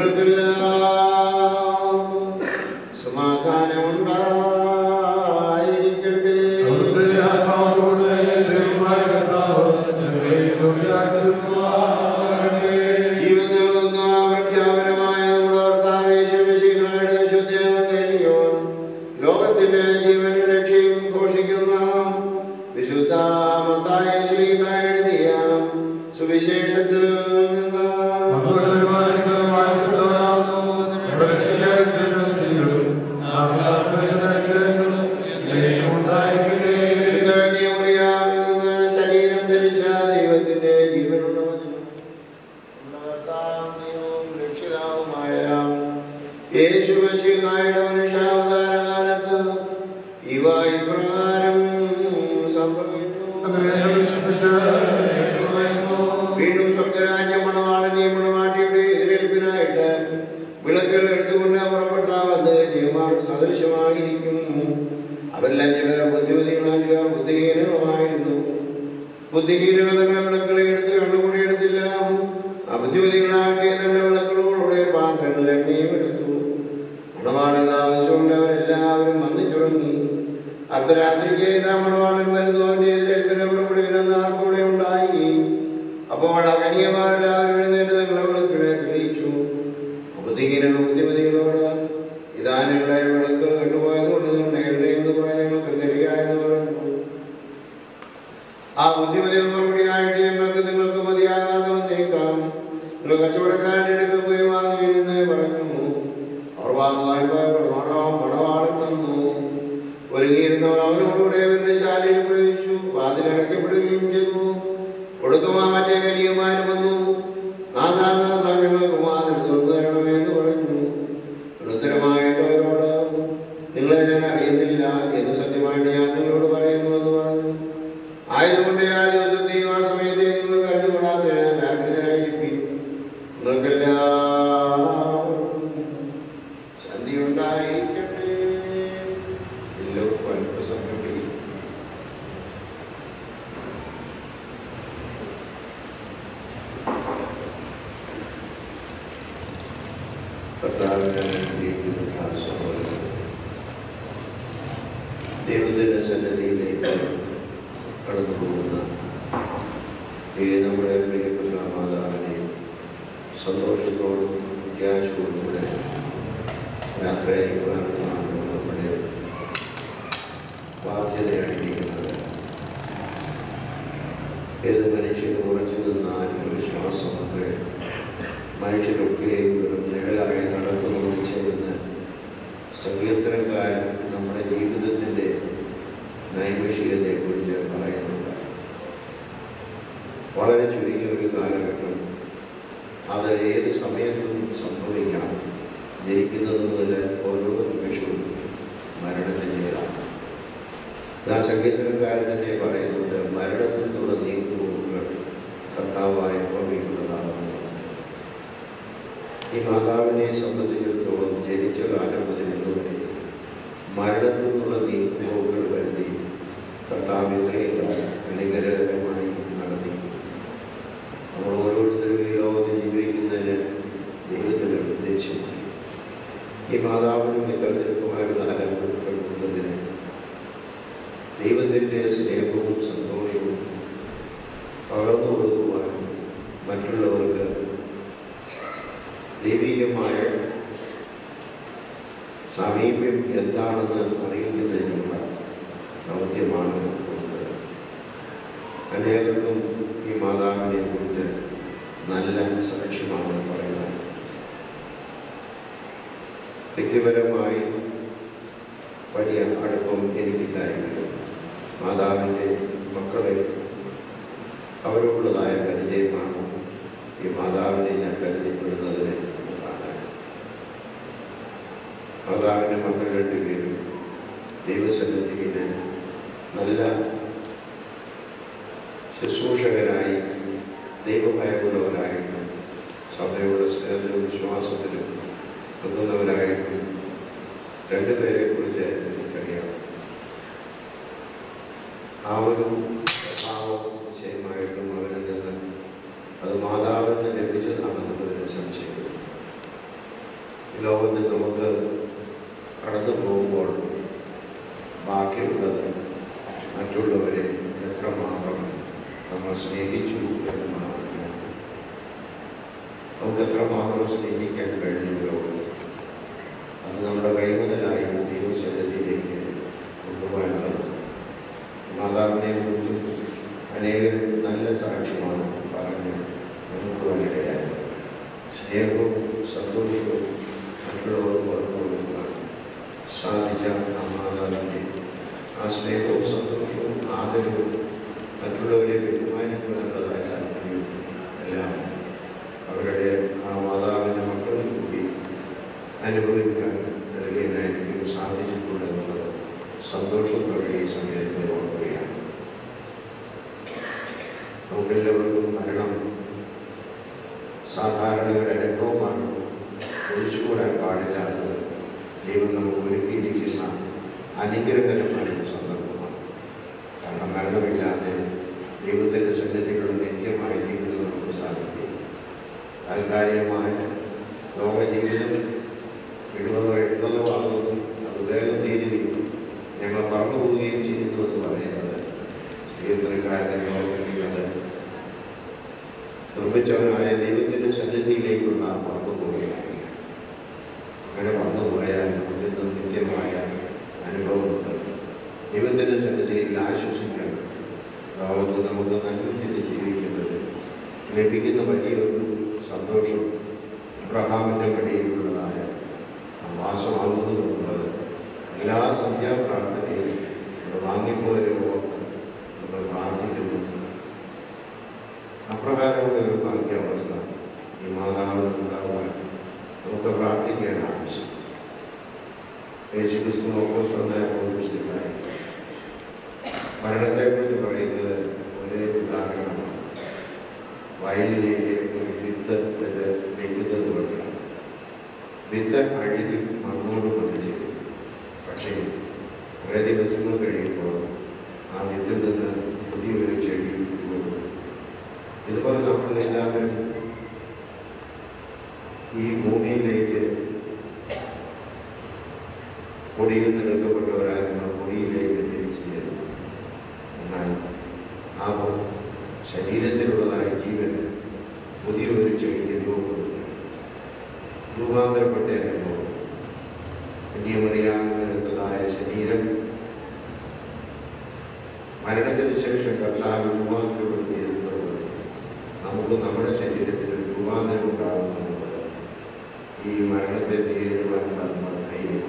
സമാധാനമുണ്ടായിരിക്കട്ടെ അവിടുത്തെ ആത്മാവോട് ദൈവമായ കർത്താവ് ഞങ്ങളെ യോഗ്യരാക്കി തീർക്കുവാനാകട്ടെ. ജീവൻ നൽകുന്ന പ്രഖ്യാപനമായ നമ്മുടെ കർത്താവേ ശിവശിഖയുടെ വിശുദ്ധ എവങ്കേലിയോൻ ലോകത്തിന്റെ ജീവനും രക്ഷയും ഘോഷിക്കുന്ന വിശുദ്ധ മത്തായ ശ്രീക എഴുതിയ സുവിശേഷത്തിൽ നിന്ന് മധുരപരിപാലനമായിട്ടുള്ളവരാകുന്നു നമ്മുടെ രക്ഷയ്ക്കായ ജനം സ്ത്രീകളും നാം എല്ലാവരും അനുഗ്രഹങ്ങളും ദൈവം ഉണ്ടായിരിക്കട്ടെ ശുദ്ധന്യമറിയാമിൽ നിന്ന് ശരീരം ധരിച്ച ദൈവത്തിന്റെ ജീവനുള്ള വചനം നമ്മുടെ കർത്താവും ദൈവവും രക്ഷിതാവുമായ യേശു മശിഹായുടെ മനുഷ്യാവതാര കാലത്ത് ഇവ ഇപ്രകാരം സംഭവിച്ചു വീണ്ടും സ്വർഗരാജ്യം മണവാളനെ മണവാട്ടിയുടെ എതിരേൽപ്പിനായിട്ട് വിളക്കുകൾ എടുത്തുകൊണ്ട് പുറപ്പെട്ട വന്ന് ജീവമാർ സദൃശമായിരിക്കും അവരെല്ലാം ചിലർ ബുദ്ധിമതികളും ചിലർ ബുദ്ധിഹീനവുമായിരുന്നു ബുദ്ധിഹീനകൾ തങ്ങളുടെ വിളക്കുകളെ എടുത്ത് കണ്ടുകൂടി എടുത്തില്ല അബുദ്ധിമതികളാകട്ടെ തങ്ങളുടെ വിളക്കുകളോടെ പാത്രങ്ങൾ എണ്ണയും എടുത്തു മണവാളൻ ആവശ്യമുണ്ട് അവരെല്ലാവരും വന്നു തുടങ്ങി അർദ്ധരാത്രിക്ക് ഇതാ മണവാളൻ വരുന്നു അവന്റെ എതിരേൽപ്പിനെ പുറപ്പെടുവിനെന്ന് ആർക്കൂടെ ഉണ്ടായി അപ്പോൾ അകനിയമാരെല്ലാവരും എഴുന്നേറ്റ് തങ്ങളുടെ വിളക്കുകളെ തെളിയിച്ചു ബുദ്ധിഹീനനും ബുദ്ധിമതികളോട് ഇതാ നിങ്ങളുടെ വിളക്ക് കണ്ടുപോയത് കൊണ്ട് നിങ്ങൾ എഴുന്നേൽന്ന് കുറെ ഞങ്ങൾക്ക് ശരിയായെന്ന് പറഞ്ഞു ആ ബുദ്ധിമതികൾ മറുപടിയായിട്ട് ഞങ്ങൾക്ക് നിങ്ങൾക്ക് മതിയാകാതെ വന്നേക്കാം നിങ്ങൾ കച്ചവടക്കാരുടെ അടുക്കൽ പോയി വാങ്ങുവിനെന്ന് പറഞ്ഞു അവർ വാങ്ങുവാൻ പോയപ്പോൾ മണവാ- മണവാളൻ വന്നു ഒരുങ്ങിയിരുന്നവർ അവനോടുകൂടെ വരുന്ന ശാലയിൽ പ്രവേശിച്ചു വാതിലടയ്ക്കപ്പെടുകയും ചെയ്തു ഒടുക്കമാ മറ്റേ കനിയന്മാരും വന്നു നാഥാനാഥ ഞങ്ങൾക്ക് വാതിൽ തുറന്നു തരണമേ എന്ന് പറഞ്ഞു ഉത്തരമായിട്ട് അവരോട് നിങ്ങളെ ഞാൻ അറിയുന്നില്ല എന്ന് സത്യമായിട്ട് ഞാൻ നിങ്ങളോട് പറയുന്നു എന്ന് പറഞ്ഞു ആയതുകൊണ്ട് ആ ദിവസത്തെയും ആ സമയത്തെയും നിങ്ങൾ കരുതുകൂടാതെ ഞാൻ ജാഗ്രതയായിരിക്കും നിങ്ങൾക്കെല്ലാം ശാന്തി ഉണ്ടായിരിക്കട്ടെ എല്ലാവർക്കും അല്പസമയം കർത്താവിനെ ദൈവത്തിന്റെ സന്നദ്ധിയിലേക്ക് കടന്നു പോകുന്ന ഈ നമ്മുടെ പ്രിയപ്പെട്ട മാതാ സന്തോഷത്തോടും പ്രത്യാശയോടും കൂടെ യാത്രയായിരിക്കുവാനാണ് നമ്മുടെ ബാധ്യതയായിരിക്കുന്നത് ഏത് മനുഷ്യന് ഉറച്ചു നിന്നാലും വിശ്വാസം അത്രേ മനുഷ്യരൊക്കെയും ഒരു നിഴലായി നടക്കുന്നു ചെയ്യുന്ന സങ്കീർത്തനക്കാരൻ നമ്മുടെ ജീവിതത്തിൻ്റെ നൈമിഷികതയെക്കുറിച്ച് പറയുന്നുണ്ട് വളരെ ചുരുങ്ങിയ ഒരു കാലഘട്ടം അത് ഏത് സമയത്തും സംഭവിക്കാം ജനിക്കുന്നത് മുതൽ ഓരോ നിമിഷവും മരണത്തിൻ്റെതാണ് ആ സംഗീതക്കാരൻ തന്നെ പറയുന്നത് മരണത്തിൽ നിന്നുള്ള നീക്കുപോക്കുകൾ കർത്താവായ ഓർമ്മയുള്ളതാകുന്നു ഈ മാതാവിനെ സംബന്ധിച്ചിടത്തോളം ജനിച്ച കാലം മുതൽ ഇന്നുവരെ മരണത്തിൽ നിന്നുള്ള നീക്കുപോക്കുകൾ വരുത്തി കർത്താവ് ഇത്രയും കാലം അനുഗ്രഹകരമായി നടത്തി നമ്മൾ ഓരോരുത്തരും ഈ ലോകത്ത് ജീവിക്കുന്നതിന് ദൈവത്തിൻ്റെ ഉദ്ദേശമായി ഈ മാതാവിനും ഈ തെരഞ്ഞെടുപ്പുമായുള്ള അലമ്പുന്നതിന് ദൈവത്തിൻ്റെ സ്നേഹവും സന്തോഷവും പകർന്നു കൊടുക്കുവാൻ മറ്റുള്ളവർക്ക് ദൈവികമായ സാമീപ്യം എന്താണെന്ന് അറിയിക്കുന്നതിനുള്ള ദൗത്യമാണ് കൊടുത്തത് അനേകർക്കും ഈ മാതാവിനെ കുറിച്ച് നല്ല സാക്ഷ്യമാണ് പറയുന്നത് വ്യക്തിപരമായി വലിയ അടുപ്പം എനിക്കില്ലായെങ്കിലും മാതാവിൻ്റെ മക്കളെ അവരോടുള്ളതായ പരിചയമാണ് ഈ മാതാവിനെ ഞാൻ കരുതിപ്പെടുന്നതിന് കാണാൻ മാതാവിൻ്റെ മക്കൾ രണ്ടുപേരും ദൈവസന്നിധിയിൽ നല്ല ശുശ്രൂഷകരായി ദൈവഭയമുള്ളവരായിട്ടും സഭയുടെ സ്നേഹത്തിലും വിശ്വാസത്തിലും നിൽക്കുന്നവരായിട്ടും രണ്ടുപേരെ കുറിച്ച് എനിക്കറിയാം ആ ഒരു സ്വഭാവം നിശ്ചയമായിട്ടും അവരിൽ നിന്ന് അത് മാതാവിന് ലഭിച്ചതാണെന്നുള്ളതിന് സംശയമില്ല ഈ ലോകത്തിൽ നമുക്ക് കടന്നു പോകുമ്പോൾ ബാക്കിയുള്ളത് മറ്റുള്ളവരെ എത്രമാത്രം നമ്മൾ സ്നേഹിച്ചു എന്ന് മാത്രമാണ് നമുക്ക് എത്രമാത്രം സ്നേഹിക്കാൻ കഴിഞ്ഞു ലോകത്തിൽ അത് നമ്മുടെ കൈമുതലായി ദൈവസന്നിധിയിലേക്ക് കൊണ്ടുപോകേണ്ടത് മാതാവിനെ കുറിച്ചും അനേകം നല്ല സാക്ഷ്യമാണ് പറഞ്ഞ് നമുക്ക് വരികയായി സ്നേഹവും സന്തോഷവും മറ്റുള്ളവർക്ക് പകർന്നുകൊടുക്കുവാൻ സാധിച്ച ആ മാതാവിൻ്റെ ആ സ്നേഹവും സന്തോഷവും ആദരവും മറ്റുള്ളവരെ ബഹുമാനിക്കുവാനുള്ളതായ താല്പര്യവും എല്ലാം അവരുടെ ആ മാതാവിൻ്റെ മക്കളും കൂടി അനുഭവിക്കാൻ നൽകിയതായിരിക്കും സാധിച്ചിട്ടുണ്ടെന്നുള്ളത് സന്തോഷത്തോടെ ഈ സമയത്ത് ഓർക്കുകയാണ് നമുക്കെല്ലാവർക്കും മരണം സാധാരണ ഒരു അനുഭവമാണ് ഒഴിച്ചുകൂടാൻ പാടില്ലാത്തത് ദൈവം നമുക്ക് ഒരുക്കിയിരിക്കുന്ന അനുഗ്രഹകരമായ ഒരു സന്ദർഭമാണ് കാരണം മരണമില്ലാതെ ദൈവത്തിൻ്റെ സന്നിധികളും നിത്യമായ ജീവിതം നമുക്ക് സാധിക്കും താൽക്കാലികമായ ലോകജീവിതം എഴുപതോ എൺപതോ ആകുന്നു അത് വേഗം തീരുകയും ഞങ്ങൾ പറന്നു പോവുകയും ചെയ്യുന്നു എന്ന് പറയുന്നത് സ്ത്രീകാരനെ ഓർമ്മിക്കുന്നത് നിർമ്മിച്ചവനായ ദൈവത്തിൻ്റെ സന്നിധിയിലേക്കുള്ള പറന്നു പോവുകയാണ് അങ്ങനെ വന്നു പോയാൽ നമുക്ക് ഇന്ന് നിത്യമായ അനുഭവമുണ്ട് ദൈവത്തിൻ്റെ സന്നിധിയിൽ ആശ്വസിക്കണം ലോകത്ത് നമുക്ക് നന്മ ജീവിക്കുന്നത് ലഭിക്കുന്ന വലിയൊരു സന്തോഷം അബ്രഹാമിൻ്റെ വഴിയിലുള്ളതായ വാസമാകുന്നതുള്ളത് എല്ലാ സന്ധ്യാപ്രാർത്ഥനയും നമ്മൾ വാങ്ങിപ്പോരെ ഓർത്ത് നമ്മൾ പ്രാർത്ഥിക്കുന്നു അപ്രകാരമുള്ള ഒരു ഭാഗ്യാവസ്ഥ ഈ മാതാവിന് ഉണ്ടാകുവാൻ നമുക്ക് പ്രാർത്ഥിക്കേണ്ട ആവശ്യം യേശു ക്രിസ്തു നോക്കോസ്വന്തായി മരണത്തെക്കുറിച്ച് പറയുന്നത് ഒരേ ഉദാഹരണമാണ് വയലിലേക്ക് ഒരു വിത്ത് ഇത് വെക്കുന്നത് പോലെയാണ് വിത്ത് അഴുകി മണ്ണോട് പതിച്ച് പക്ഷേ കുറേ ദിവസങ്ങൾ കഴിയുമ്പോൾ ആ വിത്തിൽ നിന്ന് പുതിയൊരു ചെടി രൂപപ്പെടും ഇതുപോലെ നമ്മൾ എല്ലാവരും ഈ ഭൂമിയിലേക്ക് പൊടിയിൽ നിന്നെടുക്കപ്പെട്ടവരായ നമ്മൾ പൊടിയിലേക്ക് തിരിച്ചു ചേരുന്നു എന്നാൽ ആ ശരീരത്തിലുള്ളതായ ജീവൻ പുതിയൊരു ചെടിക്ക് രൂപപ്പെടുന്നു നമ്മുടെ ശരീരത്തിൽ ഒരു രൂപാന്തരം ഉണ്ടാകുന്നത് ഈ മരണത്തെ നേരിടുവാനുള്ള നമ്മുടെ ധൈര്യം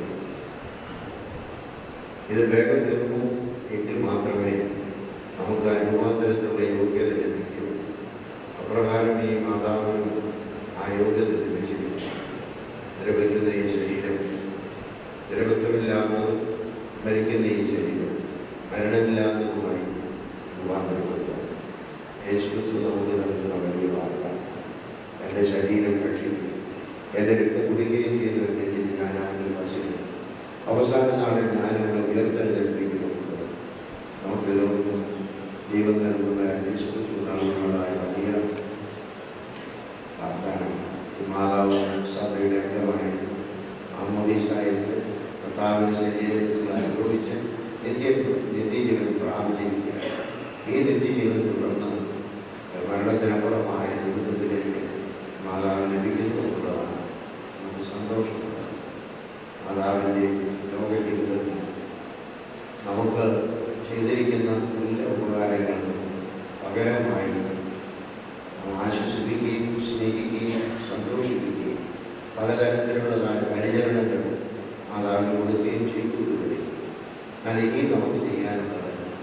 ഇത് വേഗം തീർന്നു എങ്കിൽ മാത്രമേ നമുക്ക് ആ രൂപാന്തരത്തിനുള്ള യോഗ്യത ലഭിക്കൂ അപ്രകാരം ഈ മാതാവിന് ആ യോഗ്യത ലഭിച്ചിരിക്കുന്നു ദ്രവയ്ക്കുന്ന ഈ ശരീരം ദ്രവത്വമില്ലാത്തതും മരിക്കുന്ന ഈ ശരീരം മരണമില്ലാത്തതുമായി രൂപാന്തരപ്പെടുക യേശുക്രിസ്തു നമുക്ക് നൽകുന്ന വലിയ വാർത്ത എൻ്റെ ശരീരം ഭക്ഷിക്കുകയും എൻ്റെ രക്തം കുടിക്കുകയും ചെയ്തതിന് വേണ്ടി ഞാൻ അവനിൽ വസിക്കുന്നു അവസാന നാളിൽ ഞാൻ അവനെ ഉയർത്തെഴുന്നേൽപ്പിക്കുന്നുണ്ട് നമുക്ക് ഇതൊന്നും ദൈവം നൽകുന്ന യേശുക്രിസ്തു നൽകുന്നതായ വലിയ വാഗ്ദാനം ഈ മാതാവ് സഭയുടെ അംഗമായി അമ്മദീസായിട്ട് കർത്താവിൻ്റെ ശരീരത്തിൽ അനുഭവിച്ച് നിത്യ നിത്യജീവൻ പ്രാപിച്ചിരിക്കുക ഈ നിത്യജീവൻ തുടർന്ന് മരണത്തിനപ്പുറമായ ജീവിതത്തിലേക്ക് മാതാവ് ലഭിക്കുന്നു എന്നുള്ളതാണ് നമുക്ക് സന്തോഷമുള്ളത് മാതാവിൻ്റെ ലോക ജീവിതത്തിൽ നമുക്ക് ചെയ്തിരിക്കുന്ന എല്ലാ ഉപകാരങ്ങൾക്കും പകരമായി നാം ആശ്വസിപ്പിക്കുകയും സ്നേഹിക്കുകയും സന്തോഷിപ്പിക്കുകയും പലതരത്തിലുള്ളതായ പരിചരണങ്ങൾ മാതാവിന് കൊടുക്കുകയും ചെയ്തുകൊടുക്കുകയും എന്നാൽ ഇനി നമുക്ക് ചെയ്യാനുള്ളത്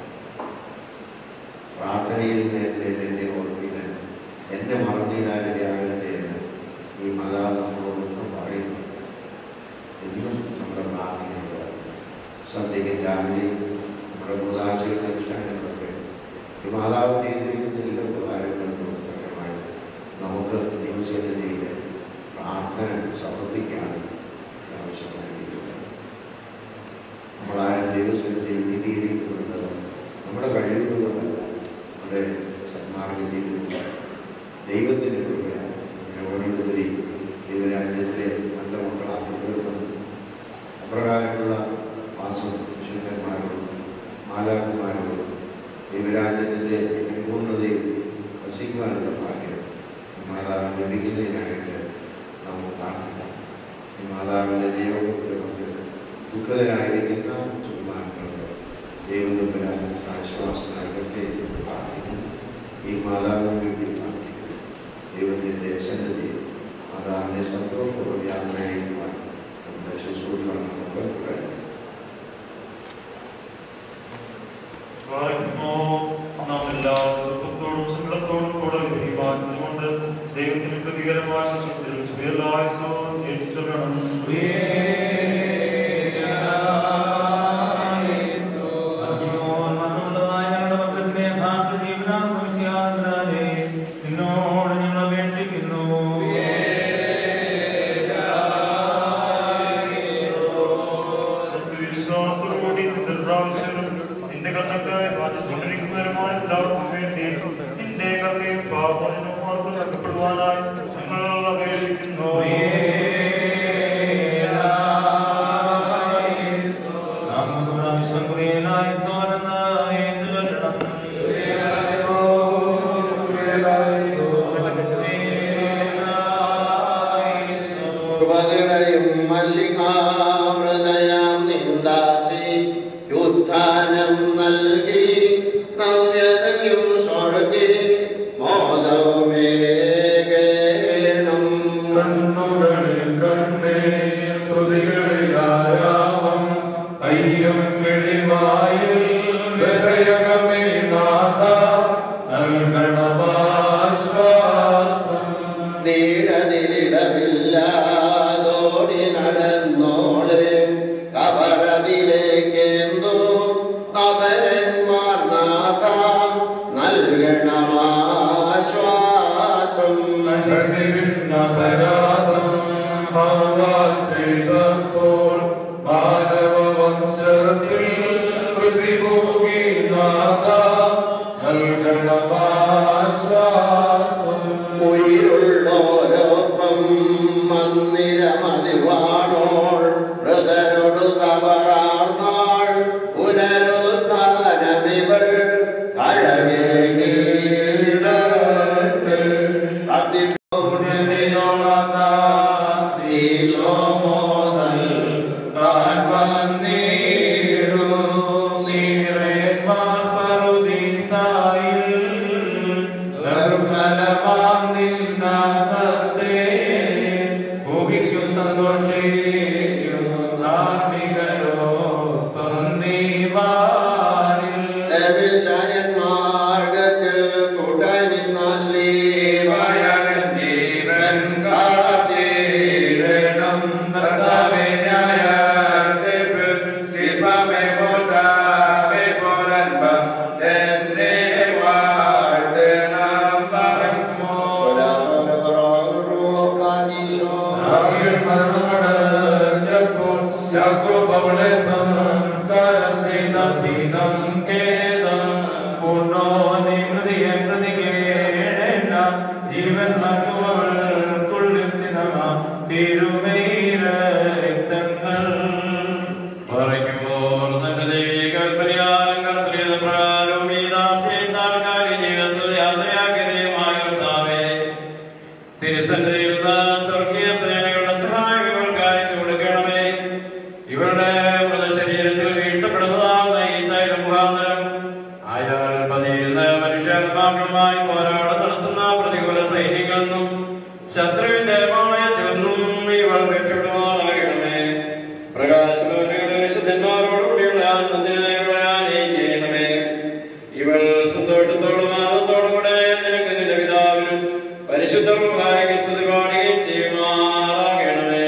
പ്രാർത്ഥനയിൽ നേരത്തെ എന്നെ ഓർമ്മിക്കാൻ എന്നെ മറന്നിടാനിടയാകട്ടെ എന്ന് ഈ മാതാവ് നമ്മളോടൊന്നും പറയുന്നു എന്നും നമ്മുടെ പ്രാർത്ഥനയുള്ളത് സന്ധ്യയ്ക്ക് രാവിലെ നമ്മുടെ ഉദാശയുടെ അനുഷ്ഠാനങ്ങളൊക്കെ ഈ മാതാവ് ചെയ്തിരിക്കുന്ന എല്ലാ ഉപകാരങ്ങൾക്കും പകരമായി നമുക്ക് ദിവസത്തിലേക്ക് പ്രാർത്ഥന സമർപ്പിക്കുകയാണ് ആവശ്യമായിരിക്കുന്നത് നമ്മളാരും ദിവസത്തെ നീതിയിരിക്കുന്നത് നമ്മുടെ കഴിവുകളല്ല നമ്മുടെ സന്മാർഗം ചെയ്തിട്ടുണ്ട് ദൈവത്തിൻ്റെ കൃപയാണ് അങ്ങനെ ഓരോരുത്തരെയും ദൈവരാജ്യത്തിലെ നല്ല മക്കളാക്കി തീർക്കുന്നത് അപ്രകാരമുള്ള വാസം വിശുദ്ധന്മാരോടും മാലാക്കന്മാരോടും ദൈവരാജ്യത്തിൻ്റെ പരിപൂർണതയിൽ വസിക്കുവാനുള്ള ഭാഗ്യം ഈ മാതാവിന് ലഭിക്കുന്നതിനായിട്ട് നമുക്ക് പ്രാർത്ഥിക്കാം ഈ മാതാവിൻ്റെ ദൈവത്തെ ദുഃഖിതരായിരിക്കുന്ന ചുമ്മാക്കളുടെ ദൈവത്തിൻ്റെ ആശ്വാസം നൽകട്ടെ എന്ന് പ്രാർത്ഥിക്കുന്നു ഈ മാതാവിന് വേണ്ടി പ്രാർത്ഥിക്കുന്നു ദൈവത്തിൻ്റെ സന്നദ്ധി മാതാവിനെ സന്തോഷപൂർവ്വം യാത്ര ചെയ്യുവാൻ നമ്മുടെ ശുശ്രൂഷകൾ നമുക്ക് കഴിയും നാം എല്ലാവരും ദുഃഖത്തോടും സങ്കടത്തോടും കൂടെ കൊണ്ട് ദൈവത്തിന് പ്രതികരമായ ശുശ്രൂഷയിൽ സുഖലായുസവും ഏറ്റുചൊല്ലണം നിന്നോട് ഞങ്ങൾ അപേക്ഷിക്കുന്നു സത്യവിശ്വാസത്തോടെ നിന്റെ പ്രാവശ്യവും നിന്റെ കർണക്കായി വാദിച്ചുകൊണ്ടിരിക്കുന്നവരുമായ എല്ലാവർക്കും വേണ്ടി നിന്റെ കർണയും പാപനും അവർക്ക് നൽകപ്പെടുവാനായി ഞങ്ങൾ അപേക്ഷിക്കുന്നു കൃപനിറയും മഷികാമൃതയാം നിന്ദാസി യുദ്ധാനം നൽകി നവ്യതയും സ്വർഗി മോദമേകേണം കണ്ണുകളിൽ കണ്ണേ ശ്രുതികളിൽ ആരാമം അയ്യം വെളിവായിൽ ഹൃദയകമേ നാഥ നൽകണമാശ്വാസം നീടതിരിടമില്ലാതോടി നടന്നോളെ ദേവശായന്മാർഗത്തിൽ കൂട്ടായി നിന്ന ശ്രീവായകൻ ജീവൻ കാത്തീരണം കർത്താവേ ന്യായതീർപ്പ് ശില്പമേ പോറ്റാമേ പോരൻപ എന്നെ വാഴ്ത്തണം പറയുമോ സംസ്കാരം ചെയ്ത ദിനം കേതം പൂർണ്ണോ നിമൃതിയെ പ്രതികേണ ജീവൻ മറ്റുള്ളിൽ സിനമ തിരുമേര രക്തങ്ങൾ പറയുമ്പോൾ തന്റെ ദൈവീക കൽപ്പനയാലും കർത്തൃ പ്രകാരവും ഈ ദാസിയെ താൽക്കാലിക ജീവിതത്തിൽ യാത്രയാക്കിയതയുമായ കർത്താവേ തിരുസന്നിധിയിൽ നിന്ന് സ്വർഗീയ സേനകളുടെ സഹായങ്ങൾക്കായി കൊടുക്കണമേ ഇവരുടെ മൃതശരീരത്തിൽ വീഴ്ത്തപ്പെടുന്നതാകുന്ന ഈ തൈലം മുഖാന്തരം അയാൾ പതിയിരുന്ന മനുഷ്യാത്മാക്കളുമായി പോരാടം നടത്തുന്ന പ്രതികൂല സൈന്യങ്ങളിൽ നിന്നും ശത്രുവിന്റെ പാളയത്തിൽ നിന്നും ഇവൾ രക്ഷപ്പെടുമാറാകണമേ പ്രകാശഭവനുകളിൽ വിശുദ്ധന്മാരോടുകൂടിയുള്ള ആനന്ദത്തിനായി ഇവളെ ആനയിക്കണമേ ഇവൾ സന്തോഷത്തോടും ആനന്ദത്തോടും കൂടെ നിനക്ക് നിന്റെ പിതാവിനും പരിശുദ്ധ റൂഹായിക്ക് സ്തുതി പാടുകയും ചെയ്യുമാറാകണമേ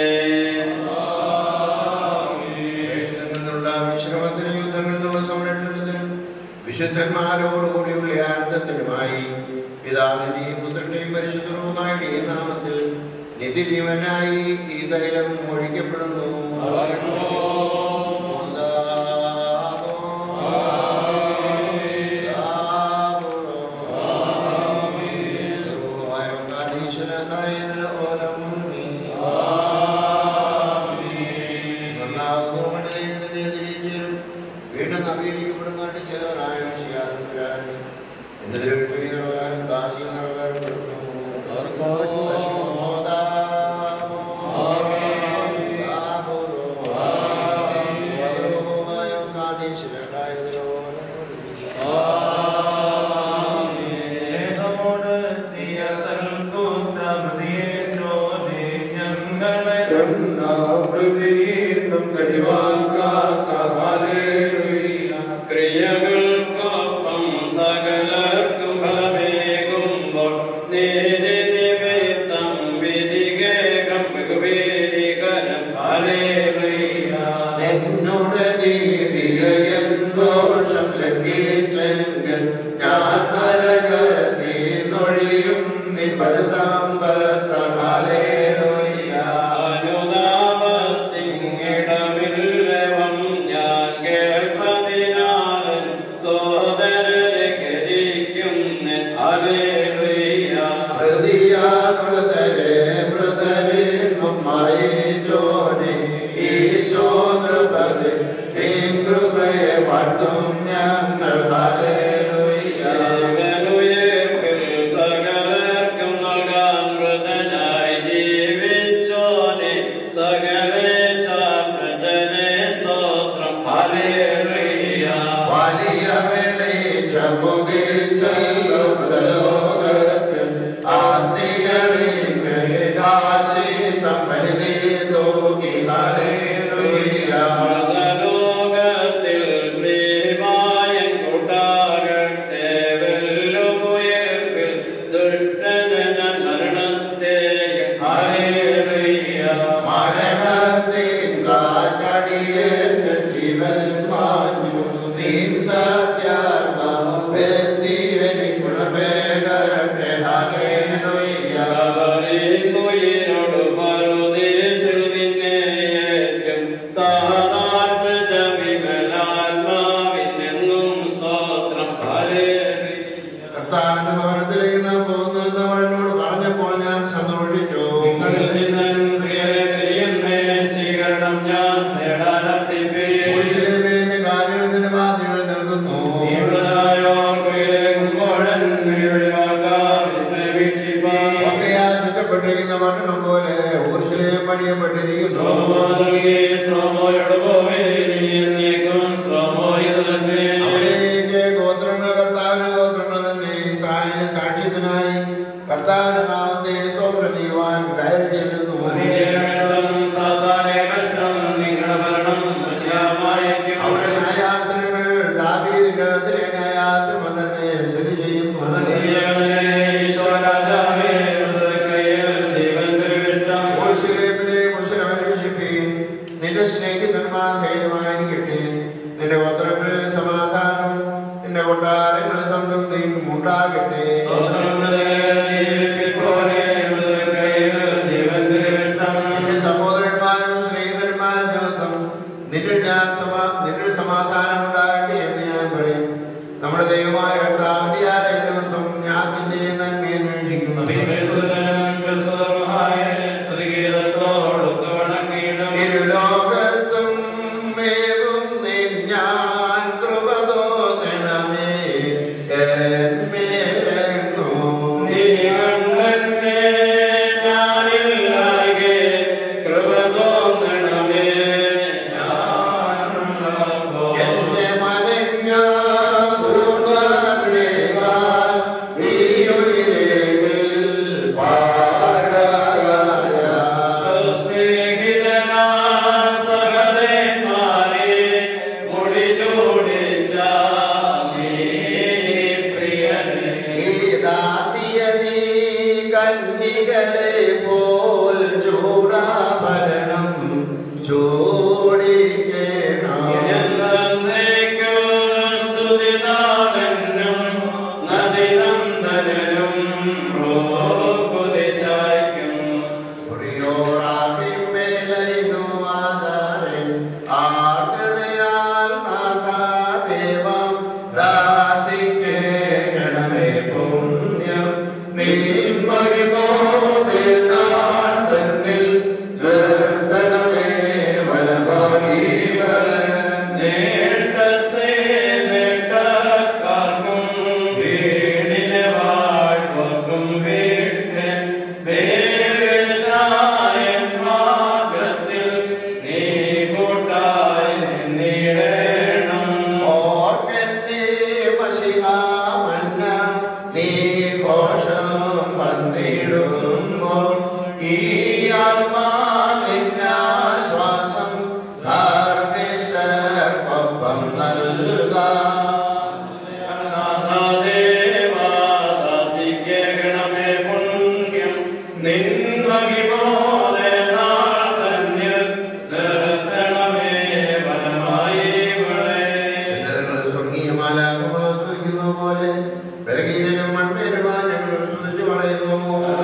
നിന്നുള്ള വിശ്രമത്തിനും യുദ്ധങ്ങളിൽ നിന്നുള്ള സംരക്ഷണത്തിനും വിശുദ്ധന്മാരോടുകൂടിയുള്ള ആനന്ദത്തിനുമായി പിതാവിന്റെയും പുത്രന്റെയും പരിശുദ്ധവുമായുടെയും നാമത്തിൽ നിത്യജീവനായി ഈ തൈലം ഒഴിക്കപ്പെടുന്നു വീണ്ടും നവീകരിക്കപ്പെടുന്നതിന് ചേർന്നായ ചെയ്യാറും എന്തെങ്കിലും പ്രകാരം ദാസി നിറവേറപ്പെടുന്നു ക്രിയകൾക്കൊപ്പം സകലർക്കും ഫലമേകുമ്പോൾ നീതി നിമിത്തം വിധികേകം മികുവേദികരം ഹല്ലേലൂയ എന്നോട് നീതിയും ദോഷം ലംഘിച്ചെങ്കിൽ ഞാൻ നരകത്തിനൊഴിയും നിൻ സമ്പത്തമാലേലൂയ അനുതാപത്തിങ്ങിടമില്ലവം ഞാൻ കേൾപ്പതിനാലും സോദരരെ ഗതിക്കുന്നു ഹല്ലേലൂയ പ്രതിയാമൃതരെ മൃതരെ മായി ചോനെ ഈശോ നൃപതി കൃപയെ പാട്ടും ഞങ്ങൾ ഹല്ലേലൂയ സകലർക്കും നൽകാൻ മൃതനായി ജീവിച്ചോനെ സകലേശ പ്രജനെ സ്തോത്രം ഹല്ലേലൂയ വലിയ വെളിച്ചമുദിച്ചല്ലോ മൃതലോകത്തിൽ ആസ്തികളിൽ മേലാശീസം പരിധി തൂകി ഹല്ലേലൂയ ലോകത്തിൽ ശ്രീമായൻ കൂട്ടാകട്ടെ വെല്ലുമുയർപ്പിൽ ദുഷ്ടന മരണത്തെയും ഹല്ലേലൂയ മരണത്തിൻ കാറ്റടിയേറ്റ് ജീവൻ മാഞ്ഞു നീ സത്യാത്മാവെത്തിയനി ഗുണമേകട്ടെ ഹല്ലേലൂയ അവരിന്നുയിരോട് പറുദീസിൽ നിന്നെ ഏറ്റം താനാത്മജ വിമലാത്മാവിനെന്നും സ്തോത്രം ഹല്ലേലൂയ കർത്താവിന്റെ ഭവനത്തിലേക്ക് നാം പോകുന്നു എന്ന് അവർ എന്നോട് പറഞ്ഞപ്പോൾ ഞാൻ സന്തോഷിച്ചു നിങ്ങളിൽ നിന്നൻ പ്രിയരെ പിരിയുന്നേ സ്വീകരണം ഞാൻ നേടാനെത്തിപ്പേ യെരൂശലേമിന്റെ കാലുകളിന്റെ വാതിലുകൾ നിൽക്കുന്നു. കോട്ടയാൽ ചുറ്റപ്പെട്ടിരിക്കുന്ന പട്ടണം പോലെ ഊർശലേം പണിയപ്പെട്ടിരിക്കുന്നു അവിടേക്ക് ഗോത്രങ്ങൾ കർത്താവിന്റെ ഗോത്രങ്ങൾ തന്നെ ഇസ്രായേലിന്റെ സാക്ഷ്യത്തിനായി കർത്താവിന്റെ നാമത്തെ സ്തോത്രം ചെയ്യുവാൻ കയറി ചെല്ലുന്നു അവിടെ ന്യായാസനങ്ങൾ ദാവീദിന്റെ ന്യായാസനം തന്നെ സ്ഥിതി ചെയ്യുന്നു മോശിലേപ്പിനെ മുശലം അന്വേഷിപ്പീൻ നിന്റെ സ്നേഹിതന്മാർ ധൈര്യമായിരിക്കട്ടെ നിന്റെ പത്രങ്ങളിൽ സമാധാനം നിന്റെ കൊട്ടാരങ്ങളിൽ സംതൃപ്തിയും ഉണ്ടാകട്ടെ നിന്റെ സഹോദരന്മാരും സ്നേഹിതന്മാരും നിമിത്തം നിന്നിൽ ഞാൻ സമാ നിന്നിൽ സമാധാനം ഉണ്ടാകട്ടെ എന്ന് ഞാൻ പറയും നമ്മുടെ ദൈവമായ കർത്താവിന്റെ ആലയ നിമിത്തം ഞാൻ നിന്റെ നന്മയെ അന്വേഷിക്കും ഇരുലോകത്തും മേവും നിൻ ഞാൻ കൃപ തോന്നണമേ എന്മേലെങ്ങും നീ കണ്ണനെ ഞാനില്ലാകെ കൃപ തോന്നണമേ എന്റെ മനഞ്ഞ പൂർണ്ണസ്നേഹാൽ ഈ ഉയരേതിൽ പാടായ കന്യകളെ പോൽ ചൂടാഭരണം ആർദ്രതയാൽ നാഥാദേവം ദാസിക്കേണമേ പുണ്യം നീമകിമോദിൽ നിർത്തണമേ വലഭാഗീകളെ നേട്ടത്തെ നേട്ടക്കാർക്കും വീടിനെ വാഴ്വക്കും വീട്ട് ദേവസായന്മാർഗത്തിൽ നീ കൂട്ടായി നിന്നിടണം ഓർക്കന്നെ മഷിഹാമന്ന നീ ഘോഷം വന്നിടുമ്പോൾ ഈ ആത്മാവിനാശ്വാസം ധാർമ്മിഷ്ഠർക്കൊപ്പം നൽകുക ണമേ പുണ്യം നിന്മകിമോദേ നാൾ തന്നെ നിർത്തണമേ വനമായി സ്വർഗീയമാലാകുന്ന പോലെ ബലഹീനനും മൺമേലുമായി ഞങ്ങൾ സ്തുതിച്ചു പറയുന്നു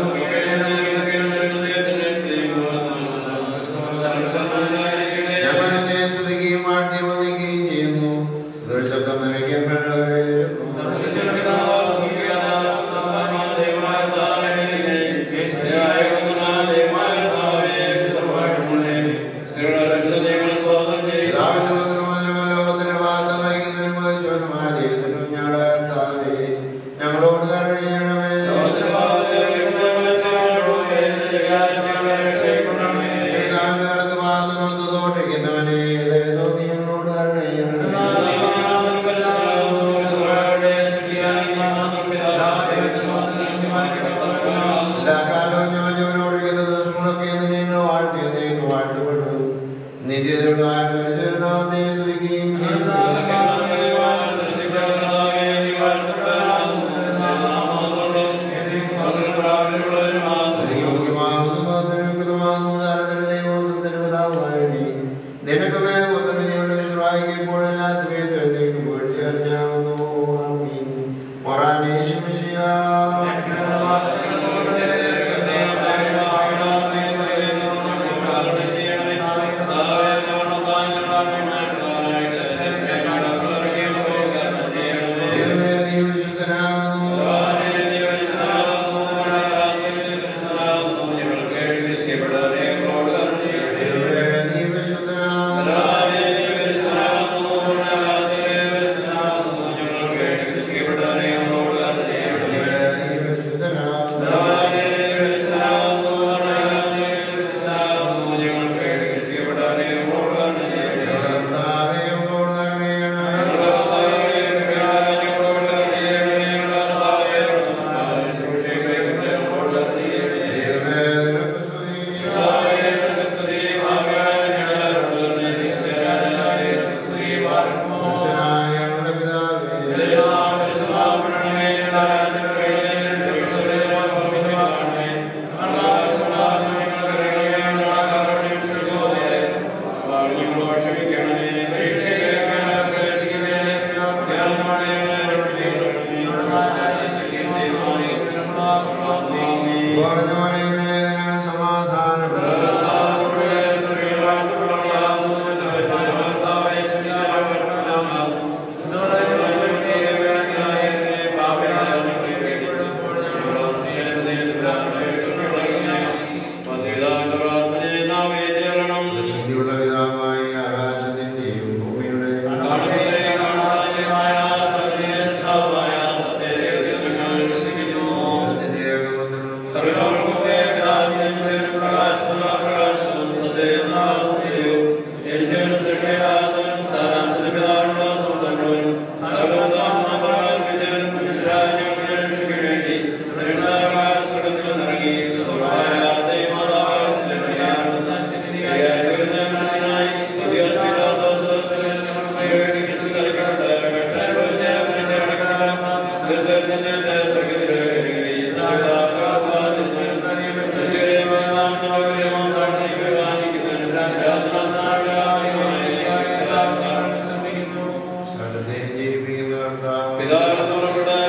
ഞങ്ങളെന്നെ സ്തുതിക്കുകയും വാഴ്ത്തി വന്ദിക്കുകയും ചെയ്യുന്നു ഇതൊരു ശബ്ദം നൽകിയ ദേവമായ പറഞ്ഞു പറയുന്നതിന് സമാധാനം ശക്തിയുള്ള പിതാവായ ആകാശത്തിന്റെയും ഭൂമിയുടെയും അതിന്റെ ഏകപുത്രനും സകലത്തെയും ജീവിപ്പിക്കുന്ന കർത്താവ്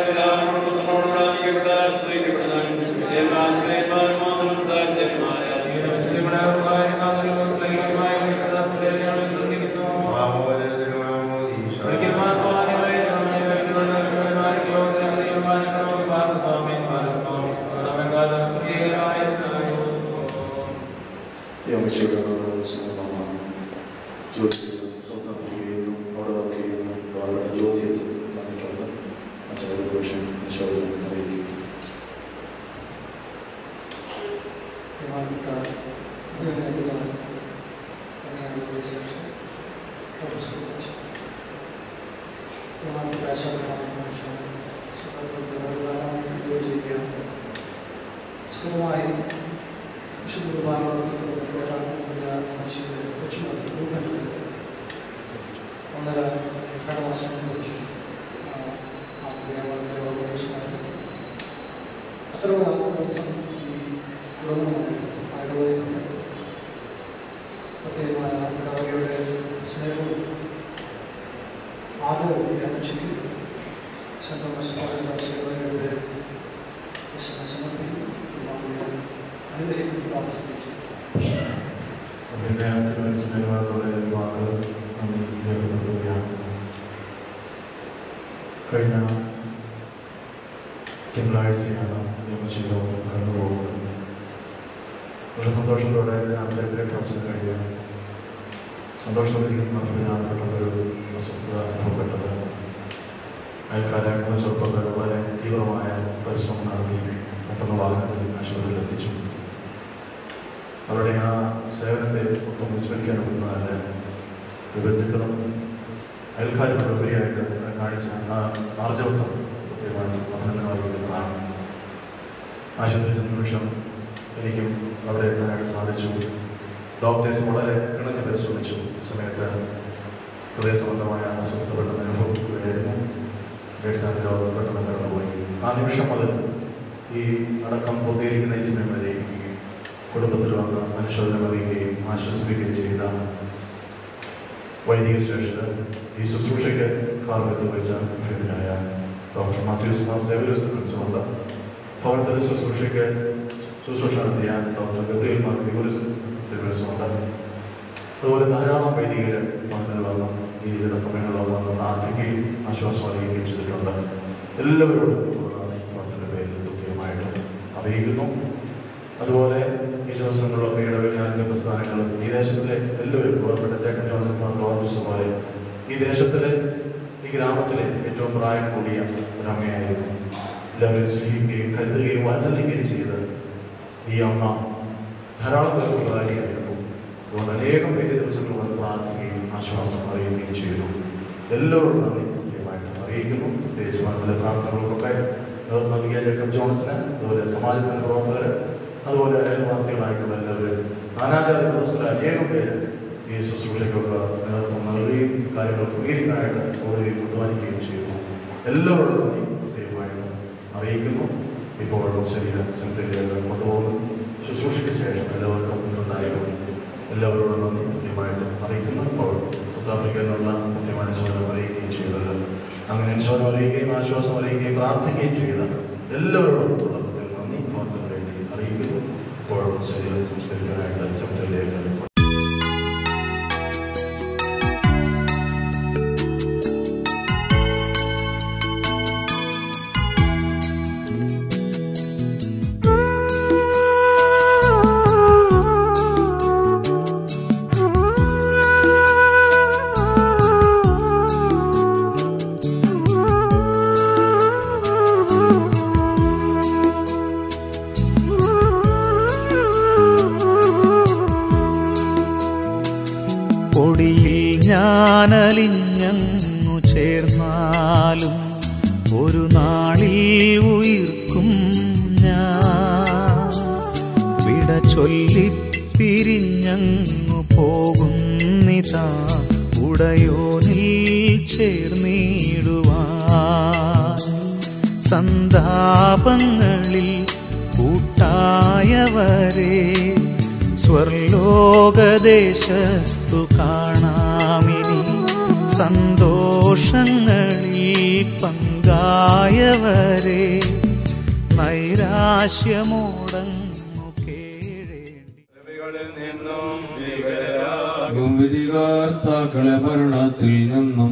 പാപവചനത്തിനും ആമോദീശ സ്ഥിരമായി വിശുദ്ധ കുർബാനകൾക്ക് മനുഷ്യരുടെ കൊച്ചുമക്കൾ രൂപത്തിൽ ഒന്നര രണ്ട് മാസം അത്ര അർത്ഥം ഈ കുടുംബം പ്രത്യേകമായ പിതാവിയുടെ സ്നേഹവും ആദരവും ഞാൻ ചെയ്യുന്നു സെൻറ് തോമസ് സേവയുടെ സമർപ്പിക്കുന്നു അനുഗ്രഹിക്കുന്നു പ്രാർത്ഥിക്കുന്നു പിന്നെ തിരുവനന്തപുരത്തോടെ വാക്ക് നന്ദി രേഖപ്പെടുത്തുകയാണ് കഴിഞ്ഞ തിങ്കളാഴ്ചയാണ് നിയമചിന്തവും കടന്നു പോകുന്നത് വളരെ സന്തോഷത്തോടെ രാവിലെ ബ്രേക്ക്ഫാസ്റ്റ് കഴിഞ്ഞ് സന്തോഷത്തോടെ സമർപ്പിക്കാൻ പെട്ടെന്നൊരു അസ്വസ്ഥത അനുഭവപ്പെട്ടത് അയൽക്കാരായിട്ടുള്ള ചെറുപ്പക്കാർ വളരെ തീവ്രമായ പരിശ്രമം നടത്തി പെട്ടെന്ന് വാഹനത്തിൽ ആശുപത്രിയിൽ എത്തിച്ചു അവരുടെ ആ സേവനത്തെ ഒട്ടും വിസ്മരിക്കാൻ ഒക്കുന്നതല്ല ബന്ധുക്കളും അയൽക്കാരും ഉപരിയായിട്ട് കാണിച്ച ആ ആർജവത്വം കൃത്യമായി അഭിനന്ദനമായിരിക്കുന്നതാണ് ആശുപത്രി ചെന്ന നിമിഷം എനിക്കും അവിടെ എത്താനായിട്ട് സാധിച്ചു ഡോക്ടേഴ്സ് വളരെ കിണഞ്ഞ് പരിശ്രമിച്ചു ഈ സമയത്ത് ഹൃദയ സംബന്ധമായ അസ്വസ്ഥപ്പെട്ട അനുഭവിക്കുകയായിരുന്നു ഡേഴ്സാന്റെ രോഗം പെട്ടെന്ന് കടന്നുപോയി ആ നിമിഷം മുതൽ ഈ അടക്കം പൂർത്തീകരിക്കുന്ന ഈ സമയം വരെ കുടുംബത്തിൽ വന്ന് അനുശോചനം അറിയിക്കുകയും ആശ്വസിപ്പിക്കുകയും ചെയ്ത വൈദിക ശ്രേഷ്ഠ ഈ ശുശ്രൂഷയ്ക്ക് കാർമ്മിത്വം വഹിച്ച മുഖ്യമന്ത്രിയായ ഡോക്ടർ മാത്യൂസ് മാർ സേവരസ് പ്രിൻസിപ്പളുണ്ട് ഭവനത്തിലെ ശുശ്രൂഷയ്ക്ക് ശുശ്രൂഷ നടത്തിയ ഡോക്ടർ ഗബ്രിയൽ മാർ വിഗുരിസ് ദിവസമുണ്ട് അതുപോലെ ധാരാളം വൈദികർ ഭവനത്തിൽ വന്ന് ഈ ഇതിയുടെ സമയങ്ങളിൽ വന്ന് പ്രാർത്ഥിക്കുകയും ആശ്വാസം അറിയിക്കുകയും ചെയ്തിട്ടുണ്ട് എല്ലാവരോടും ഈ ഭവനത്തിൻ്റെ പേരിൽ പ്രത്യേകമായിട്ട് അറിയിക്കുന്നു അതുപോലെ ഈ ദിവസങ്ങളിലൊക്കെ ഇടവേലാന്റെ പ്രസ്ഥാനങ്ങളും ഈ ദേശത്തിലെ എല്ലാവരും ബഹുമാനപ്പെട്ട ചേക്കൻ ജോസഫ് മാർ ലോർജസ് പോലെ ഈ ദേശത്തിലെ ഈ ഗ്രാമത്തിലെ ഏറ്റവും പ്രായം കൂടിയ ഒരു അമ്മയായിരുന്നു എല്ലാവരെയും സ്നേഹിക്കുകയും കരുതുകയും വാത്സല്യിക്കുകയും ചെയ്ത് ഈ അമ്മ ധാരാളം പേർക്ക് കാര്യമായിരുന്നു അതുകൊണ്ട് അനേകം പേര് ദിവസങ്ങൾ വന്ന് പ്രാർത്ഥിക്കുകയും ആശ്വാസം അറിയുകയും ചെയ്തു എല്ലാവരോടും നന്ദി പ്രത്യേകമായിട്ട് അറിയിക്കുന്നു പ്രത്യേകിച്ച് മഠത്തിലെ പ്രാർത്ഥനകൾക്കൊക്കെ നേതൃത്വം നൽകിയ ജേക്കബ് ജോൺസിന് അതുപോലെ സമാജത്തിന്റെ പ്രവർത്തകർ അതുപോലെ അയൽവാസികളായിട്ടുള്ള എല്ലാവരും നാനാജാതി മതസ്ഥര അനേകം പേര് ഈ ശുശ്രൂഷയ്ക്കൊക്കെ നേതൃത്വം നൽകുകയും കാര്യങ്ങൾ ക്രമീകരിക്കാനായിട്ട് ഓടുകയും അധ്വാനിക്കുകയും ചെയ്തു എല്ലാവരോടും നന്ദി പ്രത്യേകമായിട്ട് അറിയിക്കുന്നു ഇപ്പോൾ ശരീരം സെമിത്തേരികളിൽ കൊണ്ടുപോകുന്നു ശുശ്രൂഷയ്ക്ക് ശേഷം എല്ലാവർക്കും ഇന്നുണ്ടായിരുന്നു എല്ലാവരോടും നന്ദി കൃത്യമായിട്ട് അറിയിക്കുന്നു ഇപ്പോൾ സൗത്ത് ആഫ്രിക്കയിൽ നിന്നുള്ള കൃത്യമായ അനുശോചനം അറിയിക്കുകയും ചെയ്തത് അങ്ങനെ അനുശോചനം അറിയിക്കുകയും ആശ്വാസം അറിയിക്കുകയും പ്രാർത്ഥിക്കുകയും ചെയ്ത എല്ലാവരോടും ഉള്ള പ്രത്യേക നന്ദി ഭവനത്തിന് വേണ്ടി അറിയിക്കുന്നു ശരീരം സംസ്കരിക്കാനായിട്ട് സെമിത്തേരിയിലേക്ക് പൊടിയിൽ ഞാനലിഞ്ഞങ്ങു ചേർന്നാലും ഒരു നാളിൽ ഉയിർക്കും ഞാൻ വിട ചൊല്ലി പിരിഞ്ഞങ്ങു പോകുന്നിതാ ഉടയോനിൽ ചേർന്നിടുവാൻ സന്താപങ്ങളിൽ കൂട്ടായവരെ സ്വർലോകദേശത്തു കാണാമിനി സന്തോഷങ്ങളിൽ പങ്കായവരെ നൈരാശ്യമോടങ്ങു വിധികർത്താക്കളെ ഭരണത്തിൽ നിന്നും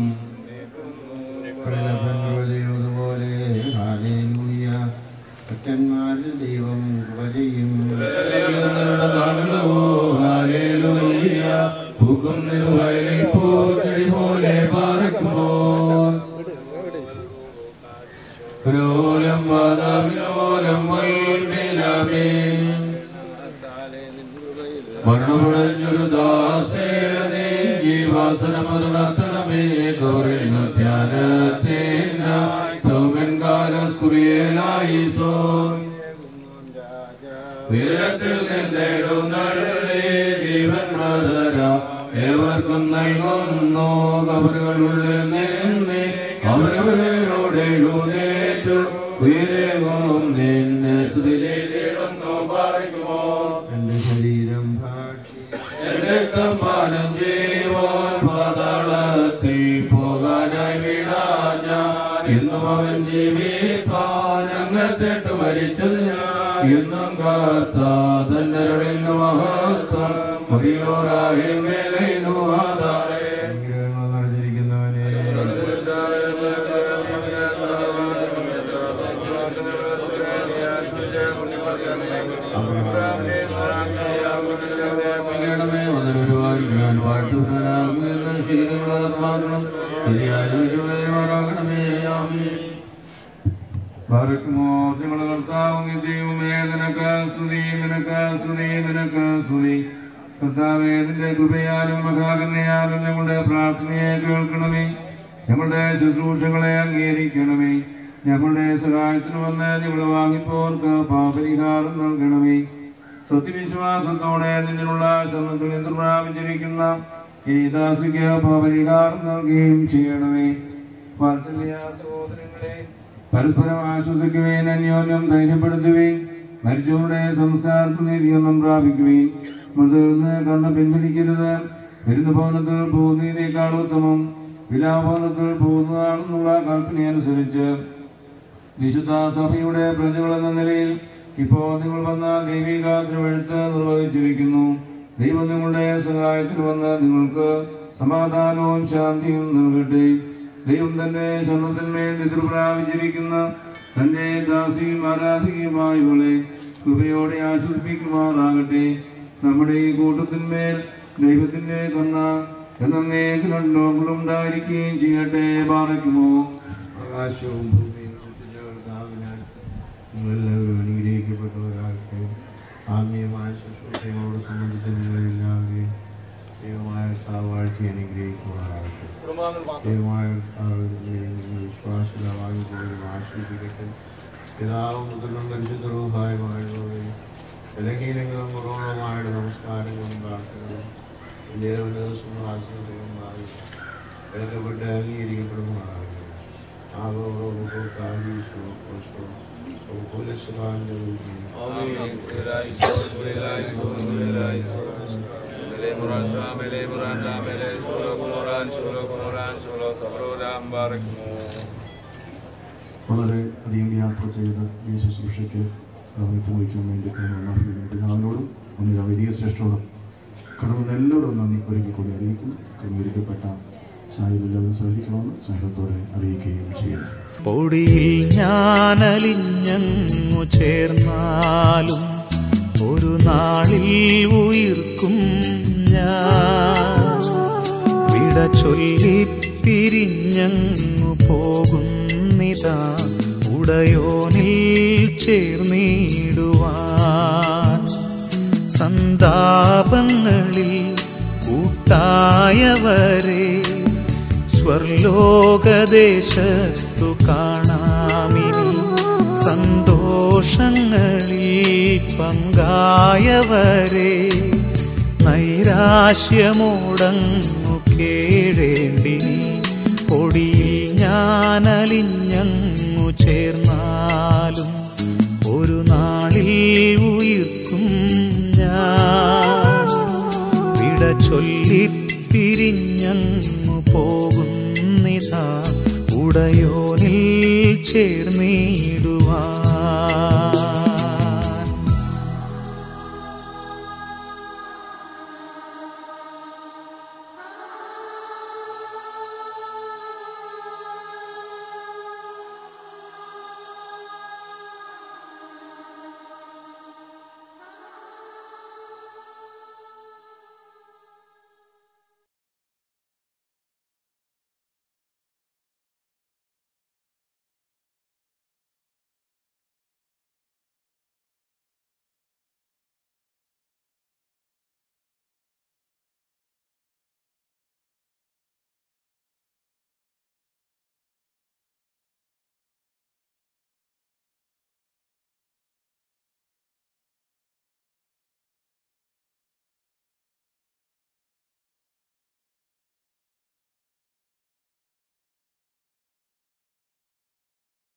പോലെ ഹാലേലൂയ ഭക്തന്മാരിൽ ദൈവം കൃപ ചെയ്യും പൂക്കും വയലിൽ പൂച്ചെടി പോലെ പാറക്കുമോ ോലം വാദാമിനോലം വൽമേലാമേ മരണമുടഞ്ഞൊരു ദാസേനെ ജീവാസനമതുണർത്തണമേ ഗൗരിൽ ധ്യാനത്തേന സൗമൻ കാലസ്കുറിയലായി സോ ഉയരത്തിൽ നിന്നെടുന്നള്ളേ ജീവൻ മൃതര ഏവർക്കും നൽകുന്നു കബറുകളുള്ളിൽ നിന്ന് അവരവരോട് എഴുന്നേറ്റു ഉയരവും നിന്നെ സ്തുതിയിലിടുന്നു പാറിക്കുമോ എന്റെ ശരീരം എന്റെ കമ്പാനം ചെയ്യുവാൻ പാതാളത്തിൽ പോകാനായി വിടാഞ്ഞ ഇന്നും അവൻ ജീവിപ്പാൻ അങ്ങത്തെട്ട് മരിച്ചത് ഞാൻ ഇന്നും കാത്ത തന്നരുളിൽ മഹത്വം മുറിയോറായി മേലു ആധാരേ ണമേ വന്നൊരുപാട് ഞാൻ പാട്ടുകാരാകുന്ന ശരീരങ്ങളാകണം ശരിയാകണമേ ആമേ പാർക്കുമോ ഞങ്ങളുടെ കർത്താവ് ദൈവമേ നിനക്ക് സ്തുതി നിനക്ക് സ്തുതി നിനക്ക് സ്തുതി കർത്താവേ നിന്റെ കൃപയാലും മഹാകന്യാലും ഞങ്ങളുടെ പ്രാർത്ഥനയെ കേൾക്കണമേ ഞങ്ങളുടെ ശുശ്രൂഷകളെ അംഗീകരിക്കണമേ ഞങ്ങളുടെ സഹായത്തിന് വന്ന് ഞങ്ങളുടെ വാങ്ങിപ്പോർക്ക് പാപരിഹാരം നൽകണമേ സത്യവിശ്വാസത്തോടെ നിന്നിലുള്ള ശ്രമത്തിൽ നിന്ന് പ്രാപിച്ചിരിക്കുന്ന ഈ ദാസിക്ക് പാപരിഹാരം നൽകുകയും ചെയ്യണമേ വാത്സല്യ സഹോദരങ്ങളെ പരസ്പരം ആശ്വസിക്കുകയും അന്യോന്യം ധൈര്യപ്പെടുത്തുകയും മരിച്ചവരുടെ സംസ്കാരത്തിൽ നീതിയൊന്നും പ്രാപിക്കുകയും മൃതർന്ന് കണ്ണ് പിൻവലിക്കരുത് വിരുന്ന് ഭവനത്തിൽ പോകുന്നതിനേക്കാൾ ഉത്തമം വിലാഭവനത്തിൽ പോകുന്നതാണെന്നുള്ള കൽപ്പനയനുസരിച്ച് വിശുദ്ധ സഭയുടെ പ്രതികൾ എന്ന നിലയിൽ ഇപ്പോൾ നിങ്ങൾ വന്ന ദൈവിക തിരുവഴുത്ത് നിർവഹിച്ചിരിക്കുന്നു ദൈവം നിങ്ങളുടെ സഹായത്തിന് വന്ന് നിങ്ങൾക്ക് സമാധാനവും ശാന്തിയും നൽകട്ടെ ദൈവം തന്റെ ശരണത്തിന്മേൽ എതിർ പ്രാപിച്ചിരിക്കുന്ന തന്റെ ദാസിയും ആരാധികയുമായവളെ കൃപയോടെ ആശ്വസിപ്പിക്കുമാറാകട്ടെ നമ്മുടെ ഈ കൂട്ടത്തിന്മേൽ ദൈവത്തിന്റെ കണ്ണ എന്നേക്കുണ്ടാകും ഉണ്ടായിരിക്കുകയും ചെയ്യട്ടെ പാറയ്ക്കുമോ ആകാശവും ഭൂമിയും സൃഷ്ടിച്ച കർത്താവിനാൽ നിങ്ങളെല്ലാവരും അനുഗ്രഹിക്കപ്പെട്ടവരാകട്ടെ ആത്മീയമായ ശുശ്രൂഷകളോട് സംബന്ധിച്ച് നിങ്ങളെല്ലാവരെയും ദൈവമായ കർത്താവ് വാഴ്ത്തി അനുഗ്രഹിക്കുമാറാകട്ടെ ദൈവമായ വിശ്വാസമായി പോലും ആശ്രയിക്കട്ടെ പിതാവും മുതലും പരിശുദ്ധരൂപായമായുള്ളവരെ ബലഹീനങ്ങളും കുറവുകളുമായിട്ട് നമസ്കാരങ്ങളും പ്രാർത്ഥനകളും ദേവന സിംഹാസനമായി എടുക്കപ്പെട്ട് അംഗീകരിക്കപ്പെടുമാറാകട്ടെ വളരെ അധികം യാത്ര ചെയ്ത് ഈ ശുശ്രൂഷയ്ക്ക് എത്തുവയ്ക്കാൻ വേണ്ടി ഞാൻ പിതാവിനോടും മുന്നിൽ വൈദിക ശ്രേഷ്ഠരോടും കടവുന്ന എല്ലാവരും നന്ദി ഒരിക്കൽ കൂടി അറിയിക്കുന്നു ക്രമീകരിക്കപ്പെട്ട സാഹചര്യം സഹകരിക്കണമെന്ന് സ്നേഹത്തോടെ അറിയിക്കുകയും ചെയ്യുന്നു പൊടിയിൽ ഞാനലിഞ്ഞങ്ങു ചേർന്നാലും ഒരു നാളിൽ ഉയിർക്കും ഞാൻ വിട ചൊല്ലി പിരിഞ്ഞങ്ങു പോകുന്നിതാ ഉടയോനിൽ ചേർന്നിടുവാൻ സന്താപങ്ങളിൽ കൂട്ടായവരെ സ്വർലോകദേശത്തു കാണാമിനി സന്തോഷങ്ങളിൽ പങ്കായവരെ നൈരാശ്യമോടങ്ങു കേഴേണ്ടിനി പൊടിയിൽ ഞാനലിഞ്ഞങ്ങു ചേർന്നാലും ഒരു നാളിൽ ഉയിർക്കും ഞാൻ വിട ചൊല്ലി പിരിഞ്ഞങ്ങു പോകുന്നിതാ ഉടയോനിൽ ചേർ